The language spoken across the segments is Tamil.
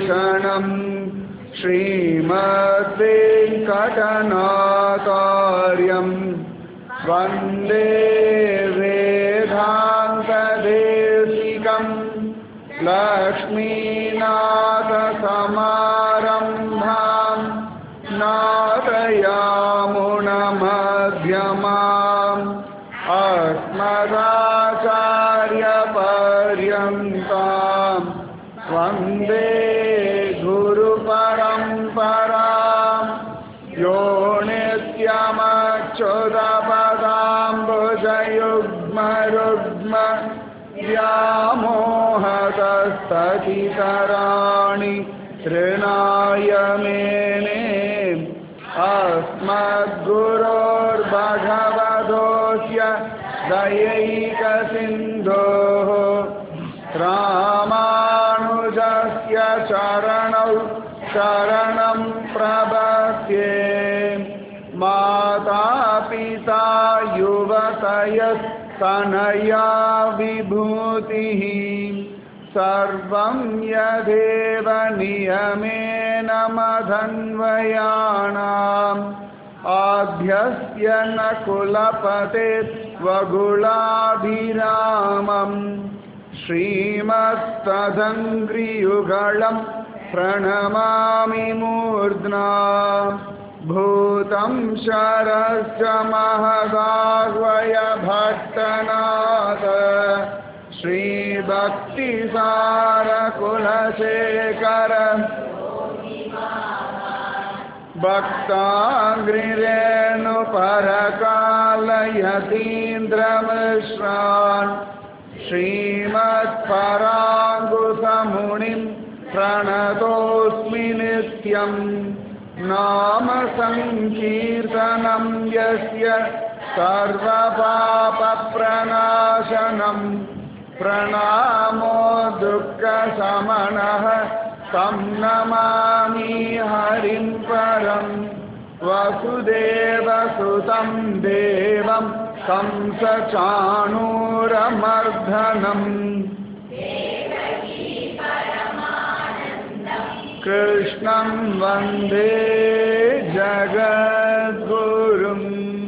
भूषणम् श्रीमद्वेङ्कटनाकार्यम् वन्दे वेदान्तदेशिकम् लक्ष्मीनाथसमारम्भाम् नादयामुणमध्यमाम् अस्मदाचार्यपर्यन्ताम् वन्दे गुरुपरम्पराम् यो नित्यमच्युतपदाम्बुजयुग्मरुग्म व्यामोहतस्ततितराणि तृणाय मेने अस्मद्गुरोर्भगवतोऽस्य दयैकसिन्धोः रामानुजस्य चरणौ शरणं प्रपद्ये माता पिता युवतयस्तनया विभूतिः सर्वं यदेव नियमेन मधन्वयाणाम् आभ्यस्य न कुलपते स्वगुलाभिरामम् श्रीमत्तदङ्घ्रियुगळं प्रणमामि मूर्ध्ना भूतं शरश्च महदाह्वय भट्टनाथ श्रीभक्तिसारकुलशेखर भक्ताङ्घ्रिरेणुपरकालयतीन्द्रमिश्रान् श्रीमत्पराङ्गुसमुनिं प्रणतोऽस्मि नित्यम् नाम सङ्कीर्तनं यस्य सर्वपापप्रणाशनं प्रणामो दुःखशमनः तं नमामि हरिं परं वसुदेवसुतं देवं कंसचाणूरमर्धनम् कृष्णं वन्दे ஜகத்குரும்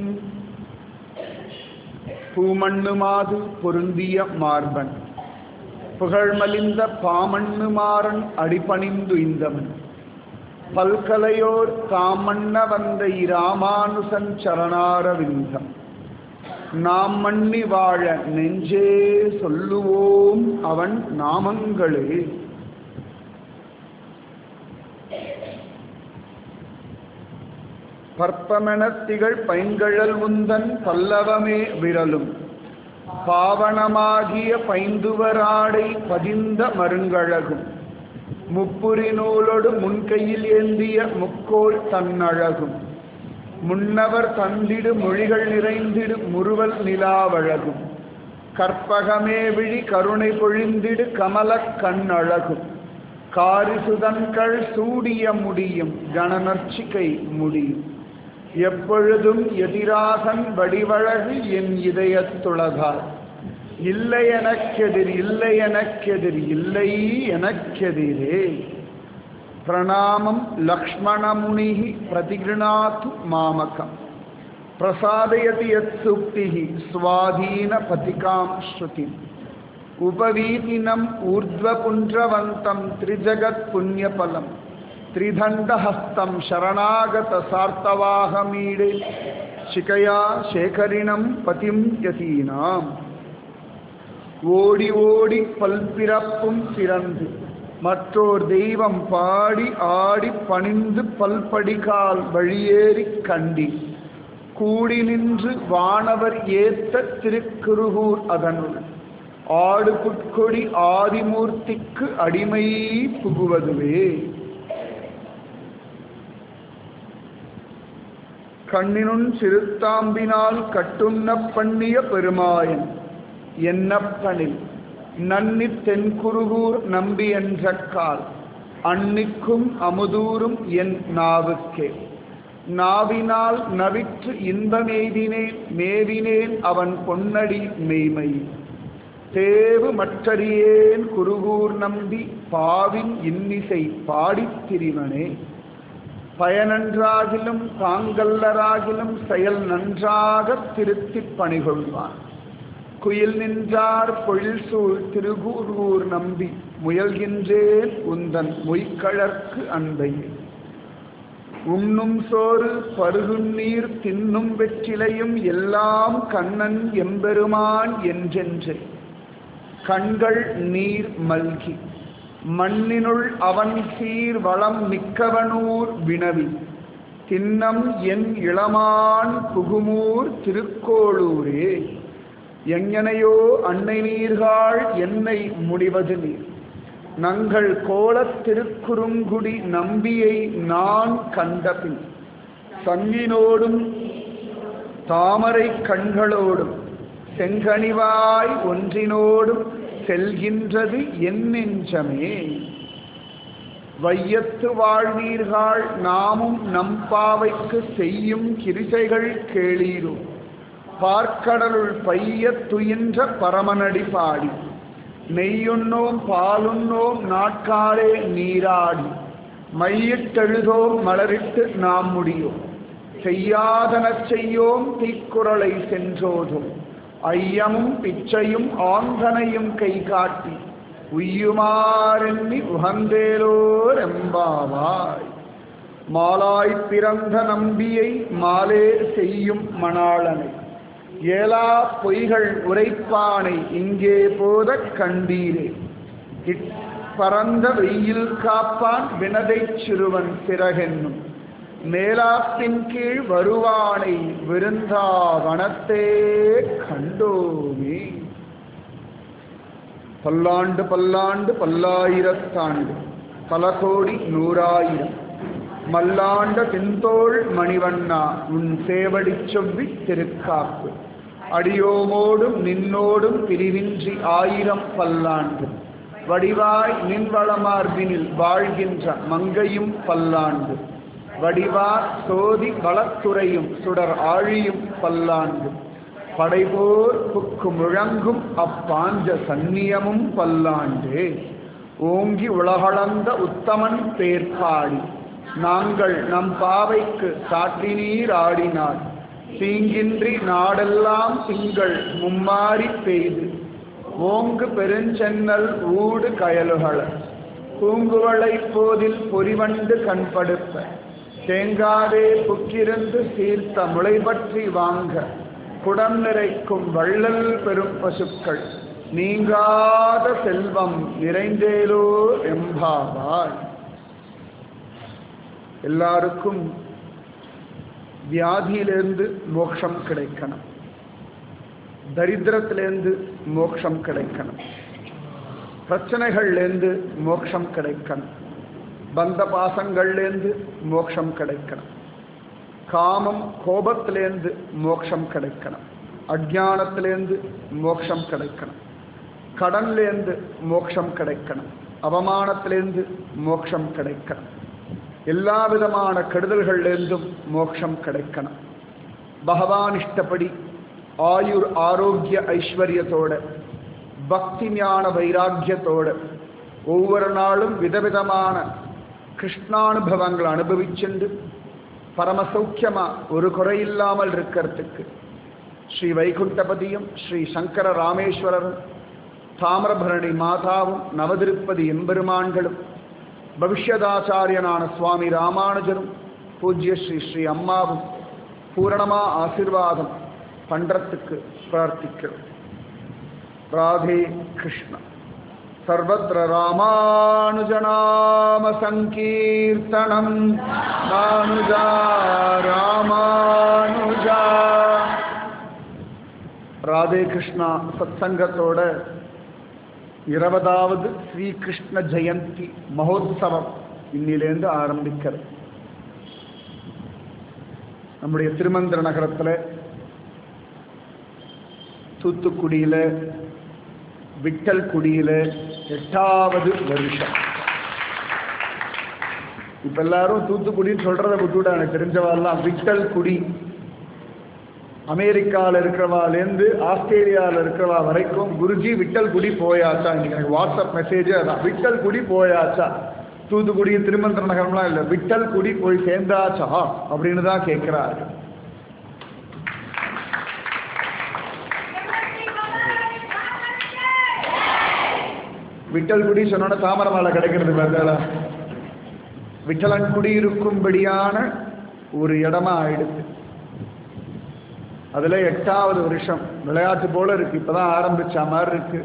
பூமண்ணுமாது பொருந்திய மார்பன் புகழ்மலிந்த பாமண்ணுமாறன் அடிபணிந்து இந்தவன் பல்கலையோர் தாமண்ண வந்த இராமானுசன் சரணாரவிந்தம் நாம் மண்ணி வாழ நெஞ்சே சொல்லுவோம் அவன் நாமங்களே பற்பமெனத்திகள் பைங்கழல் உந்தன் பல்லவமே விரலும் பாவனமாகிய பைந்துவராடை பதிந்த மருங்கழகும் முப்புரி நூலோடு முன்கையில் ஏந்திய முக்கோள் தன்னழகும் முன்னவர் தந்திடு மொழிகள் நிறைந்திடு முறுவல் நிலாவழகும் கற்பகமே விழி கருணை பொழிந்திடு கமலக் கண்ணழகும் காரிசுதன்கள் சூடிய முடியும் கணநர்ச்சிகை முடியும் எப்பொழுதும் எதிராகன் வடிவழகு என் இதயத்துளதால் இல்லை எனக்கெதிர் இல்லை எனக்கெதிர் இல்லை எனக்கெதிரே பிரணாமம் லக்ஷ்மணமுனி பிரதிகிருணாத்து மாமகம் பிரசாதயதி யத் சுக்திஹி ஸ்வாதீன பதிகாம் ஸ்ருதிம் उपवीतिनम् ऊर्ध्वपुण्ड्रवन्तं त्रिजगत्पुण्यफलं त्रिदण्डहस्तं शरणागतसार्तवाहमीडे शिकया शेखरिणं பதிம் யதீனாம் ஓடி ஓடி பல்பிறப்பும் பிறந்து மற்றோர் தெய்வம் பாடி ஆடி பணிந்து பல்படிகால் வழியேறி கண்டி கூடி நின்று வானவர் ஏத்த திருக்குருகூர் அதனுள் ஆடு புட்கொடி ஆதிமூர்த்திக்கு அடிமை புகுவதுவே கண்ணினுன் சிறுத்தாம்பினால் கட்டுண்ண பண்ணிய பெருமாயன் என்னப்பனில் நன்னி தென்குருகூர் நம்பி என்ற கால் அன்னிக்கும் அமுதூரும் என் நாவுக்கே நாவினால் நவிற்று இன்பமெய்தினேன் மேவினேன் அவன் பொன்னடி மெய்மை தேவு மற்றறியேன் குருகூர் நம்பி பாவின் இன்னிசை பாடித் திரிவனே பயனன்றாகிலும் தாங்கல்லராகிலும் செயல் நன்றாகத் திருத்திப் பணிகொள்வான் குயில் நின்றார் பொழில் சூழ் திருகூர்வூர் நம்பி முயல்கின்றேன் உந்தன் மொய்கழற்கு அன்பையே உண்ணும் சோறு பருகும் நீர் தின்னும் வெற்றிலையும் எல்லாம் கண்ணன் எம்பெருமான் என்றென்றே கண்கள் நீர் மல்கி மண்ணினுள் அவன் சீர் வளம் மிக்கவனூர் வினவி தின்னம் என் இளமான் புகுமூர் திருக்கோளூரே எங்கனையோ அன்னை நீர்காள் என்னை முடிவது நீர் நங்கள் கோலத் திருக்குறுங்குடி நம்பியை நான் கண்டபின் சங்கினோடும் தாமரை கண்களோடும் செங்கனிவாய் ஒன்றினோடும் செல்கின்றது என் நெஞ்சமே வையத்து வாழ்வீர்கள் நாமும் நம்பாவைக்கு செய்யும் கிரிசைகள் கேளீரும் பார்க்கடலுள் பையத் துயின்ற பரமனடி பாடி நெய்யுண்ணோம் பாலுண்ணோம் நாட்காலே நீராடி மையிட்டெழுதோம் மலரிட்டு நாம் முடியோம் செய்யாதனச் செய்யோம் தீக்குறளை சென்றோதும் ஐயமும் பிச்சையும் ஆந்தனையும் கை காட்டி உய்யுமாறெண்ணி உகந்தேலோர் எம்பாவாய் மாலாய்ப் பிறந்த நம்பியை மாலே செய்யும் மணாளனை ஏலா பொய்கள் உரைப்பானை இங்கே போதக் கண்டீரே இட் பரந்த வெயில் காப்பான் வினதைச் சிறுவன் சிறகென்னும் மேலாப்பின் கீழ் வருவானை விருந்தாவனத்தே கண்டோமே பல்லாண்டு பல்லாண்டு பல்லாயிரத்தாண்டு பல கோடி நூறாயிரம் மல்லாண்ட தென்தோள் மணிவண்ணா உன் சேவடிச் செவ்வி திருக்காப்பு அடியோமோடும் நின்னோடும் பிரிவின்றி ஆயிரம் பல்லாண்டு வடிவாய் நின்வளமார்பினில் வாழ்கின்ற மங்கையும் பல்லாண்டு வடிவார் சோதி வளத்துறையும் சுடர் ஆழியும் பல்லாண்டு படைபோர் புக்கு முழங்கும் அப்பாஞ்ச சந்நியமும் பல்லாண்டு ஓங்கி உலகளந்த உத்தமன் பேர்பாடி நாங்கள் நம் பாவைக்கு சாற்றினீர் ஆடினார் தீங்கின்றி நாடெல்லாம் திங்கள் மும்மாறி பெய்து ஓங்கு பெருஞ்சென்னல் ஊடு கயலுகள பூங்குவளை போதில் பொறிவண்டு கண்படுப்ப தேங்காதே புக்கிருந்து சீர்த்த முளை பற்றி வாங்க குடம் நிறைக்கும் வள்ளல் பெரும் பசுக்கள் நீங்காத செல்வம் நிறைந்தேலோ எம்பாவாய் எல்லாருக்கும் வியாதியிலிருந்து மோட்சம் கிடைக்கணும் தரித்திரத்திலேருந்து மோட்சம் கிடைக்கணும் பிரச்சனைகள்லேருந்து மோட்சம் கிடைக்கணும் பந்த பாசங்கள்லேருந்து மோட்சம் கிடைக்கணும் காமம் கோபத்திலேருந்து மோட்சம் கிடைக்கணும் அஜானத்திலேருந்து மோட்சம் கிடைக்கணும் கடன்லேருந்து மோட்சம் கிடைக்கணும் அவமானத்திலேருந்து மோட்சம் கிடைக்கணும் எல்லா விதமான கெடுதல்கள்லேருந்தும் மோட்சம் கிடைக்கணும் பகவான் இஷ்டப்படி ஆயுர் ஆரோக்கிய ஐஸ்வர்யத்தோட பக்தி ஞான வைராக்கியத்தோட ஒவ்வொரு நாளும் விதவிதமான கிருஷ்ணானுபவங்களை அனுபவிச்சுண்டு பரமசௌக்கியமா ஒரு குறையில்லாமல் இருக்கிறதுக்கு ஸ்ரீ வைகுண்டபதியும் ஸ்ரீ சங்கர ராமேஸ்வரரும் தாமிரபரணி மாதாவும் நவதிருப்பதி எம்பெருமான்களும் பவிஷ்யதாச்சாரியனான சுவாமி ராமானுஜரும் பூஜ்ய ஸ்ரீ ஸ்ரீ அம்மாவும் பூரணமா ஆசிர்வாதம் பண்றதுக்கு பிரார்த்திக்கிறோம் ராதே கிருஷ்ணா सर्वत्र रामानुजनामसङ्कीर्तनं मानुजा ராமானுஜா ராதே கிருஷ்ணா சத்சங்கத்தோட இருபதாவது ஸ்ரீகிருஷ்ண ஜெயந்தி மகோத்சவம் இன்னிலேருந்து ஆரம்பிக்கிறது நம்முடைய திருமந்திர நகரத்தில் தூத்துக்குடியில் விட்டல் குடியில எட்டாவது வருஷம் இப்ப எல்லாரும் தூத்துக்குடின்னு சொல்றத விட்டுவிட எனக்கு தெரிஞ்சவாள்லாம் விட்டல் குடி அமெரிக்காவில் இருக்கிறவாலேருந்து ஆஸ்திரேலியாவில் இருக்கிறவா வரைக்கும் குருஜி விட்டல் குடி போயாச்சா இன்னைக்கு எனக்கு வாட்ஸ்அப் மெசேஜே அதான் விட்டல் குடி போயாச்சா தூத்துக்குடி திருமந்திர நகரம்லாம் இல்லை விட்டல் குடி போய் சேர்ந்தாச்சா அப்படின்னு தான் கேட்குறாரு விட்டல் குடி சொன்னோட தாமரை மாலை கிடைக்கிறது பார்த்தா விட்டலன் குடி இருக்கும்படியான ஒரு இடமா ஆயிடுச்சு அதுல எட்டாவது வருஷம் விளையாட்டு போல இருக்கு இப்பதான் ஆரம்பிச்ச மாதிரி இருக்கு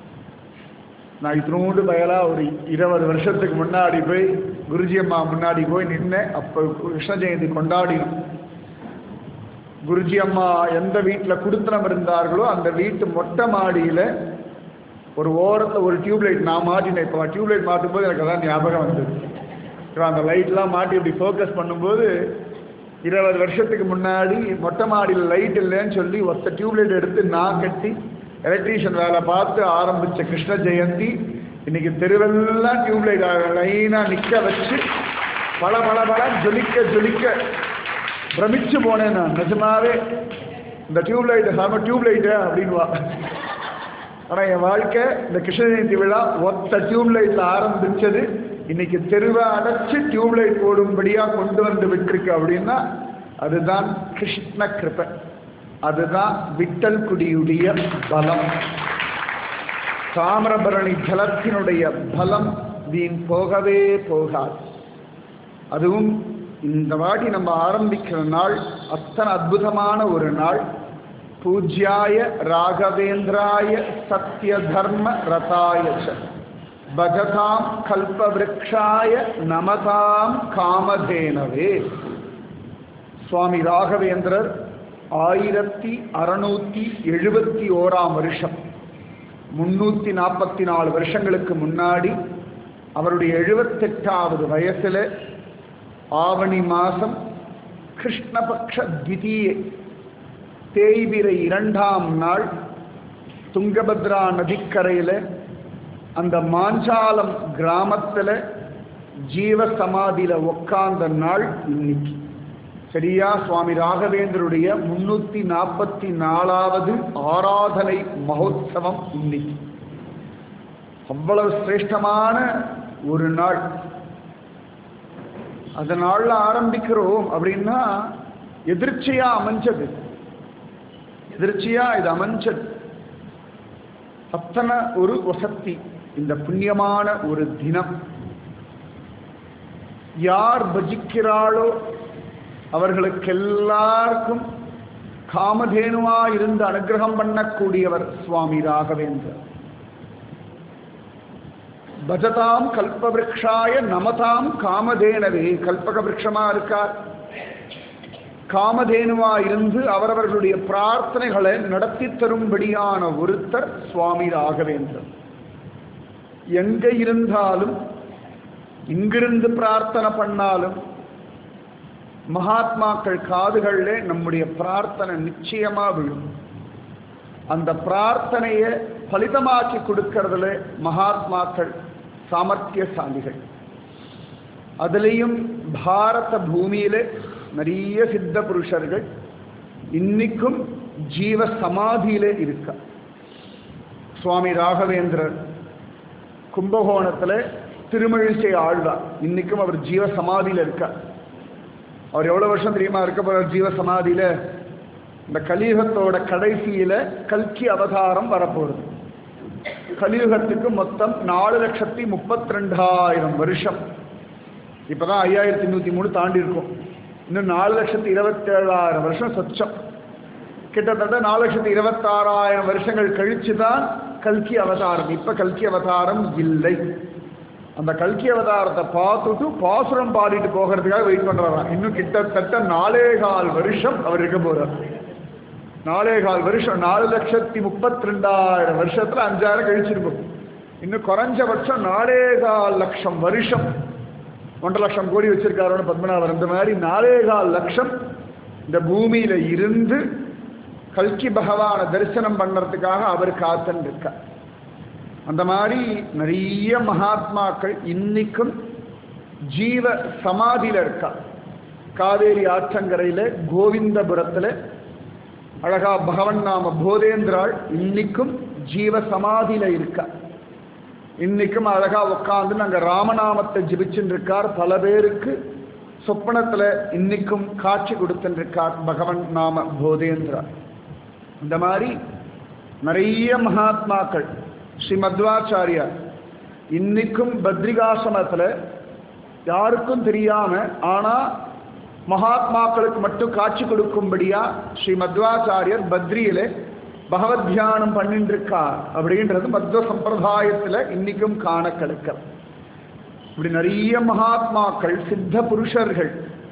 நான் இத்தினோண்டு பயலா ஒரு இருபது வருஷத்துக்கு முன்னாடி போய் குருஜி அம்மா முன்னாடி போய் நின்னேன் அப்போ கிருஷ்ண ஜெயந்தி கொண்டாடினோம் குருஜி அம்மா எந்த வீட்டில் குடுத்தனம் இருந்தார்களோ அந்த வீட்டு மொட்டை மாடியில் ஒரு ஓரத்தில் ஒரு டியூப்லைட் நான் மாட்டினேன் இப்போ டியூப்லைட் மாட்டும் போது எனக்கு அதான் ஞாபகம் வந்தது இப்போ அந்த லைட்லாம் மாட்டி இப்படி ஃபோக்கஸ் பண்ணும்போது இருபது வருஷத்துக்கு முன்னாடி மொட்டை மாடியில் லைட் இல்லைன்னு சொல்லி ஒத்த டியூப்லைட் எடுத்து நான் கட்டி எலக்ட்ரீஷியன் வேலை பார்த்து ஆரம்பித்த கிருஷ்ண ஜெயந்தி இன்னைக்கு தெருவெல்லாம் டியூப்லைட் லைனாக நிற்க வச்சு பல பல பல ஜொலிக்க ஜொலிக்க பிரமிச்சு போனேன் நான் நிஜமாவே இந்த டியூப்லைட் சாம டியூப்லைட்டு அப்படின்வா ஆனால் என் வாழ்க்கை இந்த கிருஷ்ண ஜெயந்தி விழா ஒத்த டியூப்லைட்டில் ஆரம்பிச்சது இன்னைக்கு தெருவை அடைச்சு டியூப்லைட் போடும்படியாக கொண்டு வந்து விட்டுருக்கு அப்படின்னா அதுதான் கிருஷ்ண கிருபை அதுதான் விட்டல் குடியுடைய பலம் தாமிரபரணி ஜலத்தினுடைய பலம் வீண் போகவே போகாது அதுவும் இந்த வாட்டி நம்ம ஆரம்பிக்கிற நாள் அத்தனை அற்புதமான ஒரு நாள் பூஜ்யாய ராகவேந்திராய சத்ய தர்ம ரதாய ச பஜதாம் கல்பவ்ருக்ஷாய நமதாம் காமதேனவே சுவாமி ராகவேந்திரர் ஆயிரத்தி அறுநூத்தி எழுபத்தி ஓராம் வருஷம் முன்னூற்றி நாற்பத்தி நாலு வருஷங்களுக்கு முன்னாடி அவருடைய எழுபத்தெட்டாவது வயசில் ஆவணி மாதம் கிருஷ்ணபக்ஷ திதியை தேய்பிரை இரண்டாம் நாள் துங்கபத்ரா நதிக்கரையில் அந்த மாஞ்சாலம் கிராமத்தில் ஜீவ சமாதியில் உக்காந்த நாள் இன்னைக்கு சரியா சுவாமி ராகவேந்தருடைய முன்னூற்றி நாற்பத்தி நாலாவது ஆராதனை மகோத்சவம் இன்னைக்கு அவ்வளவு சிரேஷ்டமான ஒரு நாள் அந்த நாளில் ஆரம்பிக்கிறோம் அப்படின்னா எதிர்ச்சியா அமைஞ்சது எதிர்ச்சியா இது அமைஞ்சது அத்தனை ஒரு வசத்தி இந்த புண்ணியமான ஒரு தினம் யார் பஜிக்கிறாளோ அவர்களுக்கு எல்லாருக்கும் காமதேனுவா இருந்து அனுகிரகம் பண்ணக்கூடியவர் சுவாமி ராகவேந்தர் பஜதாம் கல்பவ்ருக்ஷாய நமதாம் காமதேனவே கல்பக விரக்ஷமா இருக்கார் காமதேனுவா இருந்து அவரவர்களுடைய பிரார்த்தனைகளை நடத்தி தரும்படியான ஒருத்தர் சுவாமி ராகவேந்தர் எங்க இருந்தாலும் இங்கிருந்து பிரார்த்தனை பண்ணாலும் மகாத்மாக்கள் காதுகளில் நம்முடைய பிரார்த்தனை நிச்சயமா விழும் அந்த பிரார்த்தனையை பலிதமாக்கி கொடுக்கறதுல மகாத்மாக்கள் சாமர்த்தியசாலிகள் அதுலேயும் பாரத பூமியில நிறைய சித்த புருஷர்கள் இன்னைக்கும் ஜீவ சமாதியில இருக்கா சுவாமி ராகவேந்திரர் கும்பகோணத்துல திருமழிசை ஆழ்வார் இன்னைக்கும் அவர் ஜீவ சமாதியில இருக்கார் அவர் எவ்வளவு வருஷம் தெரியுமா இருக்க போறார் ஜீவ சமாதியில இந்த கலியுகத்தோட கடைசியில கல்கி அவதாரம் வரப்போகுது கலியுகத்துக்கு மொத்தம் நாலு லட்சத்தி முப்பத்தி ரெண்டாயிரம் வருஷம் இப்பதான் ஐயாயிரத்தி நூத்தி மூணு தாண்டி இருக்கும் இன்னும் நாலு லட்சத்தி இருபத்தேழாயிரம் வருஷம் சொச்சம் கிட்டத்தட்ட நாலு லட்சத்தி இருபத்தாறாயிரம் வருஷங்கள் கழிச்சு தான் கல்கி அவதாரம் இப்ப கல்கி அவதாரம் இல்லை அந்த கல்கி அவதாரத்தை பார்த்துட்டு பாசுரம் பாடிட்டு போகிறதுக்காக வெயிட் பண்றாராம் இன்னும் கிட்டத்தட்ட நாலே கால் வருஷம் அவர் இருக்க போறார் நாலே கால் வருஷம் நாலு லட்சத்தி முப்பத்தி ரெண்டாயிரம் வருஷத்துல அஞ்சாயிரம் கழிச்சிருக்கும் இன்னும் குறைஞ்சபட்சம் நாலே கால் லட்சம் வருஷம் ஒன்றரை லட்சம் கோடி வச்சிருக்காரோன்னு பத்மநாபர் இந்த மாதிரி நாலே கால் லட்சம் இந்த பூமியில இருந்து கல்கி பகவானை தரிசனம் பண்ணுறதுக்காக அவர் காத்துன்னு இருக்கார் அந்த மாதிரி நிறைய மகாத்மாக்கள் இன்னைக்கும் ஜீவ சமாதியில இருக்கா காவேரி ஆற்றங்கரையில கோவிந்தபுரத்துல அழகா பகவன் நாம போதேந்திராள் இன்னைக்கும் ஜீவ சமாதியில இருக்கா இன்னைக்கும் அழகா உட்காந்து நாங்க ராமநாமத்தை ஜிபிச்சுட்டு இருக்கார் பல பேருக்கு சொப்பனத்துல இன்னைக்கும் காட்சி கொடுத்துட்டு இருக்கார் பகவன் நாம போதேந்திரா இந்த மாதிரி நிறைய மகாத்மாக்கள் ஸ்ரீ மத்வாச்சாரியார் இன்னைக்கும் பத்ரிகாசிரமத்துல யாருக்கும் தெரியாம ஆனா மகாத்மாக்களுக்கு மட்டும் காட்சி கொடுக்கும்படியா ஸ்ரீ மத்வாச்சாரியர் பத்ரியில பகவத் தியானம் பண்ணிட்டு இருக்கார் அப்படின்றது மத்வ சம்பிரதாயத்துல இன்னைக்கும் காண கிடைக்கிறது இப்படி நிறைய மகாத்மாக்கள் சித்த புருஷர்கள்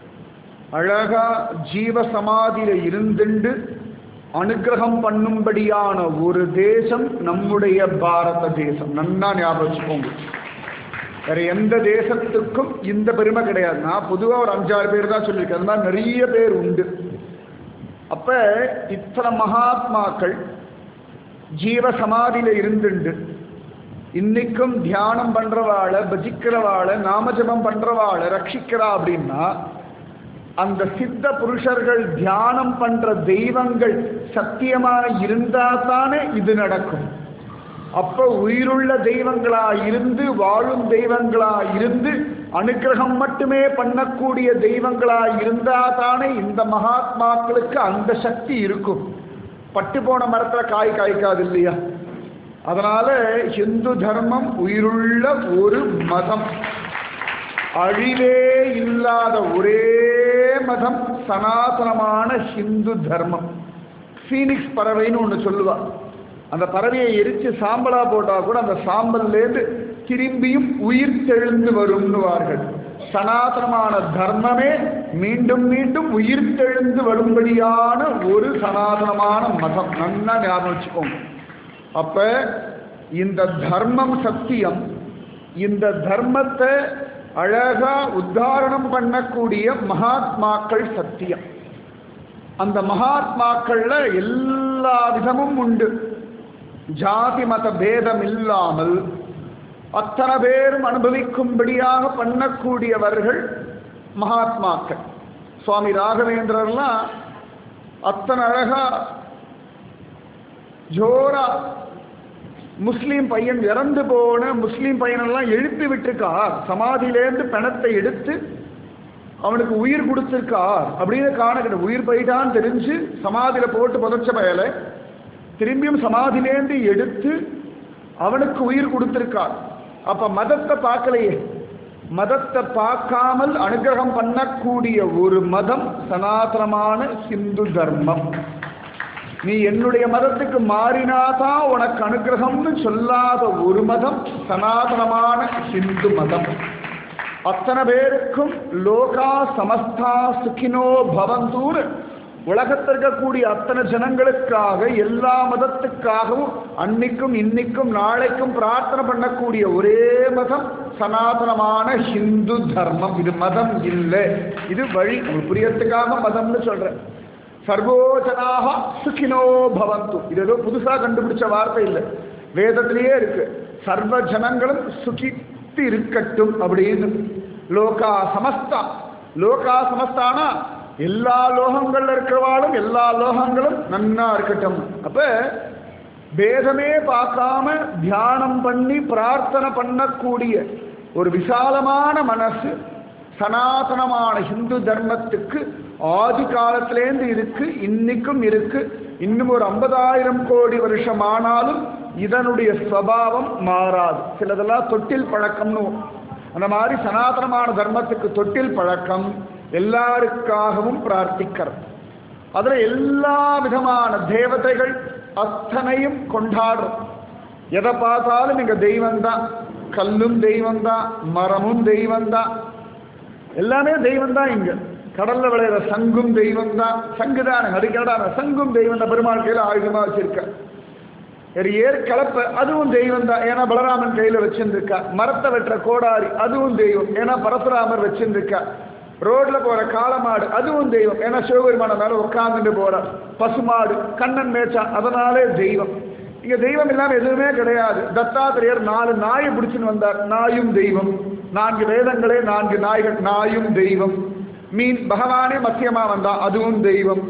அழகா ஜீவ சமாதியில இருந்துண்டு அனுகிரகம் பண்ணும்படியான ஒரு தேசம் நம்முடைய பாரத தேசம் நன்னா ஞாபகம் வச்சுக்கோங்க வேற எந்த தேசத்துக்கும் இந்த பெருமை கிடையாது நான் பொதுவாக ஒரு அஞ்சாறு பேர் தான் சொல்லியிருக்கேன் அது மாதிரி நிறைய பேர் உண்டு அப்ப இத்தனை மகாத்மாக்கள் ஜீவ சமாதியில இருந்துண்டு இன்னைக்கும் தியானம் பண்றவாள பஜிக்கிறவாள நாமஜபம் பண்றவாள ரட்சிக்கிறா அப்படின்னா அந்த சித்த புருஷர்கள் தியானம் பண்ற தெய்வங்கள் சத்தியமா இருந்தா தானே இது நடக்கும் அப்ப உயிருள்ள தெய்வங்களா இருந்து வாழும் தெய்வங்களா இருந்து அனுகிரகம் மட்டுமே பண்ணக்கூடிய தெய்வங்களா இருந்தா தானே இந்த மகாத்மாக்களுக்கு அந்த சக்தி இருக்கும் பட்டு போன மரத்துல காய் காய்க்காது இல்லையா அதனால ஹிந்து தர்மம் உயிருள்ள ஒரு மதம் அழிவே இல்லாத ஒரே மதம் சனாதனமான ஹிந்து தர்மம் ஃபீனிக்ஸ் பறவைன்னு ஒன்று சொல்லுவா அந்த பறவையை எரிச்சு சாம்பலா போட்டா கூட அந்த சாம்பல்லேருந்து திரும்பியும் உயிர் தெழுந்து வரும்னுவார்கள் சனாதனமான தர்மமே மீண்டும் மீண்டும் உயிர் தெழுந்து வரும்படியான ஒரு சனாதனமான மதம் நன்னா ஞாபகம் வச்சுக்கோங்க அப்ப இந்த தர்மம் சத்தியம் இந்த தர்மத்தை அழகா உத்தாரணம் பண்ணக்கூடிய மகாத்மாக்கள் சத்தியம் அந்த மகாத்மாக்கள்ல எல்லா விதமும் உண்டு ஜாதி மத பேதம் இல்லாமல் அத்தனை பேரும் அனுபவிக்கும்படியாக பண்ணக்கூடியவர்கள் மகாத்மாக்கள் சுவாமி ராகவேந்திரர்லாம் அத்தனை அழகா ஜோரா முஸ்லீம் பையன் இறந்து போன முஸ்லீம் பையனெல்லாம் எழுப்பி விட்டுருக்கார் சமாதியிலேருந்து பிணத்தை எடுத்து அவனுக்கு உயிர் கொடுத்துருக்கார் அப்படின்னு காணக்கிட்ட உயிர் போயிட்டான்னு தெரிஞ்சு சமாதியில போட்டு புதைச்ச பயலை திரும்பியும் சமாதியிலேருந்து எடுத்து அவனுக்கு உயிர் கொடுத்துருக்கார் அப்ப மதத்தை பார்க்கலையே மதத்தை பார்க்காமல் அனுகிரகம் பண்ணக்கூடிய ஒரு மதம் சனாதனமான ஹிந்து தர்மம் நீ என்னுடைய மதத்துக்கு மாறினாதான் உனக்கு அனுகிரகம்னு சொல்லாத ஒரு மதம் சனாதனமான ஹிந்து மதம் அத்தனை பேருக்கும் லோகா சமஸ்தா சுகினோ பவந்தூர் உலகத்தில் இருக்கக்கூடிய அத்தனை ஜனங்களுக்காக எல்லா மதத்துக்காகவும் அன்னைக்கும் இன்னைக்கும் நாளைக்கும் பிரார்த்தனை பண்ணக்கூடிய ஒரே மதம் சனாதனமான ஹிந்து தர்மம் இது மதம் இல்லை இது வழி உங்களுக்கு புரியறதுக்காக மதம்னு சொல்றேன் சர்வோஜனாக சுகினோ பவந்து இது ஏதோ புதுசாக கண்டுபிடிச்ச வார்த்தை இல்லை வேதத்திலேயே இருக்கு சர்வ ஜனங்களும் சுகித்து இருக்கட்டும் அப்படின்னு லோகா சமஸ்தா லோகா சமஸ்தானா எல்லா லோகங்கள்ல இருக்கிறவாளும் எல்லா லோகங்களும் நன்னா இருக்கட்டும் அப்ப பேதமே பார்க்காம தியானம் பண்ணி பிரார்த்தனை பண்ணக்கூடிய ஒரு விசாலமான மனசு சனாதனமான ஹிந்து தர்மத்துக்கு ஆதி காலத்திலேருந்து இருக்கு இன்னைக்கும் இருக்கு இன்னும் ஒரு ஐம்பதாயிரம் கோடி வருஷம் ஆனாலும் இதனுடைய ஸ்வபாவம் மாறாது சிலதெல்லாம் தொட்டில் பழக்கம்னு அந்த மாதிரி சனாதனமான தர்மத்துக்கு தொட்டில் பழக்கம் எல்லாருக்காகவும் பிரார்த்திக்கிறது அதுல எல்லா விதமான தேவதைகள் அத்தனையும் கொண்டாடுறோம் எதை பார்த்தாலும் இங்க தெய்வம் தான் கல்லும் தெய்வம் தான் மரமும் தெய்வம் தான் எல்லாமே தெய்வம் தான் இங்க கடல்ல விளையிற சங்கும் தெய்வம் தான் சங்கு தான் அடிக்கடான சங்கும் தெய்வம் தான் பெருமாள் கையில ஆயுதமா வச்சிருக்க ஒரு ஏர் கலப்ப அதுவும் தெய்வம் தான் ஏன்னா பலராமன் கையில வச்சிருந்திருக்கா மரத்தை வெட்டுற கோடாரி அதுவும் தெய்வம் ஏன்னா பரசுராமர் வச்சிருந்திருக்கா ரோட்ல போற காளமாடு அதுவும் தெய்வம் ஏன்னா சிவபெருமான மேல உட்கார்ந்துட்டு போற பசுமாடு கண்ணன் மேய்ச்சா அதனாலே தெய்வம் இங்க தெய்வம் இல்லாம எதுவுமே கிடையாது தத்தாத்திரேயர் நாலு நாயை பிடிச்சுன்னு வந்தார் நாயும் தெய்வம் நான்கு வேதங்களே நான்கு நாய்கள் நாயும் தெய்வம் மீன் பகவானே மத்தியமா வந்தா அதுவும் தெய்வம்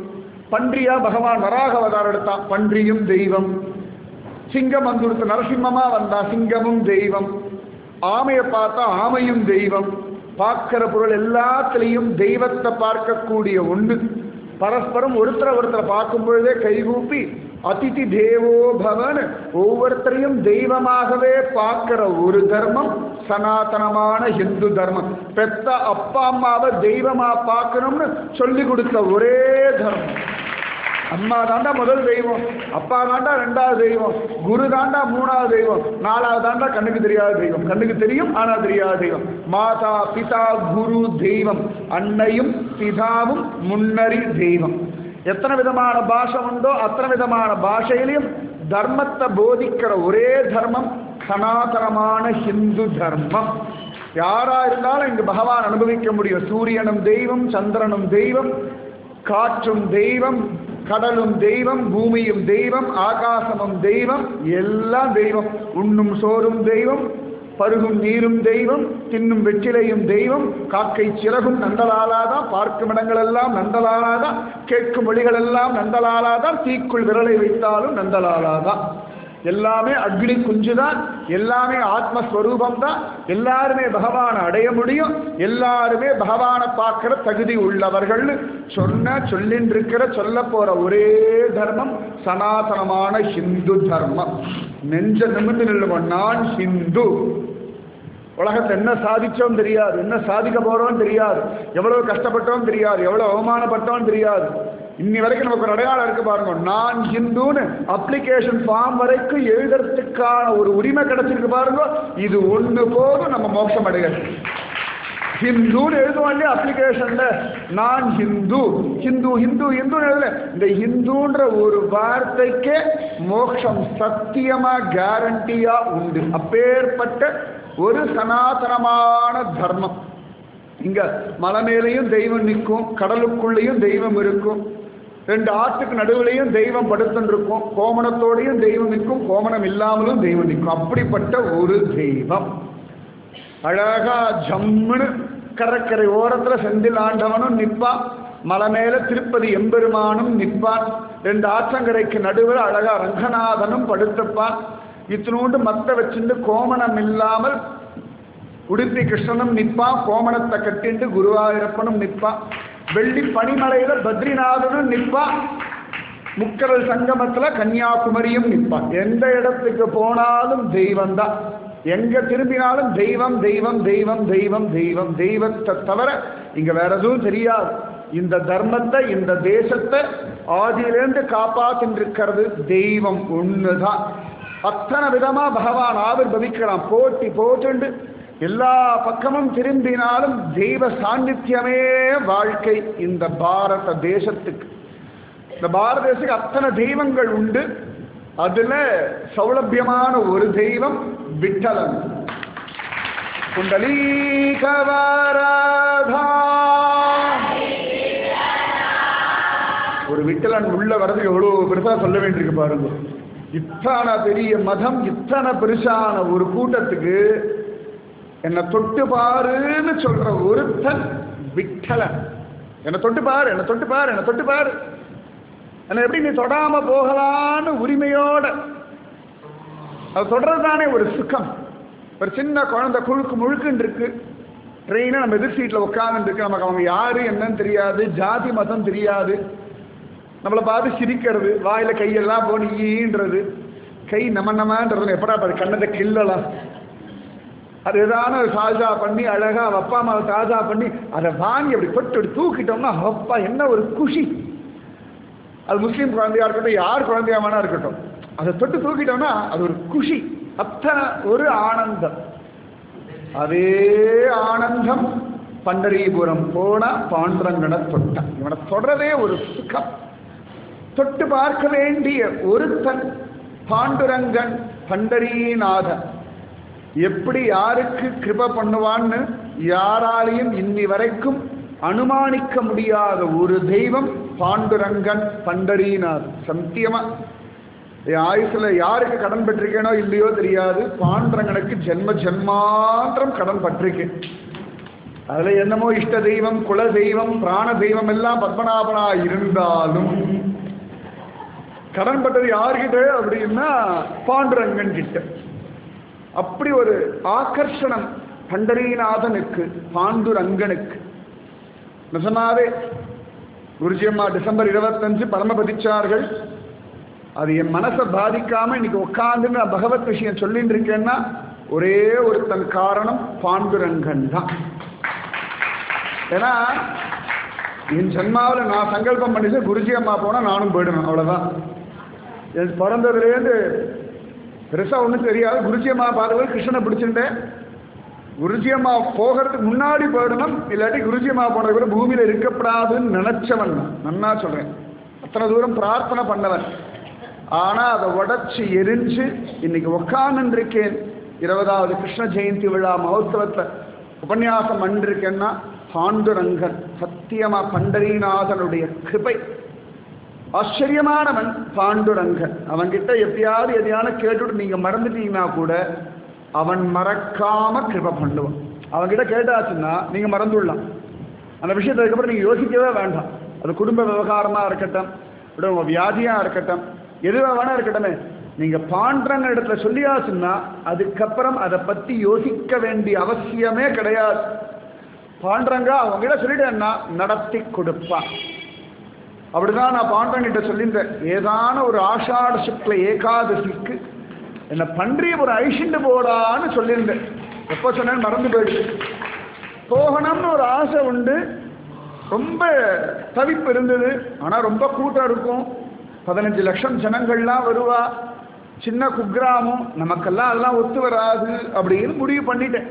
பன்றியா பகவான் வராக அவதாரம் எடுத்தான் பன்றியும் தெய்வம் சிங்கம் வந்துடுத்த நரசிம்மமா வந்தா சிங்கமும் தெய்வம் ஆமையை பார்த்தா ஆமையும் தெய்வம் பார்க்கிற பொருள் எல்லாத்துலேயும் தெய்வத்தை பார்க்கக்கூடிய ஒன்று பரஸ்பரம் ஒருத்தரை ஒருத்தரை பார்க்கும் பொழுதே கைகூப்பி அதிதி தேவோ பவன் ஒவ்வொருத்தரையும் தெய்வமாகவே பார்க்கிற ஒரு தர்மம் சனாதனமான ஹிந்து தர்மம் பெத்த அப்பா அம்மாவை தெய்வமா பார்க்கணும்னு சொல்லி கொடுத்த ஒரே தர்மம் அம்மா தாண்டா முதல் தெய்வம் அப்பா தாண்டா ரெண்டாவது தெய்வம் குரு தாண்டா மூணாவது தெய்வம் நாலாவது தாண்டா கண்ணுக்கு தெரியாத தெய்வம் கண்ணுக்கு தெரியும் ஆனா தெரியாத தெய்வம் மாதா பிதா குரு தெய்வம் அன்னையும் பிதாவும் முன்னறி தெய்வம் எத்தனை விதமான பாஷை உண்டோ அத்தனை விதமான பாஷையிலையும் தர்மத்தை போதிக்கிற ஒரே தர்மம் சனாதனமான ஹிந்து தர்மம் யாரா இருந்தாலும் இங்கு பகவான் அனுபவிக்க முடியும் சூரியனும் தெய்வம் சந்திரனும் தெய்வம் காற்றும் தெய்வம் கடலும் தெய்வம் பூமியும் தெய்வம் ஆகாசமும் தெய்வம் எல்லாம் தெய்வம் உண்ணும் சோறும் தெய்வம் பருகும் நீரும் தெய்வம் தின்னும் வெற்றிலையும் தெய்வம் காக்கை சிறகும் நந்தலாலாதான் பார்க்கும் இடங்களெல்லாம் நந்தலாலாதான் கேட்கும் மொழிகளெல்லாம் நந்தலாலாதான் தீக்குள் விரலை வைத்தாலும் நந்தலாலாதான் எல்லாமே அக்னி குஞ்சு தான் எல்லாமே ஆத்மஸ்வரூபம் தான் எல்லாருமே பகவானை அடைய முடியும் எல்லாருமே பகவானை பார்க்கிற தகுதி உள்ளவர்கள்னு சொன்ன சொல்லின்னு இருக்கிற சொல்ல போற ஒரே தர்மம் சனாதனமான ஹிந்து தர்மம் நெஞ்ச நிமிர்ந்து நில்லுவோம் நான் ஹிந்து உலகத்தை என்ன சாதிச்சோம் தெரியாது என்ன சாதிக்க போறோம் தெரியாது எவ்வளவு கஷ்டப்பட்டோம் தெரியாது எவ்வளவு அவமானப்பட்டோம் தெரியாது இன்னி வரைக்கும் நமக்கு ஒரு அடையாளம் இருக்கு பாருங்க நான் ஹிந்துன்னு அப்ளிகேஷன் ஃபார்ம் வரைக்கும் எழுதுறதுக்கான ஒரு உரிமை கிடைச்சிருக்கு பாருங்க இது ஒண்ணு போதும் நம்ம மோட்சம் அடைகிறது ஹிந்துன்னு எழுதுவோம் இல்லையா அப்ளிகேஷன்ல நான் ஹிந்து ஹிந்து ஹிந்து ஹிந்து எழுதல இந்த ஹிந்துன்ற ஒரு வார்த்தைக்கே மோட்சம் சத்தியமா கேரண்டியா உண்டு அப்பேற்பட்ட ஒரு சனாதனமான தர்மம் இங்க மலை மேலேயும் தெய்வம் நிற்கும் கடலுக்குள்ளேயும் தெய்வம் இருக்கும் ரெண்டு ஆற்றுக்கு நடுவுலையும் தெய்வம் படுத்துன்னு இருக்கும் கோமணத்தோடையும் தெய்வம் நிற்கும் கோமணம் இல்லாமலும் தெய்வம் நிற்கும் அப்படிப்பட்ட ஒரு தெய்வம் அழகா ஜம்முன்னு கடற்கரை ஓரத்துல செந்தில் ஆண்டவனும் நிற்பான் மலை மேல திருப்பதி எம்பெருமானும் நிற்பான் ரெண்டு ஆற்றங்கரைக்கு நடுவில் அழகா ரங்கநாதனும் படுத்துப்பான் இத்தினோண்டு மத்த வச்சுட்டு கோமணம் இல்லாமல் உடுப்பி கிருஷ்ணனும் நிற்பான் கோமணத்தை கட்டிண்டு குருவாயூரப்பனும் நிற்பான் வெள்ளி பனிமலையில பத்ரிநாதனும் நிற்பான் முக்கரல் சங்கமத்துல கன்னியாகுமரியும் நிற்பான் எந்த இடத்துக்கு போனாலும் தெய்வம் தான் எங்க திரும்பினாலும் தெய்வம் தெய்வம் தெய்வம் தெய்வம் தெய்வம் தெய்வத்தை தவிர இங்க வேற எதுவும் தெரியாது இந்த தர்மத்தை இந்த தேசத்தை ஆதியிலேருந்து காப்பாத்தின்றிருக்கிறது தெய்வம் ஒண்ணுதான் அத்தனை விதமா பகவான் ஆவிர்பவிக்கிறான் போட்டி போட்டுண்டு எல்லா பக்கமும் திரும்பினாலும் தெய்வ சாநித்தியமே வாழ்க்கை இந்த பாரத தேசத்துக்கு இந்த பாரத தேசத்துக்கு அத்தனை தெய்வங்கள் உண்டு அதுல சௌலபியமான ஒரு தெய்வம் விட்டலன் குண்டலீகவராதா ஒரு விட்டலன் உள்ள வரது எவ்வளவு பெருசா சொல்ல வேண்டியிருக்கு பாருங்க இத்தனை பெரிய மதம் இத்தனை பெருசான ஒரு கூட்டத்துக்கு என்னை தொட்டு பாருன்னு சொல்ற ஒருத்தன் விட்டலன் என்னை தொட்டு பாரு என்னை தொட்டு பாரு என்னை தொட்டு பாரு என்னை எப்படி நீ தொடாம போகலான்னு உரிமையோட அது தொடர்றது தானே ஒரு சுகம் ஒரு சின்ன குழந்தை குழுக்கு முழுக்குன்னு இருக்கு ட்ரெயினை நம்ம எதிர் சீட்டில் உட்காந்துட்டு இருக்கு நமக்கு அவங்க யாரு என்னன்னு தெரியாது ஜாதி மதம் தெரியாது நம்மளை பார்த்து சிரிக்கிறது வாயில கையெல்லாம் போன ஈன்றது கை நம்ம நம்மன்றது எப்படா பாரு கண்ணத்தை கிள்ளலாம் அது ஏதான ஒரு சாஜா பண்ணி அழகா அவ அப்பா அம்மாவை தாஜா பண்ணி அதை வாங்கி அப்படி தொட்டு அப்படி தூக்கிட்டோம்னா அப்பா என்ன ஒரு குஷி அது முஸ்லீம் குழந்தையா இருக்கட்டும் யார் குழந்தையா வேணா இருக்கட்டும் அதை தொட்டு தூக்கிட்டோம்னா அது ஒரு குஷி அத்தனை ஒரு ஆனந்தம் அதே ஆனந்தம் பண்டரிபுரம் போனா பாண்டரங்கனை தொட்டான் இவனை தொடரவே ஒரு சுகம் தொட்டு பார்க்க வேண்டிய ஒருத்தன் பாண்டுரங்கன் பண்டரீநாதன் எப்படி யாருக்கு கிருப பண்ணுவான்னு யாராலையும் இன்னி வரைக்கும் அனுமானிக்க முடியாத ஒரு தெய்வம் பாண்டுரங்கன் பண்டரீநாத் சத்தியமா என் ஆயுசுல யாருக்கு கடன் பட்டிருக்கேனோ இல்லையோ தெரியாது பாண்டுரங்கனுக்கு ஜென்ம ஜென்மாந்திரம் கடன் பட்டிருக்கேன் அதுல என்னமோ இஷ்ட தெய்வம் குல தெய்வம் பிராண தெய்வம் எல்லாம் பத்மநாபனா இருந்தாலும் கடன் பட்டது யார்கிட்ட அப்படின்னா பாண்டுரங்கன் கிட்ட அப்படி ஒரு ஆகர்ஷணம் பண்டரீநாதனுக்கு பாண்டுரங்கனுக்கு நிஜமாவே குருஜி அம்மா டிசம்பர் இருபத்தஞ்சு பரமபதிச்சார்கள் அது என் மனசை பாதிக்காம இன்னைக்கு உட்காந்து நான் பகவத் விஷயம் சொல்லிட்டு இருக்கேன்னா ஒரே ஒருத்தன் காரணம் பாண்டுரங்கன் தான் ஏன்னா என் ஜன்மாவில் நான் சங்கல்பம் பண்ணிட்டு குருஜி அம்மா போனால் நானும் போயிடணும் அவ்வளோதான் என் பிறந்ததுலேருந்து பெருசாக ஒன்றும் தெரியாது குருஜி அம்மா பார்த்தவரை கிருஷ்ணனை பிடிச்சிட்டேன் குருஜி அம்மா போகிறதுக்கு முன்னாடி போயிடணும் இல்லாட்டி குருஜி அம்மா போனது கூட பூமியில் இருக்கப்படாதுன்னு நினைச்சவன் நான். நன்னா சொல்கிறேன் அத்தனை தூரம் பிரார்த்தனை பண்ணவன் ஆனால் அதை உடச்சி எரிஞ்சு இன்னைக்கு உட்காந்துருக்கேன் இருபதாவது கிருஷ்ண ஜெயந்தி விழா மகோத்சவத்தில் உபன்யாசம் பண்ணிருக்கேன்னா பாண்டுரங்கன் சத்தியமா பண்டரீநாதனுடைய கிருபை ஆச்சரியமானவன் பாண்டுரங்கன் அவன்கிட்ட எப்பயாவது எதையான கேட்டுட்டு நீங்க மறந்துட்டீங்கன்னா கூட அவன் மறக்காம கிருபை பண்ணுவான் அவன்கிட்ட கேட்டாச்சுன்னா நீங்க மறந்துடலாம் அந்த விஷயத்தை அதுக்கப்புறம் நீங்க யோசிக்கவே வேண்டாம் அது குடும்ப விவகாரமா இருக்கட்டும் விட உங்க வியாதியா இருக்கட்டும் எதுவா வேணா இருக்கட்டுமே நீங்க பாண்டரங்க இடத்துல சொல்லியாச்சுன்னா அதுக்கப்புறம் அதை பத்தி யோசிக்க வேண்டிய அவசியமே கிடையாது பாண்டரங்க அவங்ககிட்ட சொல்லிட்டேன்னா நடத்தி கொடுப்பான் அப்படிதான் நான் பாண்டவங்கிட்ட சொல்லியிருந்தேன் ஏதான ஒரு ஆஷாட சுக்ல ஏகாதசிக்கு என்னை பன்றியபுரம் ஐஷிண்டு போடான்னு சொல்லியிருந்தேன் எப்போ சொன்னேன்னு மறந்து போயிடுச்சு போகணும்னு ஒரு ஆசை உண்டு ரொம்ப தவிப்பு இருந்தது ஆனால் ரொம்ப கூட்டம் இருக்கும் பதினஞ்சு லட்சம் ஜனங்கள்லாம் வருவா சின்ன குக்கிராமம் நமக்கெல்லாம் அதெல்லாம் ஒத்து வராது அப்படின்னு முடிவு பண்ணிட்டேன்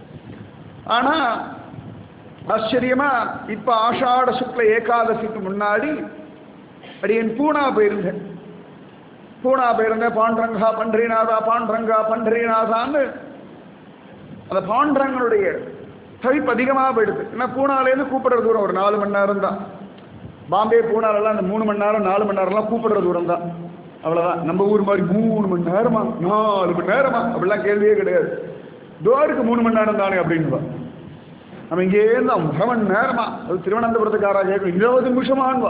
ஆனால் ஆச்சரியமா இப்ப ஆஷாட சுக்ல ஏகாதசிக்கு முன்னாடி அடியன் பூனா போயிருந்தேன் பூனா போயிருந்தேன் பாண்டரங்கா பண்டரிநாதா பாண்டரங்கா பண்டரிநாதான்னு அந்த பாண்டரங்கனுடைய தவிப்பு அதிகமாக போயிடுது ஏன்னா பூனாலேருந்து கூப்பிடுற தூரம் ஒரு நாலு மணி நேரம் தான் பாம்பே பூனாலெல்லாம் அந்த மூணு மணி நேரம் நாலு மணி நேரம்லாம் கூப்பிடுற தூரம் தான் அவ்வளோதான் நம்ம ஊர் மாதிரி மூணு மணி நேரமா நாலு மணி நேரமா அப்படிலாம் கேள்வியே கிடையாது தோருக்கு மூணு மணி நேரம் தானே அப்படின்னு நம்ம இங்கேருந்து அரை மணி நேரமா அது திருவனந்தபுரத்துக்காரா கேட்கும் இருபது நிமிஷமான்வா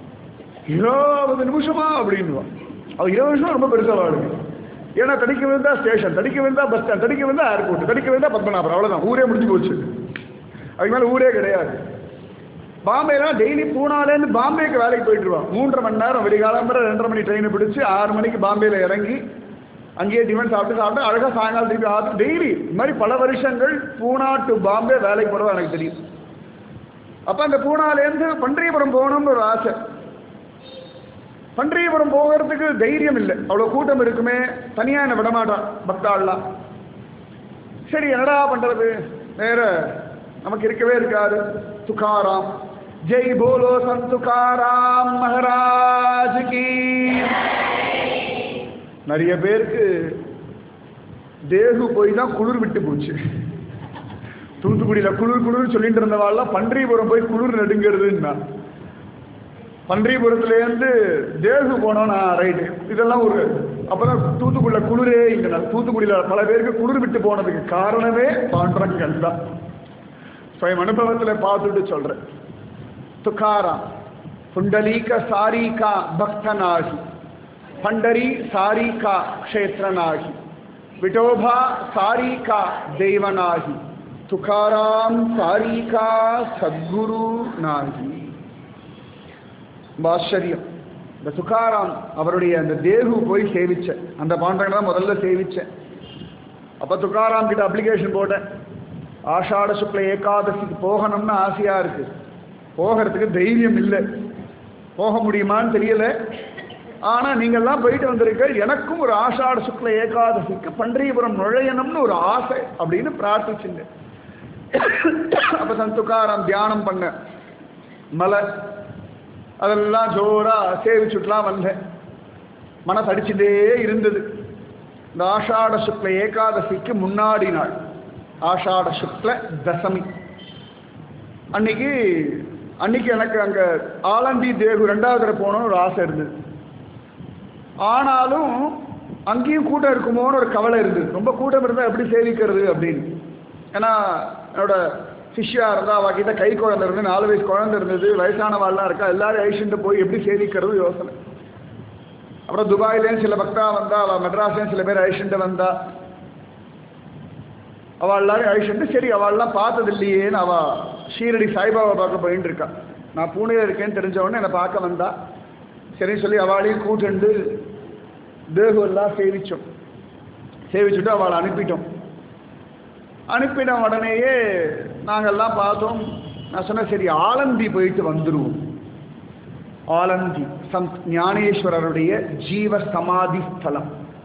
இருபது நிமிஷமா அப்படின்வா அவ இருபது நிமிஷம் ரொம்ப பெருசா வாழுங்க ஏன்னா தடிக்க விழுந்தா ஸ்டேஷன் தடிக்க விழுந்தா பஸ் ஸ்டாண்ட் தடிக்க விழுந்தா ஏர்போர்ட் தடிக்க விழுந்தா பத்மநாபர் அவ்வளவுதான் ஊரே முடிஞ்சு போச்சு அதுக்கு மேல ஊரே கிடையாது பாம்பேலாம் டெய்லி பூனாலேருந்து பாம்பேக்கு வேலைக்கு போயிட்டுருவான் மூன்றரை மணி நேரம் விடிகாலம்பரை ரெண்டரை மணி ட்ரெயினை பிடிச்சி ஆறு மணிக்கு பாம்பேல இறங்கி அங்கேயே டிஃபன் சாப்பிட்டு சாப்பிட்டு அழகாக சாயங்காலம் திருப்பி ஆறு டெய்லி இது மாதிரி பல வருஷங்கள் பூனா டு பாம்பே வேலைக்கு போகிறதா எனக்கு தெரியும் அப்போ அந்த பூனாலேருந்து பன்றியபுரம் போகணும்னு ஒரு ஆசை பன்றியபுரம் போகிறதுக்கு தைரியம் இல்லை அவ்வளோ கூட்டம் இருக்குமே தனியாக என்னை விடமாட்டான் பக்தாள்லாம் சரி என்னடா பண்ணுறது வேற நமக்கு இருக்கவே இருக்காது துக்காராம் ஜெய் போலோ சந்த் துக்காராம் மகராஜ் கீ நிறைய பேருக்கு தேகு போய் தான் குளிர் விட்டு போச்சு தூத்துக்குடியில் குளிர் குளிர் சொல்லிட்டு இருந்தவாள்லாம் பன்றிபுரம் போய் குளிர் நடுங்கிறதுன்னா பன்றிபுரத்துலேருந்து தேகு போனோம் நான் ரைட்டு இதெல்லாம் ஒரு அப்பதான் தூத்துக்குடியில் குளிரே இல்லை தூத்துக்குடியில் பல பேருக்கு குளிர் விட்டு போனதுக்கு காரணமே பாண்டரங்கள் தான் சுயம் அனுபவத்தில் பார்த்துட்டு சொல்கிறேன் துக்காராம் புண்டலீக சாரிகா பக்தனாகி पंडरी सारी का क्षेत्र नाही विठोबा सारी का देव नाही तुकाराम सारी का சத்குரு நாகி ரொம்ப ஆச்சரியம் இந்த துக்காராம் அவருடைய அந்த தேகு போய் சேவிச்சேன் அந்த பாண்டங்களை தான் முதல்ல சேவிச்சேன் அப்போ துக்காராம் கிட்ட அப்ளிகேஷன் போட்டேன் ஆஷாட சுக்ல ஏகாதசிக்கு போகணும்னு ஆசையாக இருக்கு போகிறதுக்கு தைரியம் இல்லை போக முடியுமான்னு தெரியல ஆனால் நீங்கள்லாம் போயிட்டு வந்திருக்க எனக்கும் ஒரு ஆஷாட சுக்ல ஏகாதசிக்கு பன்றியபுரம் நுழையணும்னு ஒரு ஆசை அப்படின்னு பிரார்த்திச்சுங்க அப்போ சந்துக்காரம் தியானம் பண்ண மலை அதெல்லாம் ஜோரா சேவிச்சுட்டுலாம் வந்தேன் மனசு அடிச்சுட்டே இருந்தது இந்த ஆஷாட சுக்ல ஏகாதசிக்கு முன்னாடி நாள் ஆஷாட சுக்ல தசமி அன்னைக்கு அன்னைக்கு எனக்கு அங்கே ஆலந்தி தேகு ரெண்டாவது தடவை போகணும்னு ஒரு ஆசை இருந்தது ஆனாலும் அங்கேயும் கூட்டம் இருக்குமோன்னு ஒரு கவலை இருந்தது ரொம்ப கூட்டம் இருந்தால் எப்படி சேவிக்கிறது அப்படின்னு ஏன்னா என்னோட சிஷ்யா இருந்தா அவகிட்ட கை குழந்தை இருந்து நாலு வயசு குழந்தை இருந்தது வயசானவாள்லாம் இருக்கா எல்லாரும் அழிச்சுட்டு போய் எப்படி சேவிக்கிறது யோசனை அப்புறம் துபாயிலேயும் சில பக்தா வந்தா அவ மெட்ராஸ்லேயும் சில பேர் அழிச்சுட்டு வந்தா அவள் எல்லாரும் அழிச்சுட்டு சரி அவள்லாம் பார்த்தது இல்லையேன்னு அவ ஷீரடி சாய்பாபா பார்க்க போயின்னு இருக்கா நான் பூனேல இருக்கேன்னு தெரிஞ்ச உடனே என்னை பார்க்க வந்தா சரின்னு சொல்லி அவளையும் கூட்டுண்டு தேகு எல்லாம் சேவிச்சோம் சேவிச்சுட்டு அவளை அனுப்பிட்டோம் அனுப்பின உடனேயே நாங்கெல்லாம் பார்த்தோம் நான் சொன்னேன் சரி ஆலந்தி போயிட்டு வந்துருவோம் ஆலந்தி சந்த் ஞானேஸ்வரருடைய ஜீவ சமாதி ஸ்தலம்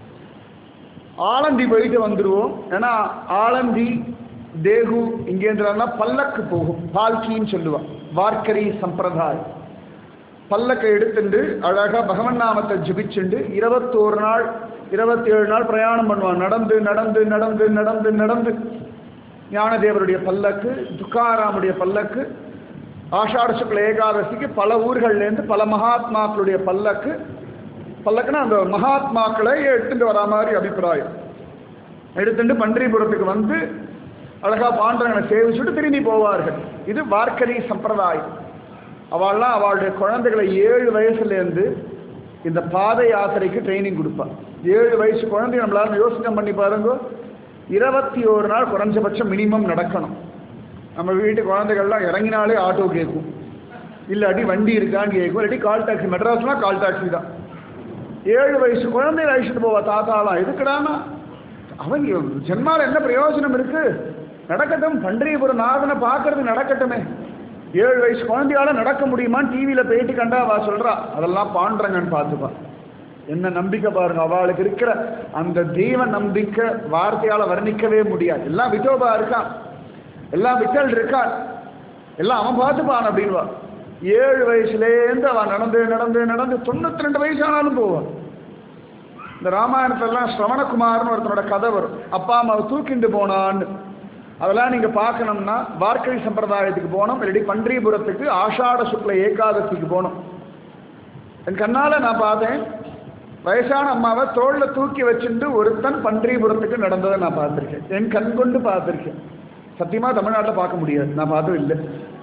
ஆலந்தி போயிட்டு வந்துருவோம் ஏன்னா ஆலந்தி தேகு இங்கேந்திரா பல்லக்கு போகும் பால்கின்னு சொல்லுவான் வார்க்கரி சம்பிரதாயம் பல்லக்கை எடுத்துண்டு அழகா பகவன் நாமத்தை ஜபிச்சுண்டு இருபத்தோரு நாள் இருபத்தி ஏழு நாள் பிரயாணம் பண்ணுவான் நடந்து நடந்து நடந்து நடந்து நடந்து ஞானதேவருடைய பல்லக்கு துக்காராமுடைய பல்லக்கு ஆஷாட சுக்ல ஏகாதசிக்கு பல ஊர்கள்லேருந்து பல மகாத்மாக்களுடைய பல்லக்கு பல்லக்குன்னா அந்த மகாத்மாக்களை எடுத்துட்டு வரா மாதிரி அபிப்பிராயம் எடுத்துட்டு பன்றிபுரத்துக்கு வந்து அழகா பாண்டவங்களை சேவிச்சுட்டு திரும்பி போவார்கள் இது வார்க்கரி சம்பிரதாயம் அவள்லாம் அவளுடைய குழந்தைகளை ஏழு வயசுலேருந்து இந்த பாத யாத்திரைக்கு ட்ரைனிங் கொடுப்பா ஏழு வயசு குழந்தை நம்மளால யோசனை பண்ணி பாருங்க இருபத்தி ஒரு நாள் குறைஞ்சபட்சம் மினிமம் நடக்கணும் நம்ம வீட்டு குழந்தைகள்லாம் இறங்கினாலே ஆட்டோ கேட்கும் இல்லாட்டி வண்டி இருக்கான்னு கேட்கும் இல்லாட்டி கால் டாக்ஸி மெட்ராஸ்லாம் கால் டாக்ஸி தான் ஏழு வயசு குழந்தைய அழிச்சிட்டு போவா தாத்தாலாம் எதுக்குடானா அவன் ஜென்மால என்ன பிரயோஜனம் இருக்கு நடக்கட்டும் பண்டரிபுரம் நாதனை பார்க்கறது நடக்கட்டுமே ஏழு வயசு குழந்தையால நடக்க முடியுமான்னு டிவியில் போயிட்டு கண்டா அவ சொல்றா அதெல்லாம் பாண்டறங்கன்னு பார்த்துப்பா என்ன நம்பிக்கை பாருங்க அவளுக்கு இருக்கிற அந்த தெய்வ நம்பிக்கை வார்த்தையால வர்ணிக்கவே முடியாது எல்லாம் விட்டோபா இருக்கான் எல்லாம் விட்டல் இருக்கான் எல்லாம் அவன் பார்த்துப்பான் அப்படின்வா ஏழு வயசுலேருந்து அவன் நடந்து நடந்து நடந்து தொண்ணூத்தி ரெண்டு வயசு ஆனாலும் போவான் இந்த ராமாயணத்திலலாம் ஸ்ரவணகுமார்னு ஒருத்தனோட கதை வரும் அப்பா அம்மாவை தூக்கிண்டு போனான்னு அதெல்லாம் நீங்க பார்க்கணும்னா வார்க்கழி சம்பிரதாயத்துக்கு போனோம் இல்லாட்டி பன்றிபுரத்துக்கு ஆஷாட சுக்ல ஏகாதசிக்கு போனோம் என் கண்ணால நான் பார்த்தேன் வயசான அம்மாவை தோல்ல தூக்கி வச்சுட்டு ஒருத்தன் பன்றிபுரத்துக்கு நடந்ததை நான் பார்த்துருக்கேன் என் கண் கொண்டு பார்த்துருக்கேன் சத்தியமா தமிழ்நாட்டில் பார்க்க முடியாது நான் பார்த்ததும் இல்லை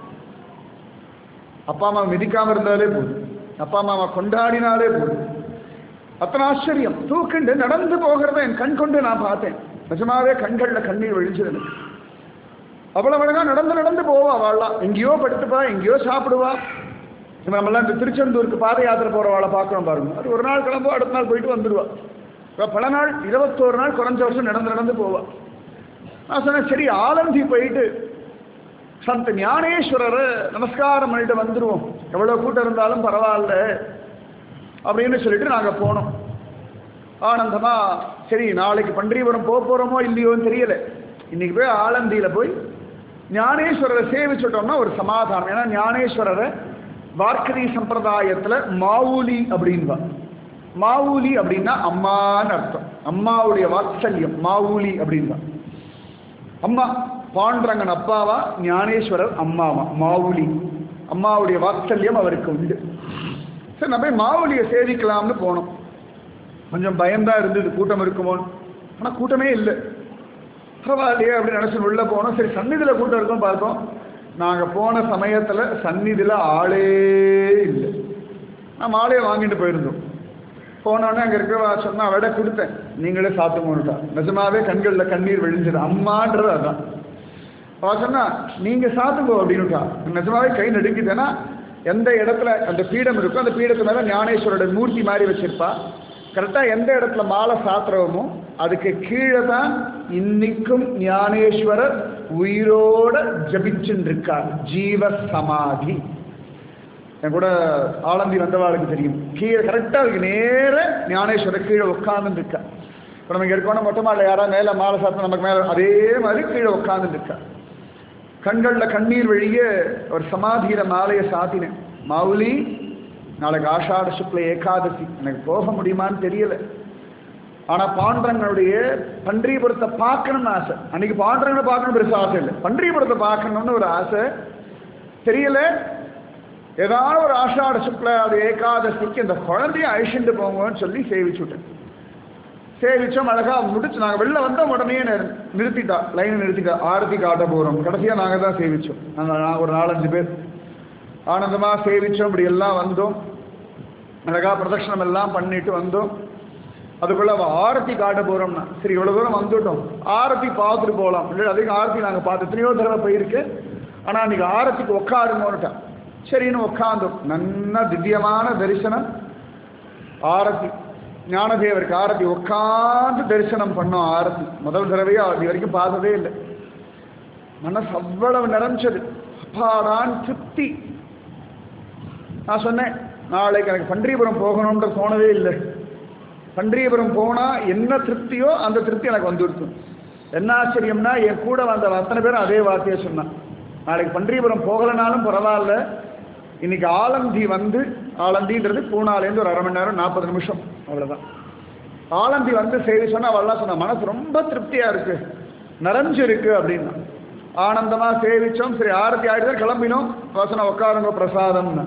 அப்பா அம்மா மிதிக்காம இருந்தாலே போதும் அப்பா அம்மாவை கொண்டாடினாலே போதும் அத்தனை ஆச்சரியம் தூக்கிண்டு நடந்து போகிறத என் கண் கொண்டு நான் பார்த்தேன் நிஜமாவே கண்களில் கண்ணீர் விழிச்சது எனக்கு அவ்வளவு அழகா நடந்து நடந்து போவா அவள்லாம் எங்கேயோ படுத்துப்பா எங்கேயோ சாப்பிடுவா இப்ப நம்மலாம் இந்த திருச்செந்தூருக்கு பாத யாத்திரை போறவாளை பார்க்கணும் பாருங்க அது ஒரு நாள் கிளம்புவா அடுத்த நாள் போயிட்டு வந்துடுவா இப்ப பல நாள் இருபத்தோரு நாள் குறைஞ்ச வருஷம் நடந்து நடந்து போவா நான் சொன்னேன் சரி ஆலந்தி போயிட்டு சந்த ஞானேஸ்வரரை நமஸ்காரம் பண்ணிட்டு வந்துடுவோம் எவ்வளோ கூட்டம் இருந்தாலும் பரவாயில்ல அப்படின்னு சொல்லிட்டு நாங்கள் போனோம் ஆனந்தமா சரி நாளைக்கு பன்றிபுரம் போக போகிறோமோ இல்லையோன்னு தெரியல இன்னைக்கு போய் ஆலந்தியில் போய் ஞானேஸ்வரரை சேவிச்சுட்டோம்னா ஒரு சமாதானம் ஏன்னா ஞானேஸ்வரரை வார்க்கரி சம்பிரதாயத்தில் மாவூலி அப்படின்பா மாவூலி அப்படின்னா அம்மான்னு அர்த்தம் அம்மாவுடைய வாத்சல்யம் மாவூலி அப்படின்பா அம்மா பாண்டரங்கன் அப்பாவா ஞானேஸ்வரர் அம்மாவா மாவுலி அம்மாவுடைய வாத்சல்யம் அவருக்கு உண்டு சரி நம்ம போய் மாவுலியை சேவிக்கலாம்னு போனோம் கொஞ்சம் பயம்தான் இருந்தது கூட்டம் இருக்குமோன்னு ஆனால் கூட்டமே இல்லை பரவாயில்லையே அப்படின்னு நினச்சி உள்ளே போனோம் சரி சந்நிதியில் கூட்டம் இருக்கும் பார்த்தோம் நாங்கள் போன சமயத்தில் சந்நிதியில் ஆளே இல்லை நான் மாலையை வாங்கிட்டு போயிருந்தோம் போனோடனே அங்கே இருக்கிற சொன்னா விட கொடுத்தேன் நீங்களே சாப்பிட்டுமோன்னுட்டா நிஜமாவே கண்களில் கண்ணீர் விழிஞ்சது அம்மான்றது அதான் அவ சொன்னா நீங்க சாப்பிட்டுக்கோ அப்படின்னுட்டா நிஜமாவே கை நடுக்கிட்டேன்னா எந்த இடத்துல அந்த பீடம் இருக்கோ அந்த பீடத்து மேல ஞானேஸ்வரோட மூர்த்தி மாதிரி வச்சிருப்பா கரெக்டாக எந்த இடத்துல மாலை சாத்துறோமோ அதுக்கு கீழே தான் இன்னைக்கும் ஞானேஸ்வரர் உயிரோட ஜபிச்சுன்னு இருக்கார் ஜீவ சமாதி என் கூட ஆலந்தி வந்தவாளுக்கு தெரியும் கீழே கரெக்டாக அதுக்கு நேர ஞானேஸ்வரர் கீழே உட்கார்ந்து இருக்கா இப்போ நம்ம இங்கே இருக்கோம்னா மொட்டை மாடல யாராவது மேலே மாலை சாப்பிட்டு நமக்கு மேலே அதே மாதிரி கீழே உட்கார்ந்து இருக்கா கண்களில் கண்ணீர் வழிய ஒரு சமாதியில மாலையை சாத்தினேன் மாவுலி நாளைக்கு ஆஷாட சுக்ல ஏகாதசி எனக்கு போக முடியுமான்னு தெரியல ஆனா பாண்டரங்களுடைய பன்றிபுரத்தை பார்க்கணும்னு ஆசை அன்னைக்கு பாண்டரங்களை பார்க்கணும் பெருசா ஆசை இல்லை பன்றிபுரத்தை பார்க்கணும்னு ஒரு ஆசை தெரியல ஏதாவது ஒரு ஆஷாட சுக்ல அது ஏகாதசிக்கு இந்த குழந்தைய அழிச்சுட்டு போங்கன்னு சொல்லி சேவிச்சுட்டேன் சேவிச்சோம் அழகா முடிச்சு நாங்கள் வெளில வந்தோம் உடனே நி- நிறுத்திட்டா லைனை நிறுத்திட்டா ஆரத்தி காட்ட போகிறோம் கடைசியாக நாங்கள் தான் சேவிச்சோம் நாங்கள் ஒரு நாலஞ்சு பேர் ஆனந்தமாக சேவிச்சோம் இப்படி எல்லாம் வந்தோம் அழகா பிரதட்சணம் எல்லாம் பண்ணிட்டு வந்தோம் அதுக்குள்ள அவ ஆரத்தி காட்ட போறோம்னா சரி இவ்வளவு தூரம் வந்துட்டோம் ஆரத்தி பார்த்துட்டு போகலாம் இல்லை அதிகம் ஆரத்தி நாங்கள் பார்த்து எத்தனையோ தடவை போயிருக்கு ஆனா அன்னைக்கு ஆரத்திக்கு உட்காருங்கோன்னுட்டேன் சரின்னு உட்காந்தோம் நன்னா திவ்யமான தரிசனம் ஆரத்தி ஞானதேவருக்கு ஆரத்தி உட்காந்து தரிசனம் பண்ணோம் ஆரத்தி முதல் தடவையா அது வரைக்கும் பார்த்ததே இல்லை மனசு அவ்வளவு நிறைஞ்சது அப்பாடான் திருப்தி நான் சொன்னேன் நாளைக்கு எனக்கு பன்றியபுரம் போகணுன்ற தோணவே இல்லை பன்றியபுரம் போனால் என்ன திருப்தியோ அந்த திருப்தி எனக்கு வந்துடுச்சு என்ன ஆச்சரியம்னா என் கூட வந்த அத்தனை பேரும் அதே வார்த்தையை சொன்னான் நாளைக்கு பன்றியபுரம் போகலைனாலும் பரவாயில்ல இன்னைக்கு ஆலந்தி வந்து ஆலந்தின்றது பூனாலேருந்து ஒரு அரை மணி நேரம் நாற்பது நிமிஷம் அவ்வளோதான் ஆலந்தி வந்து செய்தி சொன்னா அவள்லாம் சொன்னா மனசு ரொம்ப திருப்தியா இருக்கு நிறைஞ்சு இருக்கு அப்படின்னா ஆனந்தமா சேவிச்சோம் சரி ஆரத்தி ஆயிடுதான் கிளம்பினோம் வசனம் உட்காருங்க பிரசாதம்னு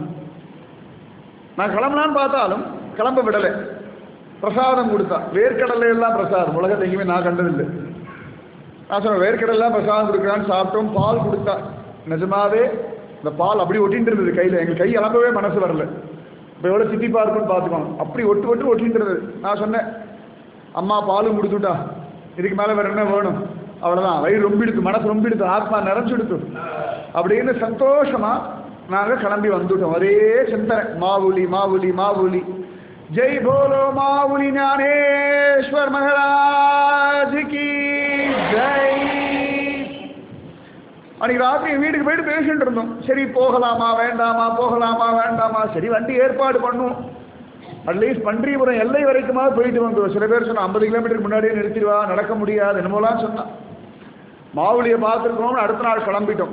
நான் கிளம்பலான்னு பார்த்தாலும் கிளம்ப விடலை பிரசாதம் கொடுத்தா வேர்க்கடலை எல்லாம் பிரசாதம் உலகத்தை எங்கேயுமே நான் கண்டதில்லை நான் சொன்னேன் வேர்க்கடலாம் பிரசாதம் கொடுக்குறான்னு சாப்பிட்டோம் பால் கொடுத்தா நிஜமாவே இந்த பால் அப்படி ஒட்டிட்டு இருந்தது கையில் எங்கள் கை அலம்பவே மனசு வரல இப்போ எவ்வளோ சித்திப்பா இருக்குன்னு பார்த்துக்கோங்க அப்படி ஒட்டு ஒட்டு ஒட்டிட்டு இருந்தது நான் சொன்னேன் அம்மா பாலும் கொடுத்துட்டா இதுக்கு மேலே வேற என்ன வேணும் அவ்வளோதான் வயிறு ரொம்பிடுத்து மனசு ரொம்பிடுத்து ஆத்மா நிறைஞ்சுடுத்து அப்படின்னு சந்தோஷமா நாங்கள் கிளம்பி வந்துட்டோம் ஒரே சிந்தனை மாவுலி மாவுலி மாவுலி ஜெய் போலோ மாவுலி ஞானேஸ்வர் மகராஜ் கி ஜெய் அன்னைக்கு ராத்திரி என் வீட்டுக்கு போயிட்டு பேசிட்டு இருந்தோம் சரி போகலாமா வேண்டாமா போகலாமா வேண்டாமா சரி வண்டி ஏற்பாடு பண்ணுவோம் அட்லீஸ்ட் பன்றிபுரம் எல்லை வரைக்குமா போயிட்டு வந்தோம் சில பேர் சொன்னா ஐம்பது கிலோமீட்டருக்கு முன்னாடியே நிறுத்திடுவா நடக்க முடியாது என்னமோலாம் சொன்னான் மாவுளியை பார்த்துருக்கோம்னு அடுத்த நாள் கிளம்பிட்டோம்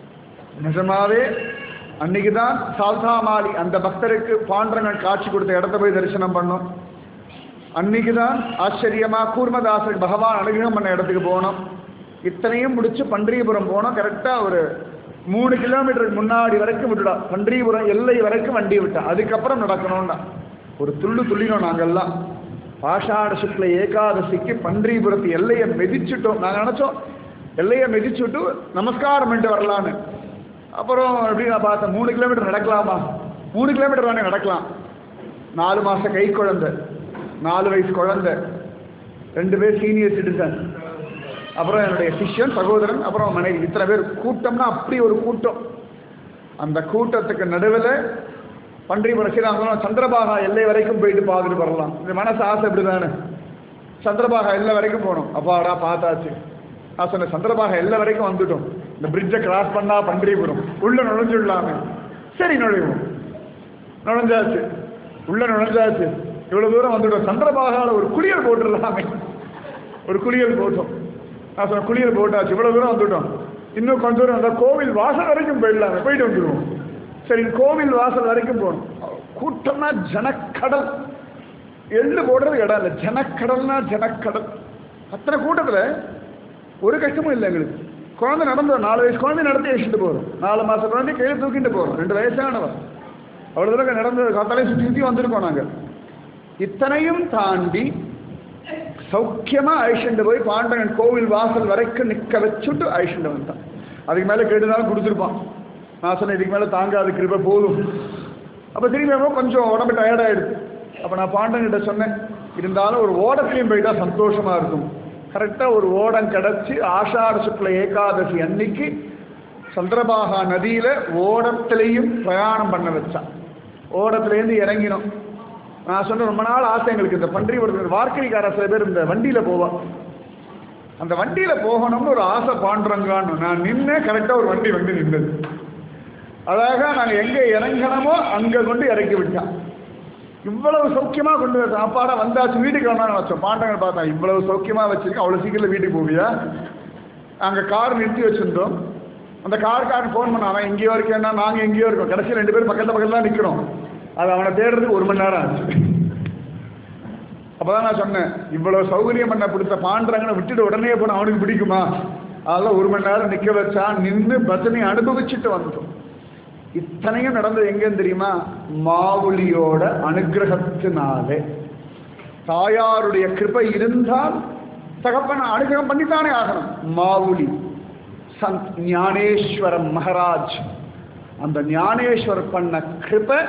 நிஜமாவே அன்னைக்கு தான் சால்தாமாலி அந்த பக்தருக்கு பாண்டரங்கன் காட்சி கொடுத்த இடத்த போய் தரிசனம் பண்ணோம் அன்னைக்கு தான் ஆச்சரியமா கூர்மதாசருக்கு பகவான் அனுகிரகம் பண்ண இடத்துக்கு போனோம் இத்தனையும் முடிச்சு பன்றியபுரம் போனோம் கரெக்டாக ஒரு மூணு கிலோமீட்டருக்கு முன்னாடி வரைக்கும் விட்டுடா பன்றியபுரம் எல்லை வரைக்கும் வண்டி விட்டா அதுக்கப்புறம் நடக்கணும்னா ஒரு துள்ளு துள்ளினோம் நாங்கெல்லாம் ஆஷாட சுக்ல ஏகாதசிக்கு பன்றிபுரத்து எல்லையை மிதிச்சுட்டோம் நாங்கள் நினச்சோம் எல்லையை மிதிச்சுட்டு நமஸ்காரம் பண்ணிட்டு வரலான்னு அப்புறம் எப்படி நான் பார்த்தேன் மூணு கிலோமீட்டர் நடக்கலாமா மூணு கிலோமீட்டர் தானே நடக்கலாம் நாலு மாச கை குழந்தை நாலு வயசு குழந்தை ரெண்டு பேர் சீனியர் சிட்டிசன் அப்புறம் என்னுடைய சிஷ்யன் சகோதரன் அப்புறம் மனைவி இத்தனை பேர் கூட்டம்னா அப்படி ஒரு கூட்டம் அந்த கூட்டத்துக்கு நடுவில் பன்றிபுரம் ஸ்ரீராமபுரம் சந்திரபாகா எல்லை வரைக்கும் போயிட்டு பார்த்துட்டு வரலாம் இந்த மனசு ஆசை இப்படிதானே சந்திரபாகா எல்லை வரைக்கும் போகணும் அப்பாடா பார்த்தாச்சு நான் சொன்னேன் சந்திரபாகா எல்லை வரைக்கும் வந்துட்டோம் இந்த பிரிட்ஜை கிராஸ் பண்ணா பன்றிபுரம் உள்ள நுழைஞ்சுடலாமே சரி நுழைவோம் நுழைஞ்சாச்சு உள்ள நுழைஞ்சாச்சு இவ்வளவு தூரம் வந்துட்டோம் சந்திரபாகால ஒரு குளியல் போட்டுடலாமே ஒரு குளியல் போட்டோம் நான் சொன்ன குளியல் போட்டாச்சு இவ்வளவு தூரம் வந்துட்டோம் இன்னும் கொஞ்ச தூரம் வந்தால் கோவில் வாசல் வரைக்கும் போயிடலாமே போயிட்டு வந்துடுவோம் சரி கோவில் வாசல் வரைக்கும் போகணும் கூட்டம்னா ஜனக்கடல் எள்ளு போடுறது இடம் இல்லை ஜனக்கடல்னா ஜனக்கடல் அத்தனை கூட்டத்தில் ஒரு கஷ்டமும் இல்லை எங்களுக்கு குழந்தை நடந்து நாலு வயசு குழந்தை நடத்தி வச்சுட்டு போகிறோம் நாலு மாதம் குழந்தை கையை தூக்கிட்டு போகிறோம் ரெண்டு வயசானவன் அவ்வளோ தூரம் நடந்து காத்தாலே சுற்றி சுற்றி வந்திருக்கோம் நாங்கள் இத்தனையும் தாண்டி சௌக்கியமா அழிச்சுட்டு போய் பாண்டவன் கோவில் வாசல் வரைக்கும் நிக்க வச்சுட்டு அழிச்சுட்டு வந்தான் அதுக்கு மேல கேட்டுனாலும் கொடுத்துருப்பான் நான் சொன்னேன் இதுக்கு மேல தாங்காது கிருப போதும் அப்ப திரும்பி வரும்போது கொஞ்சம் உடம்பு டயர்டாயிடுது அப்ப நான் பாண்டவன்கிட்ட சொன்னேன் இருந்தாலும் ஒரு ஓடத்துலையும் போயிட்டா சந்தோஷமா இருக்கும் கரெக்டா ஒரு ஓடம் கிடச்சி ஆஷாட சுக்ல ஏகாதசி அன்னைக்கு சந்திரபாகா நதியில ஓடத்திலையும் பிரயாணம் பண்ண வச்சான் ஓடத்துலேருந்து இறங்கினோம் நான் சொன்ன ரொம்ப நாள் ஆசை எங்களுக்கு இந்த பன்றி ஒரு வார்க்கரிக்கார சில பேர் இந்த வண்டியில போவா அந்த வண்டியில போகணும்னு ஒரு ஆசை பாண்டுறங்கான்னு நான் நின்னே கரெக்டா ஒரு வண்டி வந்து நின்றது அழகா நாங்க எங்க இறங்கணுமோ அங்க கொண்டு இறக்கி விட்டான் இவ்வளவு சௌக்கியமா கொண்டு வர சாப்பாடா வந்தாச்சு வீட்டுக்கு வேணாம்னு வச்சோம் பாண்டவங்க பார்த்தா இவ்வளவு சௌக்கியமா வச்சிருக்கேன் அவ்வளவு சீக்கிரம் வீட்டுக்கு போவியா அங்க கார் நிறுத்தி வச்சிருந்தோம் அந்த கார்காரன் ஃபோன் பண்ண அவன் எங்கேயோ இருக்கேன்னா நாங்க எங்கேயோ இருக்கோம் கடைசி ரெண்டு பேரும் பக்கத்துல பக்கத்துல தான் நிக்கிறோம் அது அவனை தேடுறதுக்கு ஒரு மணி நேரம் ஆச்சு அப்பதான் நான் சொன்னேன் இவ்வளவு சௌகரியம் பண்ண பிடிச்ச பாண்டுறாங்கன்னு விட்டுட்டு உடனே போன அவனுக்கு பிடிக்குமா அதெல்லாம் ஒரு மணி நேரம் நிக்க வச்சா நின்று பஜனை அனுபவிச்சுட்டு வந்தோம் இத்தனையும் நடந்தது எங்கன்னு தெரியுமா மாவுளியோட அனுகிரகத்தினாலே தாயாருடைய கிருபை இருந்தால் தகப்பன் அனுகிரகம் பண்ணித்தானே ஆகணும் மாவுலி சந்த் ஞானேஸ்வரம் மகாராஜ் அந்த ஞானேஸ்வர் பண்ண கிருபை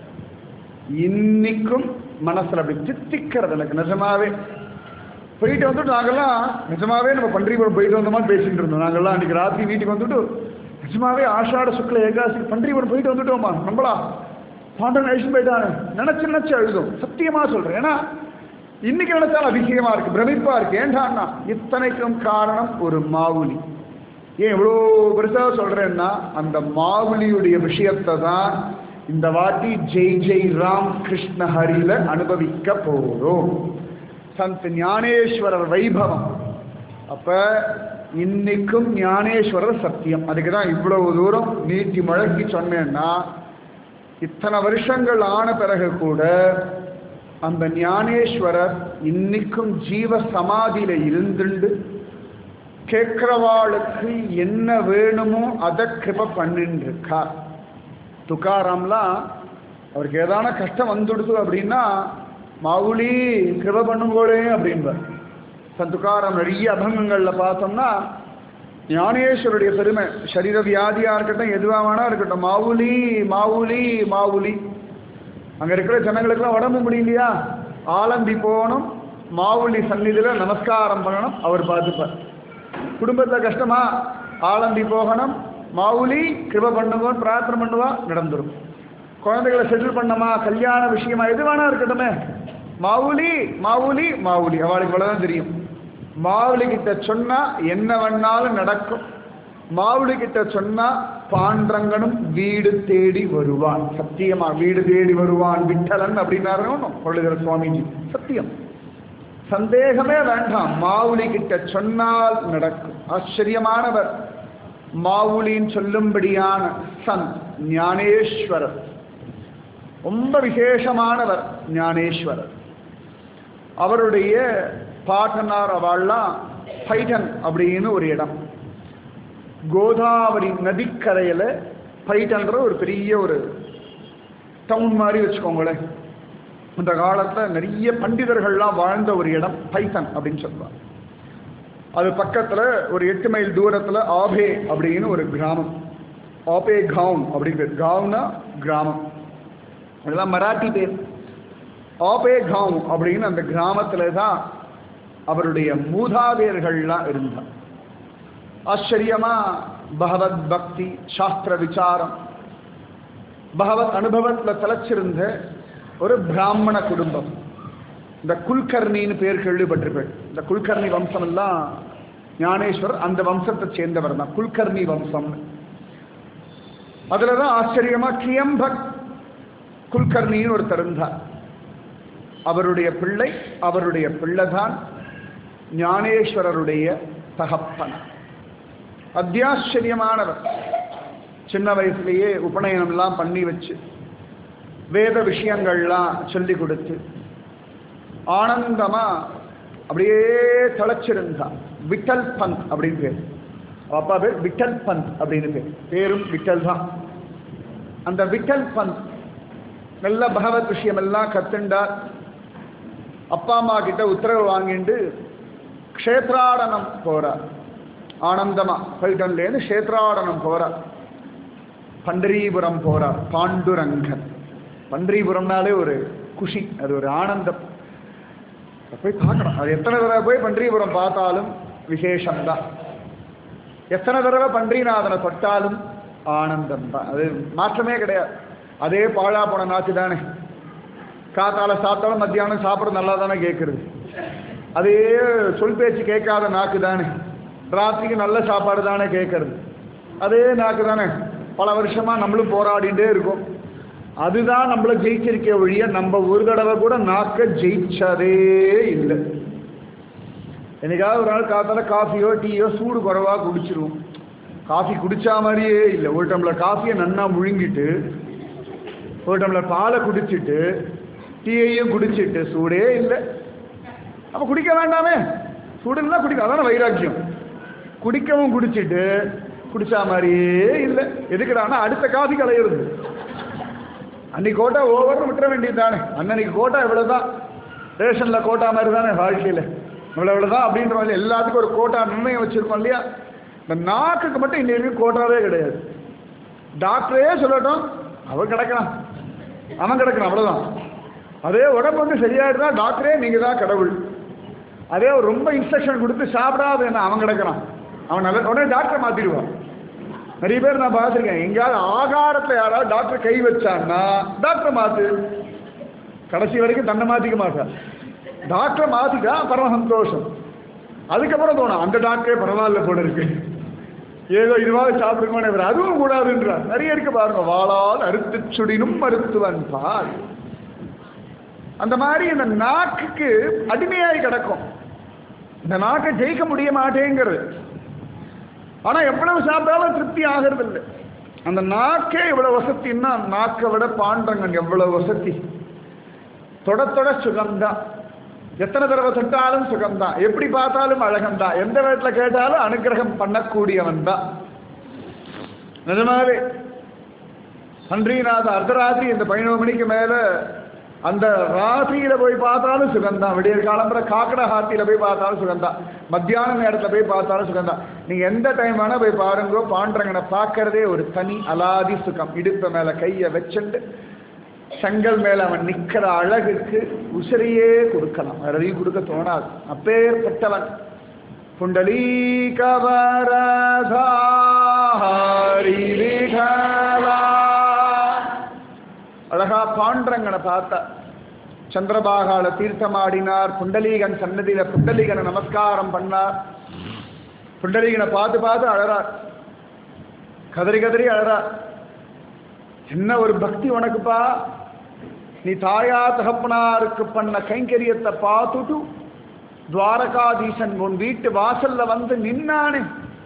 இன்னைக்கும் மனசுல அப்படி தித்திக்கிறது எனக்கு நிஜமாவே போயிட்டு வந்துட்டு நாங்கெல்லாம் நிஜமாவே நம்ம பன்றிபுரம் போயிட்டு வந்தோமா பேசிட்டு இருந்தோம் நாங்கெல்லாம் அன்னைக்கு ராத்திரி வீட்டுக்கு வந்துட்டு நிஜமாவே ஆஷாட சுக்ல ஏகாசி பன்றிபுரம் போயிட்டு வந்துட்டோமா நம்மளா பாண்டன் அழிச்சு போயிட்டானு நினைச்சு நினைச்சு அழுதும் சத்தியமா சொல்றேன் ஏன்னா இன்னைக்கு நினைச்சாலும் அதிசயமா இருக்கு பிரமிப்பா இருக்கு ஏன்டான்னா இத்தனைக்கும் காரணம் ஒரு மாவுலி ஏன் இவ்வளோ பெருசா சொல்றேன்னா அந்த மாவுலியுடைய விஷயத்தை தான் இந்த வாட்டி ஜெய் ஜெய் ராம் கிருஷ்ண ஹரியில அனுபவிக்க போறோம் சந்த் ஞானேஸ்வரர் வைபவம் அப்ப இன்னைக்கும் ஞானேஸ்வரர் சத்தியம் அதுக்கு தான் இவ்வளவு தூரம் நீட்டி முழக்கி சொன்னேன்னா இத்தனை வருஷங்கள் ஆன பிறகு கூட அந்த ஞானேஸ்வரர் இன்னைக்கும் ஜீவ சமாதியில இருந்துண்டு கேட்கிறவாளுக்கு என்ன வேணுமோ அதை கிருப பண்ணிட்டு இருக்கார் துக்காராம்லாம் அவருக்கு ஏதான கஷ்டம் வந்துடுது அப்படின்னா மாவுளி கிருப பண்ணுங்கோளே அப்படின்பார் சந்துக்காரம் நிறைய அபங்கங்கள்ல பார்த்தோம்னா ஞானேஸ்வருடைய பெருமை சரீர வியாதியா இருக்கட்டும் எதுவா வேணா இருக்கட்டும் மாவுலி மாவுலி மாவுலி அங்க இருக்கிற ஜனங்களுக்கெல்லாம் உடம்பு முடியலையா ஆலம்பி போகணும் மாவுளி சந்நிதியில நமஸ்காரம் பண்ணணும் அவர் பார்த்துப்பார் குடும்பத்துல கஷ்டமா ஆலம்பி போகணும் மாவுளி கிருப பண்ணுவோம் பிரார்த்தனை பண்ணுவா நடந்துரும் குழந்தைகளை செட்டில் பண்ணமா கல்யாண விஷயமா எது வேணா இருக்கட்டுமே மாவுலி மாவுலி மாவுலி அவளுக்கு இவ்வளவுதான் தெரியும் மாவுளி கிட்ட சொன்னா என்ன வேணாலும் நடக்கும் மாவுளி கிட்ட சொன்னா பாண்டரங்கனும் வீடு தேடி வருவான் சத்தியமா வீடு தேடி வருவான் விட்டலன் அப்படின்னாரு கொள்ளுகிற சுவாமிஜி சத்தியம் சந்தேகமே வேண்டாம் மாவுளி கிட்ட சொன்னால் நடக்கும் ஆச்சரியமானவர் மாவுளின்னு சொல்லும்படியான சந்த் ஞானேஸ்வரர் ரொம்ப விசேஷமானவர் ஞானேஸ்வரர் அவருடைய பாட்டனார் அவள்லாம் பைடன் அப்படின்னு ஒரு இடம் கோதாவரி நதிக்கரையில் பைட்டன்ற ஒரு பெரிய ஒரு டவுன் மாதிரி வச்சுக்கோங்களேன் இந்த காலத்தில் நிறைய பண்டிதர்கள்லாம் வாழ்ந்த ஒரு இடம் பைத்தன் அப்படின்னு சொல்லுவாங்க அது பக்கத்தில் ஒரு எட்டு மைல் தூரத்தில் ஆபே அப்படின்னு ஒரு கிராமம் ஆபே கவுன் அப்படின்னு பேர் கவுனா கிராமம் அதெல்லாம் மராட்டி பேர் ஆபே கவுன் அப்படின்னு அந்த கிராமத்தில் தான் அவருடைய மூதாதையர்கள்லாம் இருந்தார் ஆச்சரியமா பகவத் பக்தி சாஸ்திர விசாரம் பகவத் அனுபவத்தில் தலைச்சிருந்த ஒரு பிராமண குடும்பம் இந்த குல்கர்ணின்னு பேர் கேள்விப்பட்டிருப்பேன் இந்த குல்கர்ணி வம்சம் எல்லாம் ஞானேஸ்வரர் அந்த வம்சத்தை சேர்ந்தவர் தான் குல்கர்ணி வம்சம் அதுல தான் ஆச்சரியமா கியம்பக் குல்கர்ணின்னு ஒருத்தர் இருந்தார் அவருடைய பிள்ளை அவருடைய பிள்ளை தான் ஞானேஸ்வரருடைய தகப்பன் அத்தியாச்சரியமானவர் சின்ன வயசுலேயே உபநயனம்லாம் பண்ணி வச்சு வேத விஷயங்கள்லாம் சொல்லி கொடுத்து ஆனந்தமா அப்படியே தழைச்சிருந்தா விட்டல் பந்த் அப்படின்னு பேர் அவ அப்பா பேர் விட்டல் பந்த் அப்படின்னு பேர் பேரும் விட்டல் தான் அந்த விட்டல் பந்த் நல்ல பகவத் விஷயம் எல்லாம் கத்துண்டார் அப்பா அம்மா கிட்ட உத்தரவு வாங்கிட்டு க்ஷேத்ராடனம் போறார் ஆனந்தமா பைட்டன்லேருந்து க்ஷேத்ராடனம் போறார் பண்டரீபுரம் போறார் பாண்டுரங்கன் பண்டரிபுரம்னாலே ஒரு குஷி அது ஒரு ஆனந்தம் போய் பார்க்கணும் அது எத்தனை தடவை போய் பண்டரிபுரம் பார்த்தாலும் விசேஷம்தான் எத்தனை தடவை பன்றிநாதனை தொட்டாலும் ஆனந்தம் தான் அது மாற்றமே கிடையாது அதே பாழா போன நாக்கு தானே காத்தால சாப்பிட்டாலும் மத்தியானம் சாப்பிட நல்லா தானே கேட்குறது அதே சொல் பேச்சு கேட்காத நாக்கு தானே ராத்திரிக்கு நல்ல சாப்பாடு தானே கேட்கறது அதே நாக்கு தானே பல வருஷமா நம்மளும் போராடிட்டே இருக்கோம் அதுதான் நம்மளை ஜெயிச்சிருக்க ஒழிய நம்ம ஒரு தடவை கூட நாக்க ஜெயிச்சதே இல்லை என்னைக்காவது ஒரு நாள் காத்தால காஃபியோ டீயோ சூடு குறைவா குடிச்சிருவோம் காஃபி குடிச்சா மாதிரியே இல்லை ஒரு டம்ளர் காஃபியை நன்னா முழுங்கிட்டு ஒரு டம்ளர் பாலை குடிச்சிட்டு டீயையும் குடிச்சிட்டு சூடே இல்லை அப்போ குடிக்க வேண்டாமே சூடு இல்லை குடிக்க அதான வைராக்கியம் குடிக்கவும் குடிச்சிட்டு குடிச்சா மாதிரியே இல்லை எதுக்குடானா அடுத்த காஃபி கலையிறது அன்னைக்கு கோட்டா ஓவர்னு விட்டுற வேண்டியது தானே அன்னன்னைக்கு கோட்டா இவ்வளவுதான் ரேஷனில் கோட்டா மாதிரி தானே வாழ்க்கையில் இவ்வளோ இவ்வளோதான் அப்படின்ற மாதிரி எல்லாத்துக்கும் ஒரு கோட்டா நிர்ணயம் வச்சுருக்கோம் இல்லையா இந்த நாக்குக்கு மட்டும் இன்னைக்கு கோட்டாவே கிடையாது டாக்டரே சொல்லட்டும் அவன் கிடக்கிறான் அவன் கிடக்கிறான் அவ்வளோதான் அதே உடம்பு வந்து சரியாயிடுதா டாக்டரே நீங்கள் தான் கடவுள் அதே ஒரு ரொம்ப இன்ஸ்ட்ரக்ஷன் கொடுத்து சாப்பிடாது என்ன அவன் கிடக்கிறான் அவன் நல்ல உடனே டாக்டரை மாற்றிடுவான் நிறைய பேர் நான் பார்த்துருக்கேன் எங்கேயாவது ஆகாரத்தில் யாராவது டாக்டர் கை வச்சான்னா டாக்டரை மாற்று கடைசி வரைக்கும் தன்னை மாற்றிக்க மாட்டான் டாக்டரை மாற்றிட்டா பரம சந்தோஷம் அதுக்கப்புறம் தோணும் அந்த டாக்டரே பரவாயில்ல போல இருக்கு ஏதோ இதுவாக சாப்பிடுங்கன்னு இவர் அதுவும் கூடாதுன்றார் நிறைய இருக்கு பாருங்க வாளால் அறுத்து சுடினும் மருத்துவன் பால் அந்த மாதிரி இந்த நாக்குக்கு அடிமையாகி கிடக்கும் இந்த நாக்கை ஜெயிக்க முடிய மாட்டேங்கிறது ஆனா எவ்வளவு சாப்பிட்டாலும் திருப்தி ஆகிறது இல்லை அந்த நாக்கே இவ்வளவு வசத்தின்னா நாக்கை விட பாண்டங்கன் எவ்வளவு வசதி தொட தொட சுகம்தான் எத்தனை தடவை தொட்டாலும் சுகம்தான் எப்படி பார்த்தாலும் அழகம்தான் எந்த வீட்டில் கேட்டாலும் அனுகிரகம் பண்ணக்கூடியவன் தான் நிஜமாவே அன்றிநாத அர்த்தராத்திரி இந்த பதினோரு மணிக்கு மேல அந்த ராத்திரியில போய் பார்த்தாலும் சுகம்தான் விடியற் காலம்புற காக்கட ஹாத்தியில போய் பார்த்தாலும் சுகம்தான் மத்தியான நேரத்துல போய் பார்த்தாலும் சுகம்தான் நீங்க எந்த டைம் வேணா போய் பாருங்கோ பாண்டரங்கனை பார்க்கறதே ஒரு தனி அலாதி சுகம் இடுப்ப மேல கைய வச்சுண்டு செங்கல் மேல அவன் நிக்கிற அழகுக்கு உசிரையே கொடுக்கலாம் வேற எதையும் கொடுக்க தோணாது அப்பேற்பட்டவன் புண்டலீகவரதாரி விகலா அழகா பாண்டரங்கனை பார்த்தா சந்திரபாகால தீர்த்தமாடினார் புண்டலீகன் சன்னதியில புண்டலீகனை நமஸ்காரம் பண்ணார் புண்டலீகனை பார்த்து பார்த்து அழறார் கதறி கதறி அழறார் என்ன ஒரு பக்தி உனக்குப்பா நீ தாயா தகப்பனாருக்கு பண்ண கைங்கரியத்தை பார்த்துட்டு துவாரகாதீசன் உன் வீட்டு வாசல்ல வந்து நின்னானே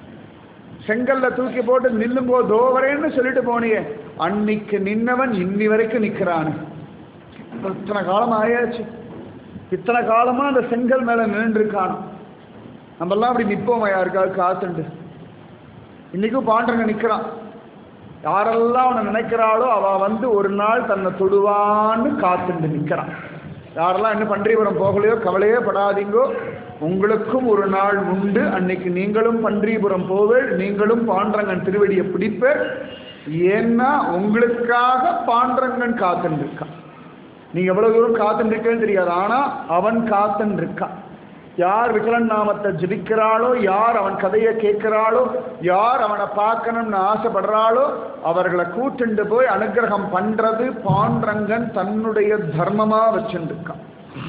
செங்கல்ல தூக்கி போட்டு நில்லும்போ தோவரேன்னு சொல்லிட்டு போனியே அன்னைக்கு நின்னவன் இன்னி வரைக்கும் நிக்கிறானு இத்தனை காலம் ஆயாச்சு இத்தனை காலமா அந்த செங்கல் மேல நின்று இருக்கானோ நம்மெல்லாம் அப்படி நிப்போமா யாருக்காவது காத்துண்டு இன்னைக்கும் பாண்டங்க நிக்கிறான் யாரெல்லாம் அவனை நினைக்கிறாளோ அவ வந்து ஒரு நாள் தன்னை தொடுவான்னு காத்துண்டு நிக்கிறான் யாரெல்லாம் இன்னும் பன்றிபுரம் போகலையோ கவலையே படாதீங்கோ உங்களுக்கும் ஒரு நாள் உண்டு அன்னைக்கு நீங்களும் பன்றிபுரம் போவேள் நீங்களும் பாண்டரங்கன் திருவடியை பிடிப்பேர் ஏன்னா உங்களுக்காக பாண்டரங்கன் காத்துட்டு இருக்கான் நீங்க எவ்வளவு தூரம் காத்துட்டு இருக்கேன்னு தெரியாது ஆனா அவன் காத்துட்டு இருக்கான் யார் விகலன் நாமத்தை ஜபிக்கிறாளோ யார் அவன் கதையை கேட்கிறாளோ யார் அவனை பார்க்கணும்னு ஆசைப்படுறாளோ அவர்களை கூட்டுண்டு போய் அனுகிரகம் பண்றது பாண்டரங்கன் தன்னுடைய தர்மமா வச்சுருக்கான்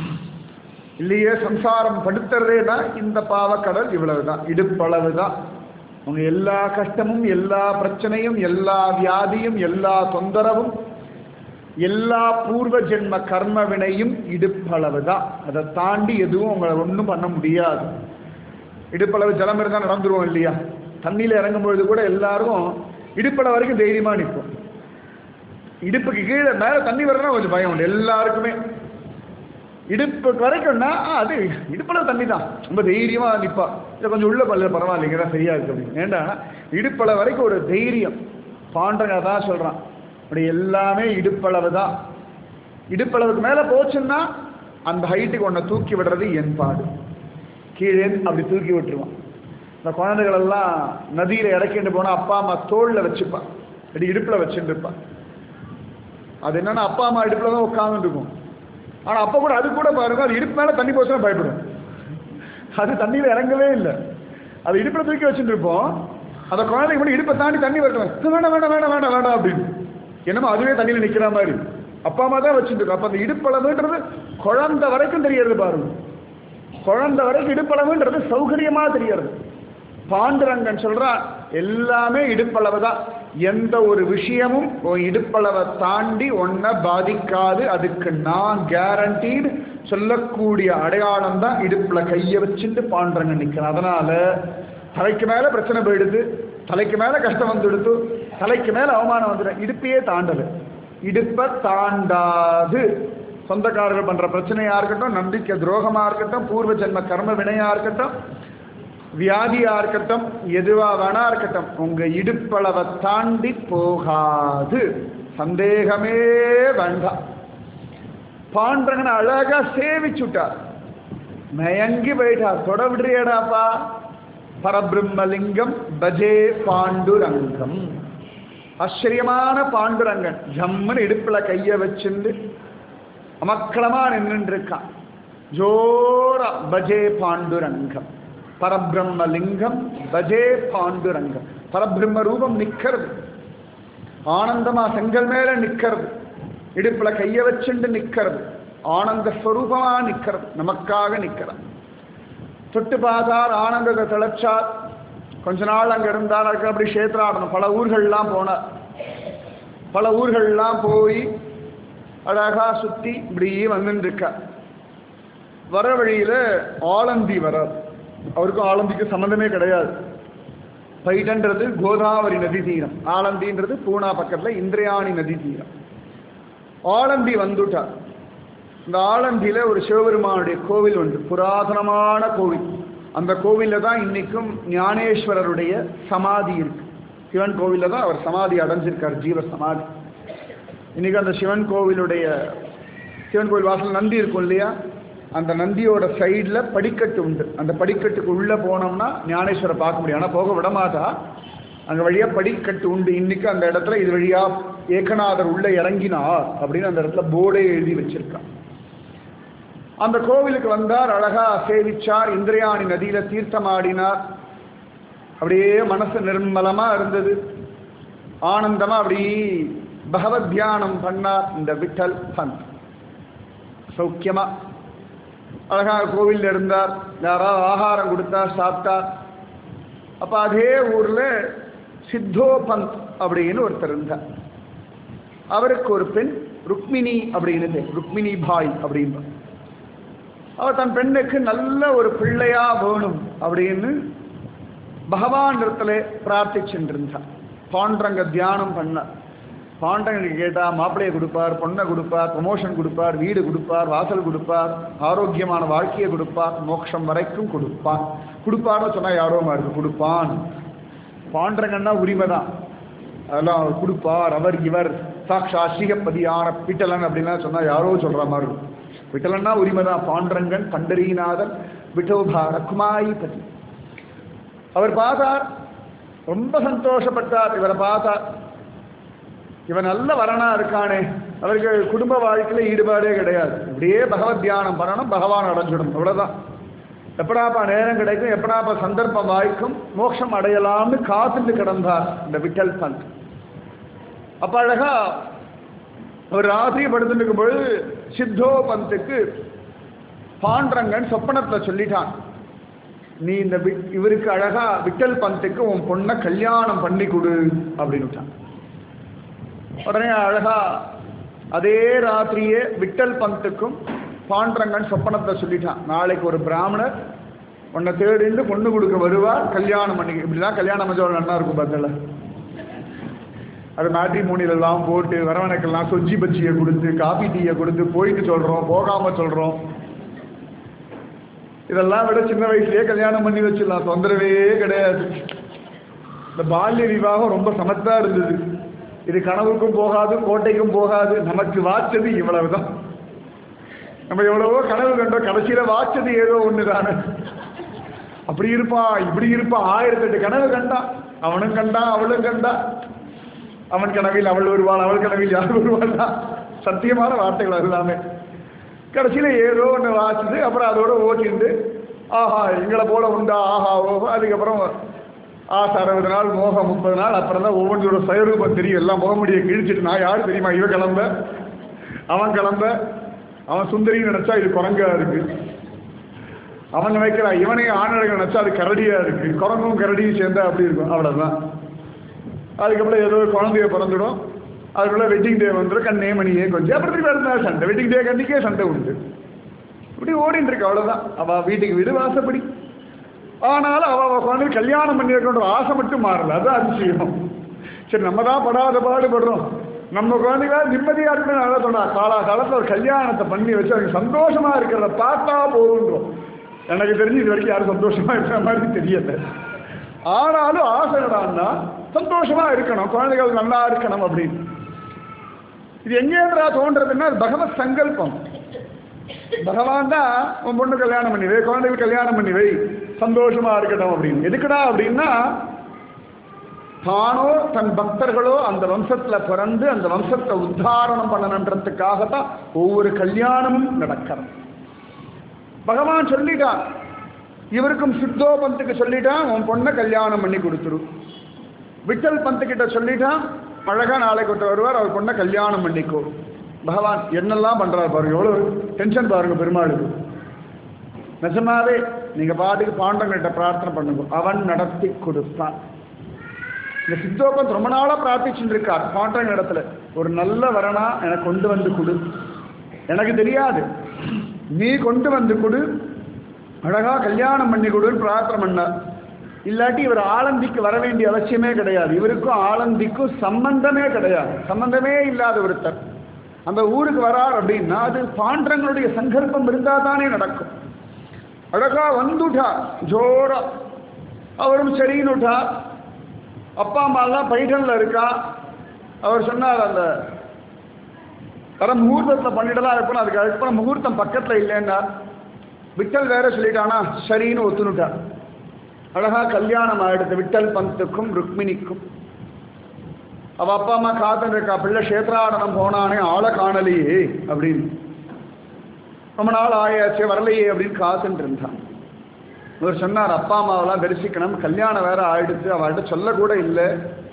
இல்லையே சம்சாரம் படுத்துறதேனா இந்த பாவக்கடல் இவ்வளவுதான் இடுப்பளவு தான் உங்க எல்லா கஷ்டமும் எல்லா பிரச்சனையும் எல்லா வியாதியும் எல்லா தொந்தரவும் எல்லா பூர்வ ஜென்ம கர்ம வினையும் இடுப்பளவு தான் அதை தாண்டி எதுவும் உங்களை ஒன்றும் பண்ண முடியாது இடுப்பளவு ஜலம் இருந்தால் நடந்துருவோம் இல்லையா தண்ணியில் இறங்கும் பொழுது கூட எல்லாரும் இடுப்பளவு வரைக்கும் தைரியமா நிற்போம் இடுப்புக்கு கீழே மேலே தண்ணி வரனா கொஞ்சம் பயம் உண்டு எல்லாருக்குமே இடுப்பு வரைக்கும்னா ஆ, அது இடுப்பளவு தண்ணி தான் ரொம்ப தைரியமா நிற்பா இதை கொஞ்சம் உள்ள பல்ல பரவாயில்லைங்க தான் சரியா இருக்கு அப்படின்னு ஏண்டா இடுப்பளவு வரைக்கும் ஒரு தைரியம் பாண்டங்க தான் சொல்றான் அப்படி எல்லாமே இடுப்பளவு தான் இடுப்பளவுக்கு மேலே போச்சுன்னா அந்த ஹைட்டுக்கு உன்னை தூக்கி விடுறது என் பாடு கீழே அப்படி தூக்கி விட்டுருவான் இந்த குழந்தைகள் எல்லாம் நதியில இறக்கிட்டு போனா அப்பா அம்மா தோல்ல வச்சுப்பான் அப்படி இடுப்புல வச்சுட்டு இருப்பான் அது என்னன்னா அப்பா அம்மா இடுப்புல தான் உட்காந்துட்டு இருக்கும் ஆனா அப்ப கூட அது கூட பாருங்க அது இடுப்பு மேல தண்ணி போச்சுன்னா பயப்படும் அது தண்ணியில இறங்கவே இல்லை அது இடுப்புல தூக்கி வச்சுட்டு இருப்போம் அந்த குழந்தைக்கு மட்டும் இடுப்பை தாண்டி தண்ணி வரட்டும் வேண்டாம் வேண்டாம் வேண்டாம் வேண்டாம் வேண்டாம் அப்படின்னு என்னமோ அதுவே தண்ணியில நிக்கிற மாதிரி அப்பா அம்மா தான் வச்சுட்டு இருக்கோம் அப்ப அந்த இடுப்பளவுன்றது குழந்தை வரைக்கும் தெரியறது பாருங்க குழந்தை வரைக்கும் இடுப்பளவுன்றது சௌகரியமா தெரியறது பாண்டுரங்கன் சொல்றான் எல்லாமே இடுப்பளவு தான் எந்த ஒரு விஷயமும் உன் இடுப்பளவை தாண்டி உன்னை பாதிக்காது அதுக்கு நான் கேரண்டீடு சொல்லக்கூடிய அடையாளம் தான் இடுப்புல கையை வச்சுட்டு பாண்டுரங்கன் நிற்கிறேன் அதனால தலைக்கு மேல பிரச்சனை போயிடுது தலைக்கு மேல கஷ்டம் வந்துடுது தலைக்கு மேல அவமானம் வந்துடும் இடுப்பையே தாண்டது இடுப்பை தாண்டாது சொந்தக்காரர்கள் பண்ற பிரச்சனையா இருக்கட்டும் நம்பிக்கை துரோகமா இருக்கட்டும் பூர்வ ஜென்ம கர்ம வினையா இருக்கட்டும் வியாதியா இருக்கட்டும் எதுவா வேணா இருக்கட்டும் உங்க இடுப்பளவை தாண்டி போகாது சந்தேகமே வேண்டாம் பாண்டரங்கனை அழகா சேவிச்சுட்டார் மயங்கி போயிட்டார் தொட விடுறியடாப்பா பரபிரம்மலிங்கம் பஜே பாண்டுரங்கம் ஆச்சரியமான பாண்டுரங்கன் ஜம்முன்னு இடுப்புல கைய வச்சிருந்து அமக்களமா நின்று இருக்கான் ஜோரா பஜே பாண்டுரங்கம் பரபிரம்மலிங்கம் பஜே பாண்டுரங்கம் பரபிரம்ம ரூபம் நிக்கிறது ஆனந்தமா செங்கல் மேல நிக்கிறது இடுப்புல கைய வச்சுண்டு நிக்கிறது ஆனந்த ஸ்வரூபமா நிக்கிறது நமக்காக நிக்கிறது தொட்டு பார்த்தார் ஆனந்தத்தை திளைச்சார் கொஞ்ச நாள் அங்க இருந்தார் அதுக்கு அப்படி கஷேத்ராடனம் பல ஊர்கள்லாம் போனார் பல ஊர்கள்லாம் போய் அழகா சுத்தி இப்படி வந்துட்டு இருக்கார் வர வழியில ஆலந்தி வரார் அவருக்கும் ஆலந்திக்கு சம்மந்தமே கிடையாது பைடன்றது கோதாவரி நதி தீரம் ஆலந்தின்றது பூனா பக்கத்துல இந்திரயாணி நதி தீரம் ஆலந்தி வந்துட்டார் இந்த ஆலந்தியில ஒரு சிவபெருமானுடைய கோவில் உண்டு புராதனமான கோவில் அந்த கோவில்ல தான் இன்னைக்கும் ஞானேஸ்வரருடைய சமாதி இருக்கு சிவன் கோவில்ல தான் அவர் சமாதி அடைஞ்சிருக்கார் ஜீவ சமாதி இன்னைக்கு அந்த சிவன் கோவிலுடைய சிவன் கோவில் வாசல் நந்தி இருக்கும் இல்லையா அந்த நந்தியோட சைடில் படிக்கட்டு உண்டு அந்த படிக்கட்டுக்கு உள்ளே போனோம்னா ஞானேஸ்வரை பார்க்க முடியும் ஆனால் போக விட மாட்டா அங்கே வழியாக படிக்கட்டு உண்டு இன்னைக்கு அந்த இடத்துல இது வழியாக ஏகநாதர் உள்ளே இறங்கினார் அப்படின்னு அந்த இடத்துல போர்டே எழுதி வச்சிருக்கான் அந்த கோவிலுக்கு வந்தார் அழகா சேவிச்சார் இந்திரயாணி நதியில தீர்த்தமாடினார் அப்படியே மனசு நிர்மலமா இருந்தது ஆனந்தமா அப்படி பகவத் தியானம் பண்ணார் இந்த விட்டல் பந்த் சௌக்கியமா அழகா கோவில்ல இருந்தார் யாராவது ஆகாரம் கொடுத்தார் சாப்பிட்டார் அப்ப அதே ஊர்ல சித்தோ பந்த் அப்படின்னு ஒருத்தர் இருந்தார் அவருக்கு ஒரு பெண் ருக்மிணி அப்படின்னு பேர். ருக்மிணி பாய் அப்படின்னு அவர் தன் பெண்ணுக்கு நல்ல ஒரு பிள்ளையா வேணும் அப்படின்னு பகவான் இடத்துல பிரார்த்திச்சுட்டு இருந்தார் பாண்டரங்க தியானம் பண்ணார் பாண்டரங்க கேட்டா மாப்பிள்ளையை கொடுப்பார் பொண்ணை கொடுப்பார் ப்ரமோஷன் கொடுப்பார் வீடு கொடுப்பார் வாசல் கொடுப்பார் ஆரோக்கியமான வாழ்க்கையை கொடுப்பார் மோட்சம் வரைக்கும் கொடுப்பார் கொடுப்பார்னு சொன்னா யாரோ மாதிரி கொடுப்பான் பாண்டரங்கன்னா உரிமை தான் அதெல்லாம் அவர் கொடுப்பார் அவர் இவர் சாக்ஷா ஸ்ரீகப்பதியான பிட்டலன் அப்படின்லாம் சொன்னா யாரோ சொல்ற மாதிரி இருக்கும் விட்டலன்னா உரிமை தான் பாண்டரங்கன் பண்டரீநாதன் விட்டோபா ரகுமாயிபதி அவர் பார்த்தார் ரொம்ப சந்தோஷப்பட்டார் இவரை பார்த்தார் இவன் நல்ல வரனா இருக்கானே அவருக்கு குடும்ப வாழ்க்கையில ஈடுபாடே கிடையாது இப்படியே பகவத் தியானம் பண்ணணும் பகவான் அடைஞ்சிடும் அவ்வளவுதான் எப்படாப்பா நேரம் கிடைக்கும் எப்படாப்பா சந்தர்ப்பம் வாய்க்கும் மோட்சம் அடையலாம்னு காத்துட்டு கிடந்தார் இந்த விட்டல் பந்த் அப்ப அழகா அவர் ராத்திரி படுத்துட்டு இருக்கும்போது சித்தோ பந்துக்கு பாண்டரங்கன் சொப்பனத்துல சொல்லிட்டான் நீ இந்த வி- இவருக்கு அழகா விட்டல் பந்துக்கு உன் பொண்ணை கல்யாணம் பண்ணி கொடு அப்படின்னு உடனே அழகா அதே ராத்திரியே விட்டல் பந்துக்கும் பாண்டரங்கன் சொப்பனத்தை சொல்லிட்டான் நாளைக்கு ஒரு பிராமணர் உன்னை தேடிந்து பொண்ணு கொடுக்க வருவார் கல்யாணம் பண்ணி இப்படிதான் கல்யாணம் மஞ்சள் நல்லா இருக்கும் பதில அது மேட்ரி எல்லாம் போட்டு வரவனுக்கெல்லாம் சொஜ்ஜி பச்சியை கொடுத்து காபி டீயை கொடுத்து போயிட்டு சொல்றோம் போகாம சொல்றோம் இதெல்லாம் விட சின்ன வயசுலயே கல்யாணம் பண்ணி வச்சிடலாம் தொந்தரவே கிடையாது இந்த பால்ய விவாகம் ரொம்ப சமத்தா இருந்தது இது கனவுக்கும் போகாது கோட்டைக்கும் போகாது நமக்கு வாச்சது இவ்வளவுதான் நம்ம எவ்வளவோ கனவு கண்டோம் கடைசியில வாச்சது ஏதோ ஒண்ணுதானே அப்படி இருப்பான் இப்படி இருப்பான் ஆயிரத்தெட்டு கனவு கண்டான் அவனும் கண்டான் அவளும் கண்டா அவன் கனவில் அவள் வருவாள் அவள் கனவில் யார் வருவாள் சத்தியமான வார்த்தைகள் அது எல்லாமே கடைசியில ஏதோ ஒன்று வாசிச்சு அப்புறம் அதோட ஓட்டிண்டு ஆஹா எங்களை போல உண்டா ஆஹா ஓஹோ அதுக்கப்புறம் ஆசை அறுபது நாள் மோகம் முப்பது நாள் அப்புறம் தான் ஒவ்வொன்றோட சுயரூபம் தெரியும் எல்லாம் முகமுடியை கிழிச்சிட்டு நான் யார் தெரியுமா இவ கிளம்ப அவன் கிளம்ப அவன் சுந்தரின்னு நினைச்சா இது குரங்கா இருக்கு அவன் நினைக்கிறான் இவனே ஆணழகன் நினைச்சா அது கரடியா இருக்கு குரங்கும் கரடியும் சேர்ந்தா அப்படி இருக்கும் அவ்வளவுதான் அதுக்கப்புறம் ஏதோ ஒரு குழந்தைய பிறந்துடும் அதுக்குள்ள வெட்டிங் டே வந்துடும் கண்ணே மணியே கொஞ்சம் அப்புறம் திருப்பி அடுத்த நாள் சண்டை வெட்டிங் டே கண்டிக்கே சண்டை உண்டு இப்படி ஓடிட்டு இருக்கு அவ்வளவுதான் அவ வீட்டுக்கு வீடு வாசப்படி ஆனாலும் அவ அவ குழந்தை கல்யாணம் பண்ணி வைக்கணுன்ற ஆசை மட்டும் மாறல அது அதிசயம் சரி நம்ம தான் படாத பாடுபடுறோம் நம்ம குழந்தைகளா நிம்மதியா இருக்கணும் நல்லா சொன்னா காலா காலத்துல ஒரு கல்யாணத்தை பண்ணி வச்சு அவங்க சந்தோஷமா இருக்கிறத பார்த்தா போதுன்றோம் எனக்கு தெரிஞ்சு இது வரைக்கும் யாரும் சந்தோஷமா இருக்கிற மாதிரி தெரியல ஆனாலும் ஆசை என்னடான்னா சந்தோஷமா இருக்கணும் குழந்தைகள் நல்லா இருக்கணும் அப்படின்னு இது எங்கேன்றா தோன்றதுன்னா அது பகவத் சங்கல்பம் பகவான் தான் உன் பொண்ணு கல்யாணம் பண்ணி வை குழந்தைகள் கல்யாணம் பண்ணி வை சந்தோஷமா இருக்கட்டும் அப்படின்னு எதுக்குடா அப்படின்னா தானோ தன் பக்தர்களோ அந்த வம்சத்துல பிறந்து அந்த வம்சத்தை உத்தாரணம் பண்ணணுன்றதுக்காகத்தான் ஒவ்வொரு கல்யாணமும் நடக்கிறது பகவான் சொல்லிட்டான் இவருக்கும் சித்தோ பந்துக்கு சொல்லிட்டான் உன் பொண்ணை கல்யாணம் பண்ணி கொடுத்துரு விட்டல் பந்து கிட்ட சொல்லிட்டான் அழகா நாளைக்கு ஒருத்தர் வருவார் அவர் பொண்ணை கல்யாணம் பண்ணிக்கோ பகவான் என்னெல்லாம் பண்றாரு பாருங்க எவ்வளவு டென்ஷன் பாருங்க பெருமாளுக்கு நிஜமாவே நீங்க பாட்டுக்கு பாண்டவங்கிட்ட பிரார்த்தனை பண்ணுங்க அவன் நடத்தி கொடுப்பான் இந்த சித்தோபந்த் ரொம்ப நாளா பிரார்த்திச்சுட்டு இருக்கார் பாண்டவங்க இடத்துல ஒரு நல்ல வரனா எனக்கு கொண்டு வந்து கொடு எனக்கு தெரியாது நீ கொண்டு வந்து கொடு அழகா கல்யாணம் பண்ணி கொடுன்னு பிரார்த்தனை பண்ணார் இல்லாட்டி இவர் ஆலந்திக்கு வர வேண்டிய அவசியமே கிடையாது இவருக்கும் ஆலந்திக்கும் சம்பந்தமே கிடையாது சம்பந்தமே இல்லாத ஒருத்தர் அந்த ஊருக்கு வரார் அப்படின்னா அது பாண்டங்களுடைய சங்கல்பம் இருந்தால் தானே நடக்கும் அழகா வந்துட்டா ஜோரா அவரும் சரின்னுட்டா அப்பா அம்மாலாம் பைடனில் இருக்கா அவர் சொன்னார் அந்த வர முகூர்த்தத்தில் பண்ணிடலாம் இருக்கணும் அதுக்கு அதுக்கப்புறம் முகூர்த்தம் பக்கத்தில் இல்லைன்னா விட்டல் வேற சொல்லிட்டானா சரின்னு ஒத்துனுட்டார் அழகா கல்யாணம் ஆயிடுத்து விட்டல் பந்துக்கும் ருக்மிணிக்கும் அவ அப்பா அம்மா காத்துட்டு இருக்கா பிள்ளை கஷேத்ராடனம் போனானே ஆளை காணலையே அப்படின்னு ரொம்ப நாள் ஆயாச்சு வரலையே அப்படின்னு காத்துட்டு இருந்தான் இவர் சொன்னார் அப்பா அம்மாவெல்லாம் தரிசிக்கணும் கல்யாணம் வேற ஆயிடுச்சு அவள்கிட்ட சொல்லக்கூட இல்லை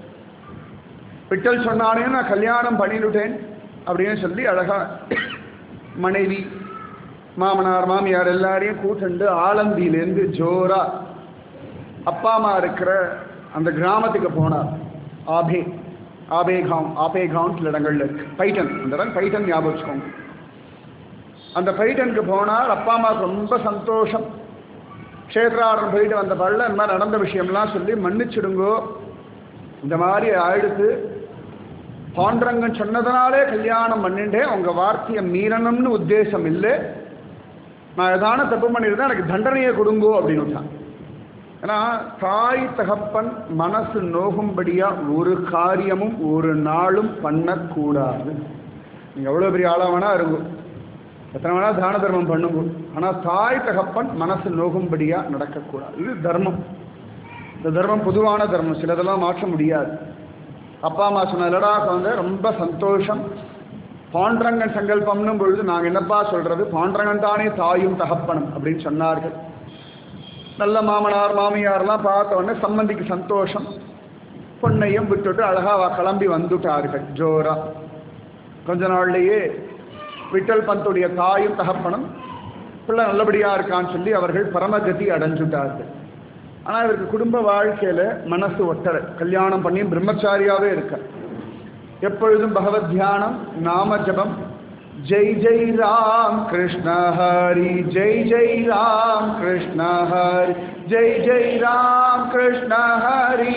விட்டல் சொன்னானே நான் கல்யாணம் பண்ணிவிட்டேன் அப்படின்னு சொல்லி அழகா மனைவி மாமனார் மாமியார் எல்லாரையும் கூட்டுண்டு ஆலந்தியிலேருந்து ஜோரா அப்பா அம்மா இருக்கிற அந்த கிராமத்துக்கு போனார் ஆபே ஆபேகாம் ஆபேகாம் சில இடங்கள்ல இருக்கு பைட்டன் அந்த இடம் பைட்டன் ஞாபகம் வச்சுக்கோங்க அந்த பைட்டனுக்கு போனால் அப்பா அம்மாவுக்கு ரொம்ப சந்தோஷம் க்ஷேத்ராடன் போயிட்டு வந்த பள்ள இந்த மாதிரி நடந்த விஷயம்லாம் சொல்லி மன்னிச்சிடுங்கோ இந்த மாதிரி ஆயிடுத்து பாண்டரங்கன் சொன்னதுனாலே கல்யாணம் பண்ணிட்டே உங்க வார்த்தையை மீறணும்னு உத்தேசம் இல்லை நான் ஏதான தப்பு பண்ணியிருந்தேன் எனக்கு தண்டனையை கொடுங்கோ அப்படின்னு விட்டான் ஏன்னா தாய் தகப்பன் மனசு நோகும்படியா ஒரு காரியமும் ஒரு நாளும் பண்ணக்கூடாது நீங்க எவ்வளவு பெரிய ஆளா வேணா இருக்கும் எத்தனை வேணா தான தர்மம் பண்ணுங்க ஆனா தாய் தகப்பன் மனசு நோகும்படியா நடக்கக்கூடாது இது தர்மம் இந்த தர்மம் பொதுவான தர்மம் சிலதெல்லாம் மாற்ற முடியாது அப்பா அம்மா சொன்ன இல்லடா குழந்தை ரொம்ப சந்தோஷம் பாண்டரங்கன் சங்கல்பம்னும் பொழுது நாங்கள் என்னப்பா சொல்றது பாண்டரங்கன் தானே தாயும் தகப்பனும் அப்படின்னு சொன்னார்கள் நல்ல மாமனார் மாமியார்லாம் பார்த்த உடனே சம்மந்திக்கு சந்தோஷம் பொண்ணையும் விட்டுட்டு அழகா அவ கிளம்பி வந்துட்டார்கள் ஜோரா கொஞ்ச நாள்லயே விட்டல் பந்துடைய தாயும் தகப்பனும் பிள்ளை நல்லபடியா இருக்கான்னு சொல்லி அவர்கள் பரமகதி அடைஞ்சுட்டார்கள் ஆனா இவருக்கு குடும்ப வாழ்க்கையில மனசு ஒட்டல கல்யாணம் பண்ணி பிரம்மச்சாரியாவே இருக்க எப்பொழுதும் பகவத் தியானம் நாம ஜபம் ஜெய் ஜெய் ராம் கிருஷ்ண ஹரி ஜெய் ஜெய் ராம் கிருஷ்ண ஹரி ஜெய் ஜெய் ராம் கிருஷ்ண ஹரி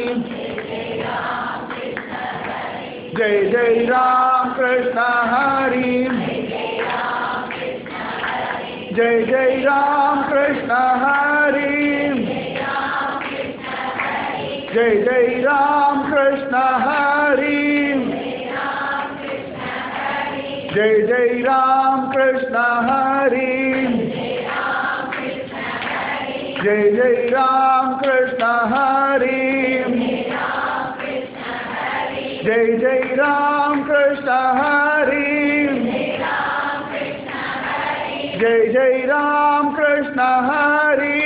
ஜெய் ஜெய் ராம் கிருஷ்ண ஹரி ஜெய் ஜெய் ராம் கிருஷ்ண ஹரி ஜெய் ஜெய் ராம் கிருஷ்ண ஹரி ஜெய் ஜெய் ராம் கிருஷ்ண ஹரி ஜெய் ஜெய் ராம் கிருஷ்ண ஹரி ஜெய் ஜெய் ராம் கிருஷ்ண ஹரி ஜெய் ஜெய் ராம் கிருஷ்ண ஹரி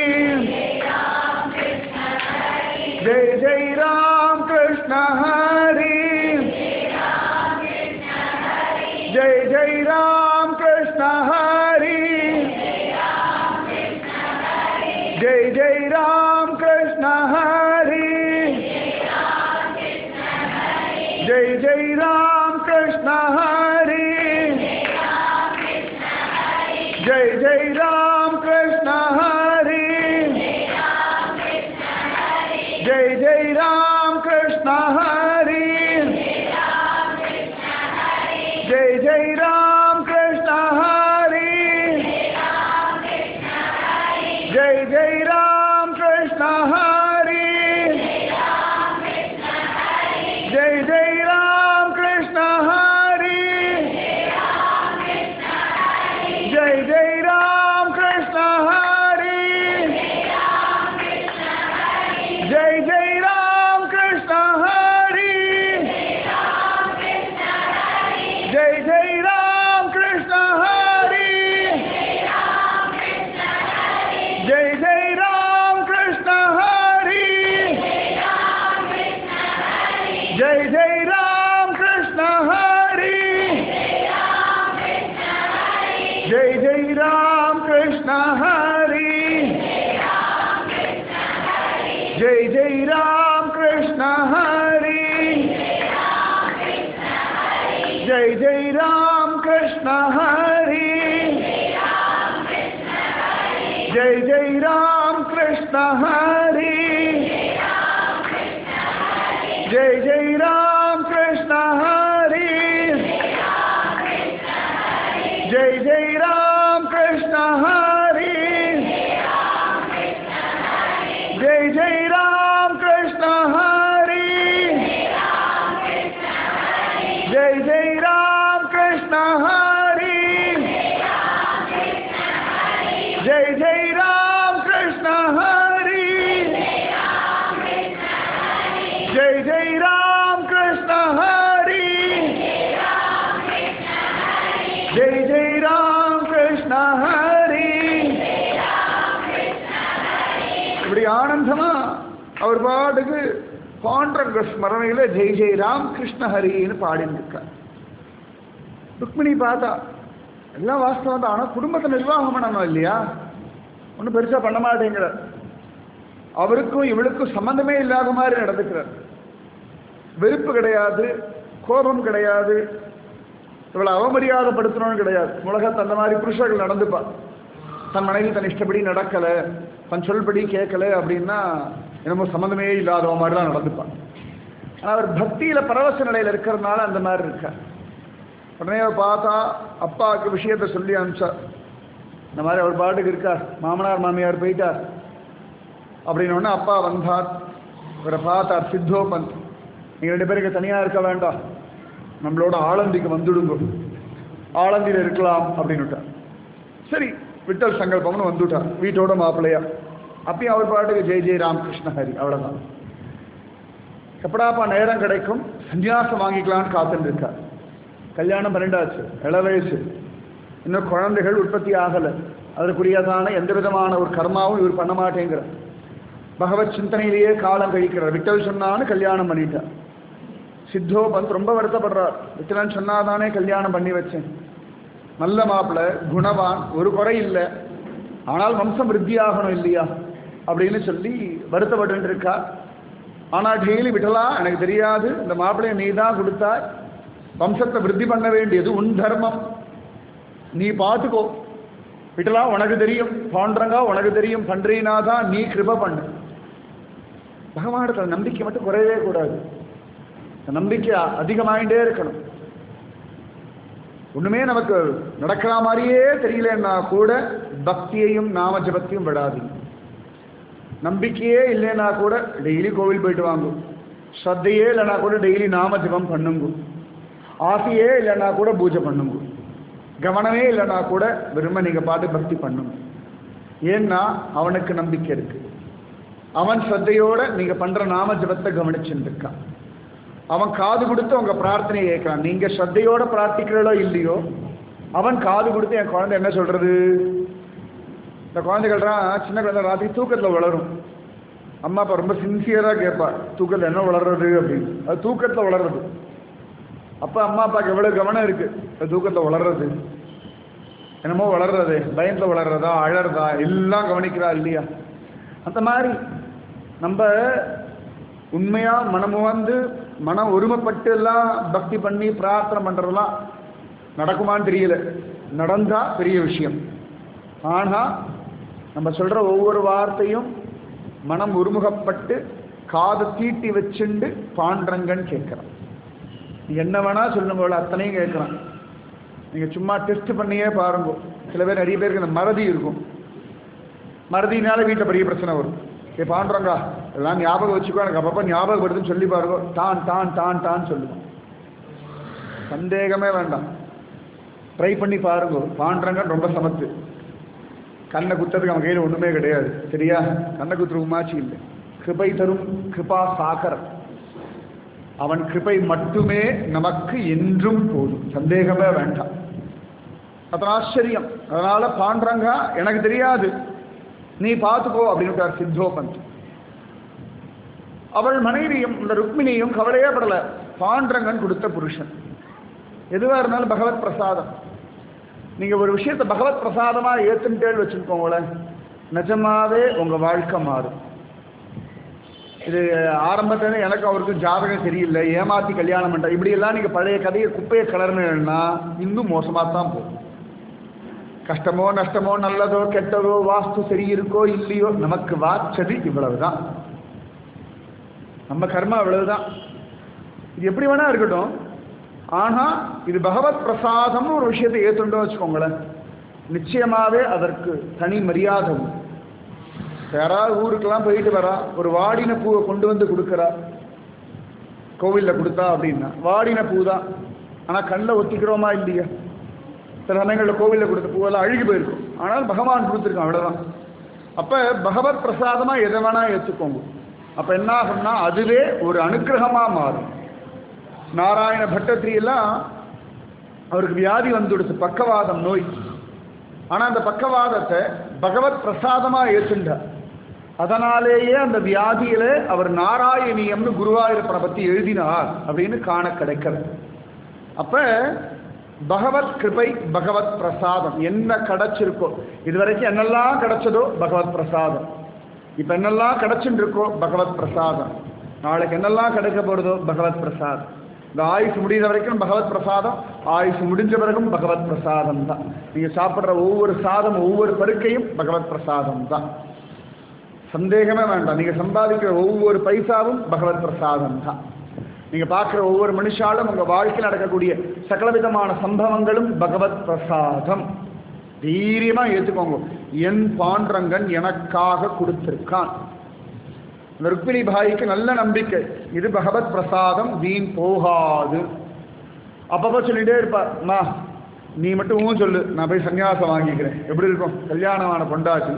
ஜெய் ஜெய் ராம் கிருஷ்ண ஹரி ஜெய் ஜெய் ராம் கிருஷ்ண ஹரி ஜெய் ஜெய் ராம் கிருஷ்ண ஹரி ஜெய் ஜெய் ராம் கிருஷ்ண ஹரி ஜெய் ஜெய் ராம் கிருஷ்ண ஹரி ஜெய் ஜெய் ராம் கிருஷ்ண ஹரி ஜெய் ஜெய் ராம் கிருஷ்ண ஹரி ஜெய் ஜெய் ராம் கிருஷ்ண ஹரி ஜெய் ஜெய் ராம் கிருஷ்ண ஹரி ஜெய் ஜெய் जय जय राम कृष्ण हरि जय जय राम कृष्ण हरि जय जय राम कृष्ण हरि जय जय राम कृष्ण हरि जय जय राम कृष्ण हरि जय जय राम कृष्ण हरि जय जय राम कृष्ण हरि जय जय राम कृष्ण हरि जय जय राम कृष्ण हरि இப்படி ஆனந்தமா அவர் பாட்டுக்கு பாண்டரங்க ஸ்மரணையில ஜெய் ஜெய் ராம் கிருஷ்ண ஹரின்னு பாடின்னு இருக்கார் ருக்மிணி பார்த்தா எல்லாம் வாஸ்தவம் தான் ஆனால் குடும்பத்தை நிர்வாகம் பண்ணணும் இல்லையா ஒன்றும் பெருசாக பண்ண மாட்டேங்கிறார் அவருக்கும் இவளுக்கும் சம்பந்தமே இல்லாத மாதிரி நடந்துக்கிறார் வெறுப்பு கிடையாது கோபம் கிடையாது இவளை அவமரியாதைப்படுத்தணும்னு கிடையாது உலகத்தை அந்த மாதிரி புருஷர்கள் நடந்துப்பா தன் மனைவி தன் இஷ்டப்படி நடக்கலை தன் சொல்படி கேட்கல அப்படின்னா என்னமோ சம்மந்தமே இல்லாதவ மாதிரி தான் நடந்துப்பான் ஆனால் அவர் பக்தியில் பரவச நிலையில் இருக்கிறதுனால அந்த மாதிரி இருக்கார் உடனே அவர் பார்த்தா அப்பாவுக்கு விஷயத்தை சொல்லி அனுப்பிச்சார் இந்த மாதிரி அவர் பாட்டுக்கு இருக்கார் மாமனார் மாமியார் போயிட்டார் அப்படின்னு உடனே அப்பா வந்தார் இவரை பார்த்தார் சித்தோ பந்த் நீங்கள் ரெண்டு பேருக்கு தனியாக இருக்க வேண்டாம் நம்மளோட ஆலந்திக்கு வந்துடுங்க ஆலந்தியில் இருக்கலாம் அப்படின்னுட்டார் சரி விட்டல் சங்கல்பம்னு வந்துட்டார் வீட்டோட மாப்பிள்ளையா அப்பயும் அவர் பாட்டுக்கு ஜெய் ஜெய் ராமகிருஷ்ண ஹரி அவ்வளோதான் எப்படாப்பா நேரம் கிடைக்கும் சன்னியாசம் வாங்கிக்கலாம்னு காத்துட்டு இருக்கார் கல்யாணம் பன்னெண்டாச்சு இள வயசு இன்னும் குழந்தைகள் உற்பத்தி ஆகலை அதற்குரியதான எந்த விதமான ஒரு கர்மாவும் இவர் பண்ண மாட்டேங்கிறார் பகவத் சிந்தனையிலேயே காலம் கழிக்கிறார் விட்டல் சொன்னான்னு கல்யாணம் பண்ணிட்டார் சித்தோ பந்த் ரொம்ப வருத்தப்படுறார் விட்டலன் சொன்னாதானே கல்யாணம் பண்ணி வச்சேன் நல்ல மாப்பிள்ளை குணவான் ஒரு குறை இல்லை ஆனால் வம்சம் விருத்தி ஆகணும் இல்லையா அப்படின்னு சொல்லி வருத்தப்பட்டு இருக்கா ஆனால் டெய்லி விட்டலாம் எனக்கு தெரியாது இந்த மாப்பிள்ளையை நீ தான் கொடுத்தாய் வம்சத்தை விருத்தி பண்ண வேண்டியது உன் தர்மம் நீ பார்த்துக்கோ விட்டலாம் உனக்கு தெரியும் பாண்டரங்கா உனக்கு தெரியும் பண்றீனாதா நீ கிருப பண்ணு பகவானிடத்தில் நம்பிக்கை மட்டும் குறையவே கூடாது நம்பிக்கை அதிகமாயிட்டே இருக்கணும் ஒண்ணுமே நமக்கு நடக்கிற மாதிரியே தெரியலன்னா கூட பக்தியையும் நாம ஜபத்தையும் விடாதீங்க நம்பிக்கையே இல்லைன்னா கூட டெய்லி கோவில் போயிட்டு வாங்கும் ஸ்ரத்தையே இல்லைன்னா கூட டெய்லி நாம ஜபம் பண்ணுங்க ஆசையே இல்லைன்னா கூட பூஜை பண்ணுங்க கவனமே இல்லைன்னா கூட விரும்ப நீங்க பாட்டு பக்தி பண்ணுங்க ஏன்னா அவனுக்கு நம்பிக்கை இருக்கு அவன் ஸ்ரத்தையோட நீங்க பண்ற நாம ஜபத்தை கவனிச்சுட்டு இருக்கான் அவன் காது கொடுத்து உங்க பிரார்த்தனையை கேட்கிறான் நீங்க ஸ்ரத்தையோட பிரார்த்திக்கிறதோ இல்லையோ அவன் காது கொடுத்து என் குழந்தை என்ன சொல்றது இந்த குழந்தைகள்லாம் சின்ன குழந்தை ராத்திரி தூக்கத்தில் வளரும் அம்மா அப்பா ரொம்ப சின்சியராக கேட்பா தூக்கத்தில் என்ன வளர்றது அப்படின்னு அது தூக்கத்தில் வளர்றது அப்போ அம்மா அப்பாவுக்கு எவ்வளோ கவனம் இருக்கு அது தூக்கத்தில் வளர்றது என்னமோ வளர்றது பயத்தில் வளர்றதா அழறதா எல்லாம் கவனிக்கிறா இல்லையா அந்த மாதிரி நம்ம உண்மையா மனமு வந்து மனம் ஒருமைப்பட்டு எல்லாம் பக்தி பண்ணி பிரார்த்தனை பண்றதெல்லாம் நடக்குமான்னு தெரியல நடந்தா பெரிய விஷயம் ஆனா நம்ம சொல்ற ஒவ்வொரு வார்த்தையும் மனம் ஒருமுகப்பட்டு காது தீட்டி வச்சுண்டு பாண்டரங்கன்னு கேட்கிறான் நீ என்ன வேணா சொல்லுங்க அத்தனையும் கேட்குறான் நீங்க சும்மா டெஸ்ட் பண்ணியே பாருங்க சில பேர் நிறைய பேருக்கு இந்த மறதி இருக்கும் மறதினால வீட்டில் பெரிய பிரச்சனை வரும் ஏ பாண்டுறங்க எல்லாம் ஞாபகம் வச்சுக்கோ எனக்கு அப்பப்போ ஞாபகப்படுத்துன்னு சொல்லி பாருங்க டான் டான் டான் டான் சொல்லுவோம் சந்தேகமே வேண்டாம் ட்ரை பண்ணி பாருங்க பாண்டுறங்க ரொம்ப சமத்து கண்ணை குத்ததுக்கு அவன் கையில் ஒன்றுமே கிடையாது சரியா கண்ணை குத்துறதுக்கு மாச்சி இல்லை கிருபை தரும் கிருபா சாகர் அவன் கிருபை மட்டுமே நமக்கு என்றும் போதும் சந்தேகமே வேண்டாம் அதன் ஆச்சரியம் அதனால பாண்டரங்கா எனக்கு தெரியாது நீ பார்த்துக்கோ அப்படின்னு சித்தோ பந்த் அவள் மனைவியும் இந்த ருக்மிணியும் கவலையே படல பாண்டரங்கன் கொடுத்த புருஷன் எதுவா இருந்தாலும் பகவத் பிரசாதம் நீங்க ஒரு விஷயத்தை பகவத் பிரசாதமா ஏத்துட்டேன்னு வச்சுக்கோங்களேன் நிஜமாவே உங்க வாழ்க்கை மாறும் இது ஆரம்பத்துல எனக்கு அவருக்கு ஜாதகம் சரியில்லை ஏமாத்தி கல்யாணம் பண்ணிட்டா இப்படியெல்லாம் நீங்கள் பழைய கதையை குப்பையை கலர்னா இன்னும் மோசமாக தான் போகும் கஷ்டமோ நஷ்டமோ நல்லதோ கெட்டதோ வாஸ்து சரி இருக்கோ இல்லையோ நமக்கு வாச்சது இவ்வளவுதான் நம்ம கர்மா இவ்வளவுதான் இது எப்படி வேணா இருக்கட்டும் ஆனா இது பகவத் பிரசாதம்னு ஒரு விஷயத்தை ஏத்துண்டோம் வச்சுக்கோங்களேன் நிச்சயமாவே அதற்கு தனி மரியாதை உண்டு. யாராவது ஊருக்கெல்லாம் போயிட்டு வரா ஒரு வாடின பூவை கொண்டு வந்து கொடுக்குறா கோவிலில் கொடுத்தா அப்படின்னா வாடின பூ தான் ஆனால் கண்ணில் ஒத்திக்கிறோமா இல்லையா சில சமயங்களில் கோவிலில் கொடுத்த பூவெல்லாம் அழுகி போயிருக்கும் ஆனால் பகவான் கொடுத்துருக்கான் அவ்வளோதான் அப்போ பகவத் பிரசாதமாக எதை வேணால் ஏற்றுக்கோங்க அப்போ என்ன ஆகும்னா அதுவே ஒரு அனுக்கிரகமாக மாறும் நாராயண பட்டத்திரி எல்லாம் அவருக்கு வியாதி வந்துடுச்சு பக்கவாதம் நோய் ஆனால் அந்த பக்கவாதத்தை பகவத் பிரசாதமாக ஏற்றுண்டார் அதனாலேயே அந்த வியாதியில அவர் நாராயணியம்னு குருவாயூரப்பனை பற்றி எழுதினார் அப்படின்னு காண கிடைக்கிறது அப்ப பகவத் கிருபை பகவத் பிரசாதம் என்ன கிடைச்சிருக்கோ இதுவரைக்கும் என்னெல்லாம் கிடைச்சதோ பகவத் பிரசாதம் இப்ப என்னெல்லாம் கிடைச்சுட்டு இருக்கோ பகவத் பிரசாதம் நாளைக்கு என்னெல்லாம் கிடைக்க போறதோ பகவத் பிரசாதம் இந்த ஆயுசு முடிகிற வரைக்கும் பகவத் பிரசாதம் ஆயுசு முடிஞ்ச பிறகும் பகவத் பிரசாதம் தான் நீங்க சாப்பிட்ற ஒவ்வொரு சாதம் ஒவ்வொரு பருக்கையும் பகவத் பிரசாதம் தான் சந்தேகமே வேண்டாம் நீங்க சம்பாதிக்கிற ஒவ்வொரு பைசாவும் பகவத் பிரசாதம் தான் நீங்க பார்க்குற ஒவ்வொரு மனுஷாலும் உங்க வாழ்க்கையில் நடக்கக்கூடிய சகலவிதமான சம்பவங்களும் பகவத் பிரசாதம் தைரியமா ஏற்றுக்கோங்க என் பாண்டரங்கன் எனக்காக கொடுத்திருக்கான் இந்த ருக்மிணி பாய்க்கு நல்ல நம்பிக்கை இது பகவத் பிரசாதம் வீண் போகாது அப்பப்போ சொல்லிட்டே இருப்பார் அம்மா நீ மட்டும் ஊன் சொல்லு நான் போய் சன்னியாசம் வாங்கிக்கிறேன் எப்படி இருக்கும் கல்யாணமான பொண்டாட்டி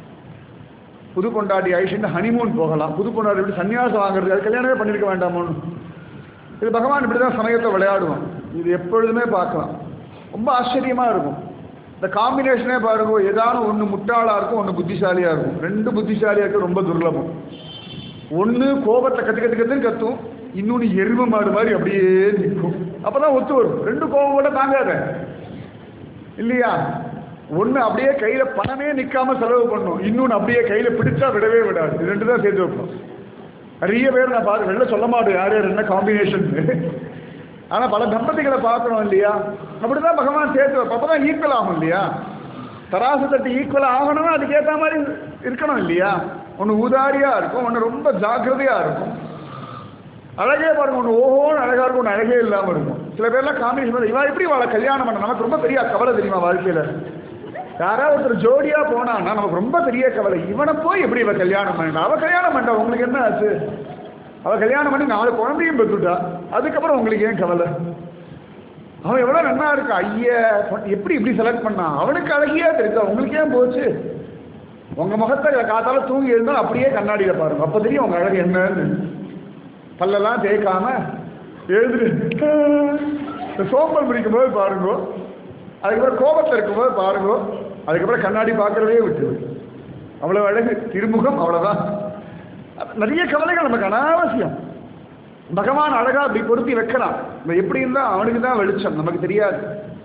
புது பொண்டாட்டி ஆயிடுச்சுன்னு ஹனிமூன் போகலாம் புது பொண்டாட்டி எப்படி சன்னியாசம் வாங்குறது அது கல்யாணமே பண்ணியிருக்க வேண்டாமோன்னு இது பகவான் இப்படி தான் சமயத்தை விளையாடுவான் இது எப்பொழுதுமே பார்க்கலாம் ரொம்ப ஆச்சரியமாக இருக்கும் இந்த காம்பினேஷனே பாருங்க ஏதானும் ஒன்று முட்டாளாக இருக்கும் ஒன்று புத்திசாலியாக இருக்கும் ரெண்டு புத்திசாலியாக இருக்க ரொம்ப துர்லபம் ஒன்று கோபத்தை கத்து கத்து கத்துன்னு கத்தும் இன்னொன்று எருமை மாடு மாதிரி அப்படியே நிற்கும் அப்போ தான் ஒத்து வரும் ரெண்டு கோபம் கூட தாங்காத இல்லையா ஒன்று அப்படியே கையில் பணமே நிற்காம செலவு பண்ணும் இன்னொன்று அப்படியே கையில் பிடிச்சா விடவே விடாது இது ரெண்டு தான் சேர்த்து வைப்போம் நிறைய பேர் நான் பாரு வெளில சொல்ல மாட்டேன் யார் யார் என்ன காம்பினேஷன் ஆனால் பல தம்பதிகளை பார்க்கணும் இல்லையா அப்படிதான் பகவான் சேர்த்து வைப்போம் அப்போ தான் ஈக்குவல் ஆகும் இல்லையா தராசு தட்டு ஈக்குவல் ஆகணும்னா அதுக்கேற்ற மாதிரி இருக்கணும் இல்லையா ஒன்று ஊதாரியாக இருக்கும் ஒன்று ரொம்ப ஜாக்கிரதையாக இருக்கும் அழகே பாருங்க ஒன்று ஓஹோன்னு அழகாக இருக்கும் ஒன்று அழகே இல்லாமல் இருக்கும் சில பேர்லாம் காம்பினேஷன் இவா எப்படி வாழ கல்யாணம் பண்ண நமக்கு ரொம்ப பெரிய கவலை தெரியுமா வாழ்க்கையில் யாராவது ஒருத்தர் ஜோடியாக போனான்னா நமக்கு ரொம்ப பெரிய கவலை இவனை போய் எப்படி இவ கல்யாணம் பண்ணிட்டா அவள் கல்யாணம் பண்ணிட்டா உங்களுக்கு என்ன ஆச்சு அவள் கல்யாணம் பண்ணி நாலு குழந்தையும் பெற்றுட்டா அதுக்கப்புறம் உங்களுக்கு ஏன் கவலை அவன் எவ்வளோ நன்னா இருக்கா ஐய எப்படி இப்படி செலக்ட் பண்ணான் அவனுக்கு அழகியா தெரியுதா உங்களுக்கு ஏன் போச்சு உங்க முகத்தை காத்தால தூங்கி இருந்தால் அப்படியே கண்ணாடியில் பாருங்க அப்போ தெரியும் உங்க அழகு என்னன்னு பல்லெல்லாம் தேய்க்காம எழுதுரு இந்த சோம்பல் பிடிக்கும் போது பாருங்க அதுக்கப்புறம் கோபத்தில் இருக்கும்போது பாருங்க அதுக்கப்புறம் கண்ணாடி பார்க்கறதே விட்டுரு அவ்வளோ அழகு திருமுகம் அவ்வளோதான் நிறைய கவலைகள் நமக்கு அனாவசியம் பகவான் அழகா அப்படி பொருத்தி வைக்கலாம் நம்ம எப்படி இருந்தா அவனுக்கு தான் வெளிச்சம் நமக்கு தெரியாது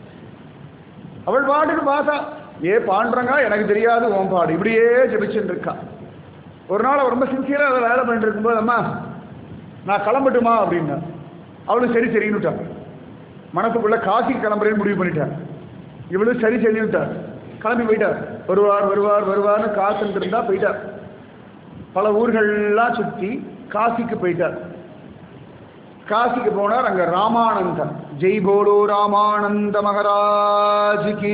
அவள் பாட்டுக்கு பார்த்தா ஏ பாண்டுறங்க எனக்கு தெரியாது உன் பாடு இப்படியே ஜெபிச்சுட்டு இருக்கா ஒரு நாள் அவள் ரொம்ப சின்சியராக அதை வேலை பண்ணிட்டு இருக்கும்போது அம்மா நான் கிளம்பட்டுமா அப்படின்னா அவளும் சரி சரின்னுட்டா மனசுக்குள்ள காசி கிளம்புறேன்னு முடிவு பண்ணிட்டார் இவளும் சரி சரின்னுட்டார் கிளம்பி போயிட்டார் வருவார் வருவார் வருவார்னு காத்துட்டு இருந்தா போயிட்டார் பல ஊர்கள்லாம் சுற்றி காசிக்கு போயிட்டார் காசிக்கு போனார் அங்க ராமானந்தன் ஜெய் போலோ ராமானந்த மகராஜுக்கு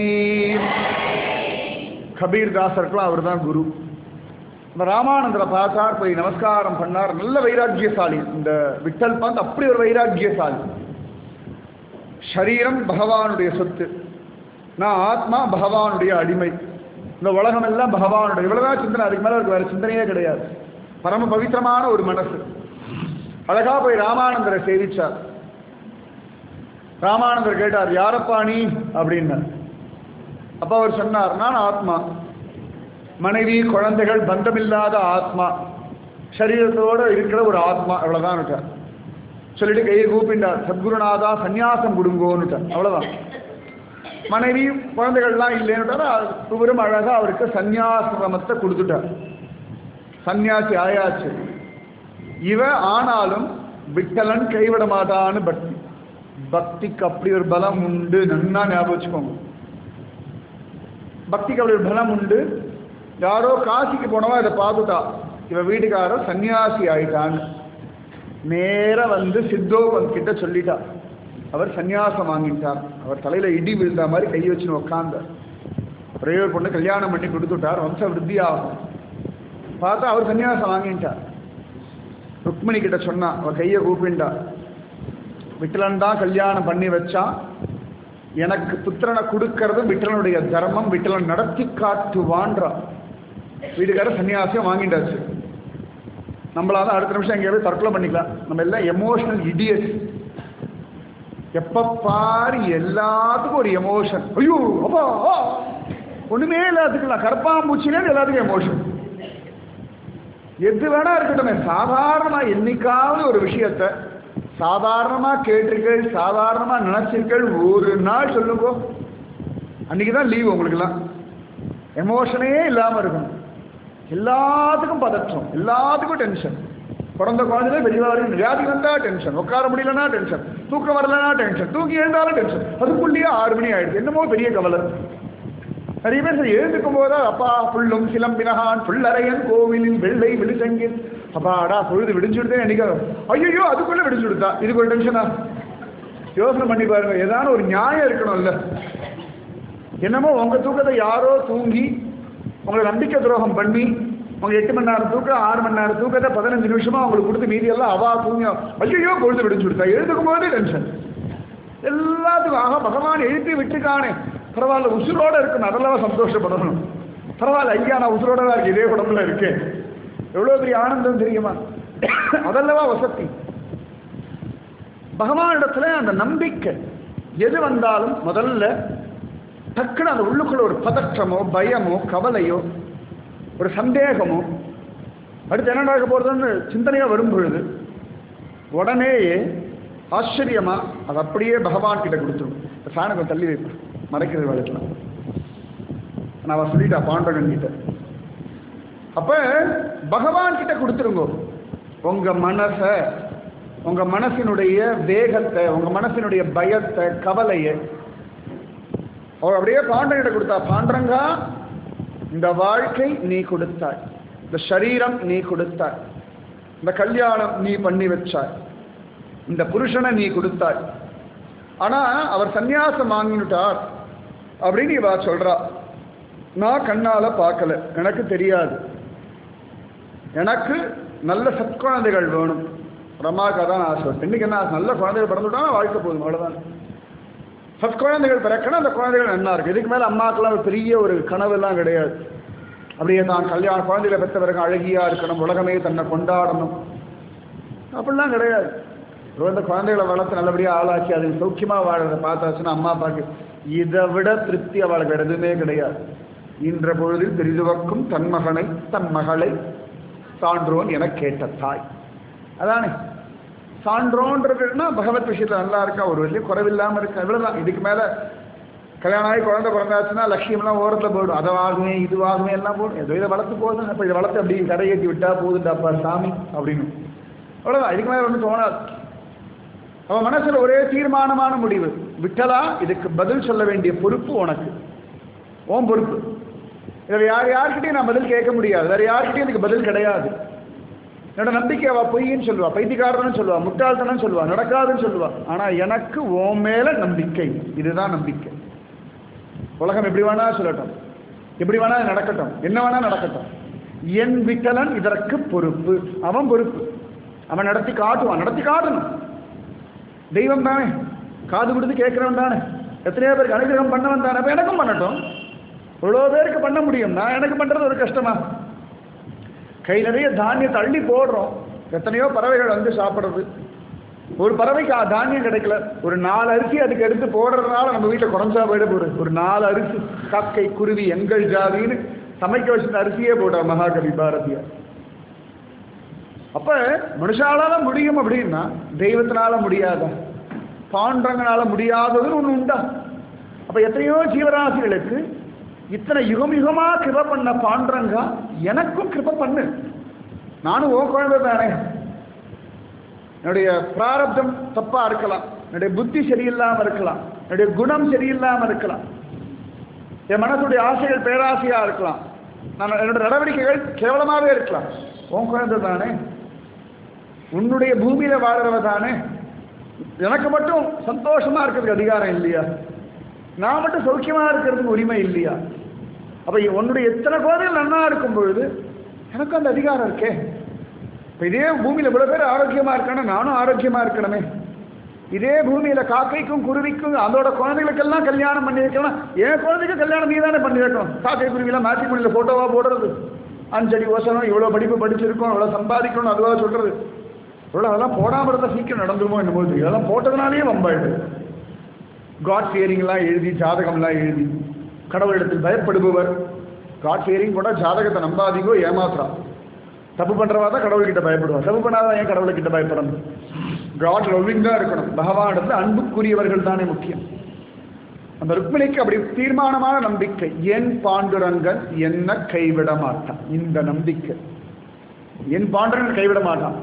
கபீர் தாசருக்குலாம் அவர் தான் குரு இந்த ராமானந்தரை பார்த்தார் போய் நமஸ்காரம் பண்ணார் நல்ல வைராக்கியசாலி இந்த விட்டல் பந்த் அப்படி ஒரு வைராக்கியசாலி சரீரம் பகவானுடைய சொத்து நான் ஆத்மா பகவானுடைய அடிமை இந்த உலகம் எல்லாம் பகவானுடைய இவ்வளவுதான் சிந்தனை அதுக்கு மேல அவருக்கு வேற சிந்தனையே கிடையாது பரம பவித்திரமான ஒரு மனசு அழகா போய் ராமானந்தரை சேவிச்சார் ராமானந்தர் கேட்டார் யாரப்பா நீ அப்படின்னார் அப்ப அவர் சொன்னார் நான் ஆத்மா மனைவி குழந்தைகள் பந்தமில்லாத ஆத்மா சரீரத்தோட இருக்கிற ஒரு ஆத்மா அவ்வளவுதான் இருக்கார் சொல்லிட்டு கையை கூப்பிட்டார் சத்குருநாதா சந்நியாசம் கொடுங்கோன்னுட்டார் அவ்வளவுதான் மனைவி குழந்தைகள்லாம் இல்லைன்னுட்டார் இவரும் அழகா அவருக்கு சந்நியாசிரமத்தை கொடுத்துட்டார் சந்நியாசி ஆயாச்சு இவ ஆனாலும் விட்டலன் கைவிட மாட்டான்னு பக்தி பக்திக்கு அப்படி ஒரு பலம் உண்டு நன்னா ஞாபகம் வச்சுக்கோங்க பக்திக்கு அப்படி ஒரு பலம் உண்டு யாரோ காசிக்கு போனவா இதை பார்த்துட்டா இவ வீட்டுக்காரர் சன்னியாசி ஆயிட்டான்னு நேரா வந்து சித்தோபந்த் கிட்ட சொல்லிட்டா அவர் சன்னியாசம் வாங்கிட்டார் அவர் தலையில இடி விழுந்த மாதிரி கை வச்சுன்னு உட்காந்தார் ஒரே ஒரு பொண்ணு கல்யாணம் பண்ணி கொடுத்துட்டார் வம்ச விருத்தி ஆகும் பார்த்தா அவர் சன்னியாசம் வாங்கிட்டார் ருக்மிணி கிட்ட சொன்னா அவ கையை கூப்பிண்டா விட்டலன் தான் கல்யாணம் பண்ணி வச்சா எனக்கு புத்திரனை கொடுக்கறது விட்டலனுடைய தர்மம் விட்டலன் நடத்தி காட்டுவான்றா வீட்டுக்கார சன்னியாசியம் வாங்கிட்டாச்சு நம்மளால அடுத்த நிமிஷம் எங்கேயாவது தற்கொலை பண்ணிக்கலாம் நம்ம எல்லாம் எமோஷனல் இடியட் எப்ப பாரு எல்லாத்துக்கும் ஒரு எமோஷன் ஐயோ அப்பா ஆ. ஒண்ணுமே எல்லாத்துக்கலாம் கரப்பாம்பூச்சிலே எல்லாத்துக்கும் எமோஷன் எது வேணா இருக்கட்டும் சாதாரணமா என்னைக்காவது ஒரு விஷயத்த சாதாரணமா கேட்டிருக்கள் சாதாரணமா நினைச்சிருக்கள் ஒரு நாள் சொல்லுங்க அன்னைக்கு தான் லீவ் உங்களுக்குலாம் எமோஷனே இல்லாம இருக்கணும் எல்லாத்துக்கும் பதற்றம் எல்லாத்துக்கும் டென்ஷன் பிறந்த குழந்தைல பெரியவா வரைக்கும் வியாதி வந்தா டென்ஷன் உட்கார முடியலன்னா டென்ஷன் தூக்கம் வரலன்னா டென்ஷன் தூக்கி எழுந்தாலும் டென்ஷன் அதுக்குள்ளேயே ஆறு மணி ஆயிடுது என்னமோ பெரிய கவலை நிறைய பேர் சரி எழுந்துக்கும் போது அப்பா புள்ளும் சிலம்பினகான் புள்ளரையன் கோவிலில் வெள்ளை விடுசங்கில் அப்பாடா பொழுது விடிஞ்சுடுதே நினைக்க ஐயோ அதுக்குள்ள விடிஞ்சு கொடுத்தா இதுக்கு ஒரு டென்ஷனா யோசனை பண்ணி பாருங்க ஏதாவது ஒரு நியாயம் இருக்கணும்ல என்னமோ உங்க தூக்கத்தை யாரோ தூங்கி உங்களை நம்பிக்கை துரோகம் பண்ணி உங்க எட்டு மணி நேரம் தூக்கம் ஆறு மணி நேரம் தூக்கத்தை பதினஞ்சு நிமிஷமா உங்களுக்கு கொடுத்து மீதி எல்லாம் அவா தூங்கி ஐயோ பொழுது விடிஞ்சு கொடுத்தா எழுதுக்கும் போதே டென்ஷன் எல்லாத்துக்கும் ஆக பகவான் எழுப்பி விட்டுக்கானே பரவாயில்ல உசுரோட இருக்கணும் அதெல்லாம் சந்தோஷப்படணும் பரவாயில்ல ஐயா நான் உசுரோட தான் இருக்கு இதே உடம்புல இருக்கேன் எவ்வளவு பெரிய ஆனந்தம் தெரியுமா அதல்லவா வசதி பகவானிடத்துல அந்த நம்பிக்கை எது வந்தாலும் முதல்ல டக்குன்னு அந்த உள்ளுக்குள்ள ஒரு பதற்றமோ பயமோ கவலையோ ஒரு சந்தேகமோ அடுத்து என்ன நடக்க போறதுன்னு சிந்தனையா வரும் பொழுது உடனேயே ஆச்சரியமா அது அப்படியே பகவான் கிட்ட கொடுத்துரும் இந்த ஃபேனை கொஞ்சம் தள்ளி வைப்பேன் மறைக்கிறது வேலைக்கெல்லாம் நான் அவ சொல்லிட்டா பாண்டவன் கிட்ட அப்ப பகவான் கிட்ட கொடுத்துருங்க உங்க மனச உங்க மனசினுடைய வேகத்தை உங்க மனசினுடைய பயத்தை கவலையை அவர் அப்படியே பாண்டங்கிட்ட கொடுத்தா பாண்டங்கா இந்த வாழ்க்கை நீ கொடுத்தாய் இந்த சரீரம் நீ கொடுத்தாய் இந்த கல்யாணம் நீ பண்ணி வச்சாய் இந்த புருஷனை நீ கொடுத்தாய் ஆனா அவர் சந்நியாசம் வாங்கிட்டார் அப்படின்னு இவா சொல்றா நான் கண்ணால பார்க்கல எனக்கு தெரியாது எனக்கு நல்ல சத்குழந்தைகள் வேணும் ரமாக்கா தான் ஆசை இன்னைக்கு என்ன ஆசை? நல்ல குழந்தைகள் பிறந்துட்டா வாழ்க்கை போதும் அவ்வளவுதான் சத்குழந்தைகள் பிறக்கணும் அந்த குழந்தைகள் நல்லா இருக்கு இதுக்கு மேல அம்மாக்கெல்லாம் ஒரு பெரிய ஒரு கனவெல்லாம் கிடையாது அப்படியே தான் கல்யாணம் குழந்தைகளை பெற்ற பிறகு அழகியா இருக்கணும் உலகமே தன்னை கொண்டாடணும் அப்படிலாம் கிடையாது ஒரு இந்த குழந்தைகளை வளர்த்து நல்லபடியாக ஆளாக்கி அது சௌக்கியமா வாழறத பார்த்தாச்சுன்னா அம்மா அப்பாக்கு இதை விட திருப்தி அவளுக்கு வேற எதுவுமே கிடையாது இன்ற பொழுதில் பெரிதுவக்கும் தன் மகனை தன் மகளை சான்றோன் என கேட்ட தாய் அதானே சான்றோன்றதுன்னா பகவத் விஷயத்துல நல்லா இருக்கா ஒரு வெளியே குறைவில்லாம இருக்கா இவ்வளவுதான் இதுக்கு மேல கல்யாணம் ஆகி குழந்தை பிறந்தாச்சுன்னா லட்சியம்லாம் ஓரத்துல போயிடும் அதுவாகுமே இதுவாகுமே எல்லாம் போடும் ஏதோ இதை வளர்த்து போதும் அப்ப இதை வளர்த்து அப்படி கரையேற்றி விட்டா போதுண்டாப்பா சாமி அப்படின்னு அவ்வளவுதான் இதுக்கு மேல ஒன்றும் தோணாது அவன் மனசுல ஒரே தீர்மானமான முடிவு விட்டலா இதுக்கு பதில் சொல்ல வேண்டிய பொறுப்பு உனக்கு உன் பொறுப்பு இதில் யார் யார்கிட்டயும் நான் பதில் கேட்க முடியாது வேற யார்கிட்டயும் எனக்கு பதில் கிடையாது என்னோட நம்பிக்கை அவ பொய்ன்னு சொல்லுவா பைத்தியக்காரன்னு சொல்லுவா முட்டாள்தனம் சொல்லுவா நடக்காதுன்னு சொல்லுவா ஆனா எனக்கு உன் மேல நம்பிக்கை இதுதான் நம்பிக்கை உலகம் எப்படி வேணா சொல்லட்டும் எப்படி வேணா நடக்கட்டும் என்ன வேணா நடக்கட்டும் என் விட்டலன் இதற்கு பொறுப்பு அவன் பொறுப்பு அவன் நடத்தி காட்டுவான் நடத்தி காட்டணும் தெய்வம் தானே காது கொடுத்து கேட்கிறவன் தானே எத்தனையோ பேருக்கு அனுகிரகம் பண்ணவன் தானே அப்ப எனக்கும் பண்ணட்டும் இவ்வளோ பேருக்கு பண்ண முடியும் நான் எனக்கு பண்றது ஒரு கஷ்டமா கை நிறைய தானியத்தை அள்ளி போடுறோம் எத்தனையோ பறவைகள் வந்து சாப்பிடுறது ஒரு பறவைக்கு ஆ- தானியம் கிடைக்கல ஒரு நாலு அரிசி அதுக்கு எடுத்து போடுறதுனால நம்ம வீட்டில் குறைஞ்சா போயிட போகுது ஒரு நாலு அரிசி காக்கை குருவி எங்கள் ஜாதின்னு சமைக்க வச்சிருந்த அரிசியே போட்டார் மகாகவி பாரதியார் அப்ப மனுஷாலால முடியும் அப்படின்னா தெய்வத்தினால முடியாதா பாண்டங்கனால முடியாததுன்னு ஒண்ணு உண்டா அப்ப எத்தனையோ ஜீவராசிகளுக்கு இத்தனை யுகம் யுகமா கிருப பண்ண பாண்டரங்கா எனக்கும் கிருப பண்ணு நானும் ஓ குழந்தை தானே என்னுடைய பிராரப்தம் தப்பா இருக்கலாம் என்னுடைய புத்தி சரியில்லாம இருக்கலாம் என்னுடைய குணம் சரியில்லாம இருக்கலாம் என் மனசுடைய ஆசைகள் பேராசையா இருக்கலாம் நான் என்னோட நடவடிக்கைகள் கேவலமாவே இருக்கலாம் உன் குழந்தை தானே உன்னுடைய பூமியில வாழ்றவ தானே எனக்கு மட்டும் சந்தோஷமா இருக்கிறதுக்கு அதிகாரம் இல்லையா நான் மட்டும் சௌக்கியமா இருக்கிறதுக்கு உரிமை இல்லையா அப்ப உன்னுடைய எத்தனை குழந்தைகள் நன்னா இருக்கும் பொழுது எனக்கும் அந்த அதிகாரம் இருக்கே இப்ப இதே பூமியில இவ்வளவு பேர் ஆரோக்கியமா இருக்கானா நானும் ஆரோக்கியமா இருக்கணுமே இதே பூமியில காக்கைக்கும் குருவிக்கும் அதோட குழந்தைகளுக்கெல்லாம் கல்யாணம் பண்ணி வைக்கலாம் என் குழந்தைக்கு கல்யாணம் நீ தானே பண்ணி வைக்கணும் காக்கை குருவிலாம் மேட்சி பண்ணியில போட்டோவா போடுறது அஞ்சடி ஓசனம் இவ்வளவு படிப்பு படிச்சிருக்கோம் இவ்வளவு சம்பாதிக்கணும் அதுவா சொல்றது இவ்வளவு அதெல்லாம் போடாம இருந்தா சீக்கிரம் நடந்துருமோ என்னமோ தெரியும். அதெல்லாம் போட்டதுனாலேயே வம்பாயிடுது காட் ஃபியரிங்லாம் எழுதி ஜாதகம்லாம் எழுதி கடவுளிடத்தில் பயப்படுபவர் காட் ஃபியரிங் கூட ஜாதகத்தை நம்பாதீங்கோ ஏமாத்துறான் தப்பு பண்றவா தான் கடவுள்கிட்ட பயப்படுவான் தப்பு பண்ணாதான் ஏன் கடவுள்கிட்ட பயப்படணும் காட் லவ்விங் தான் இருக்கணும் பகவானிடத்தில் அன்புக்குரியவர்கள் தானே முக்கியம் அந்த ருக்மிணிக்கு அப்படி தீர்மானமான நம்பிக்கை என் பாண்டுரங்கன் என்ன கைவிட மாட்டான் இந்த நம்பிக்கை என் பாண்டுரங்கன் கைவிட மாட்டான்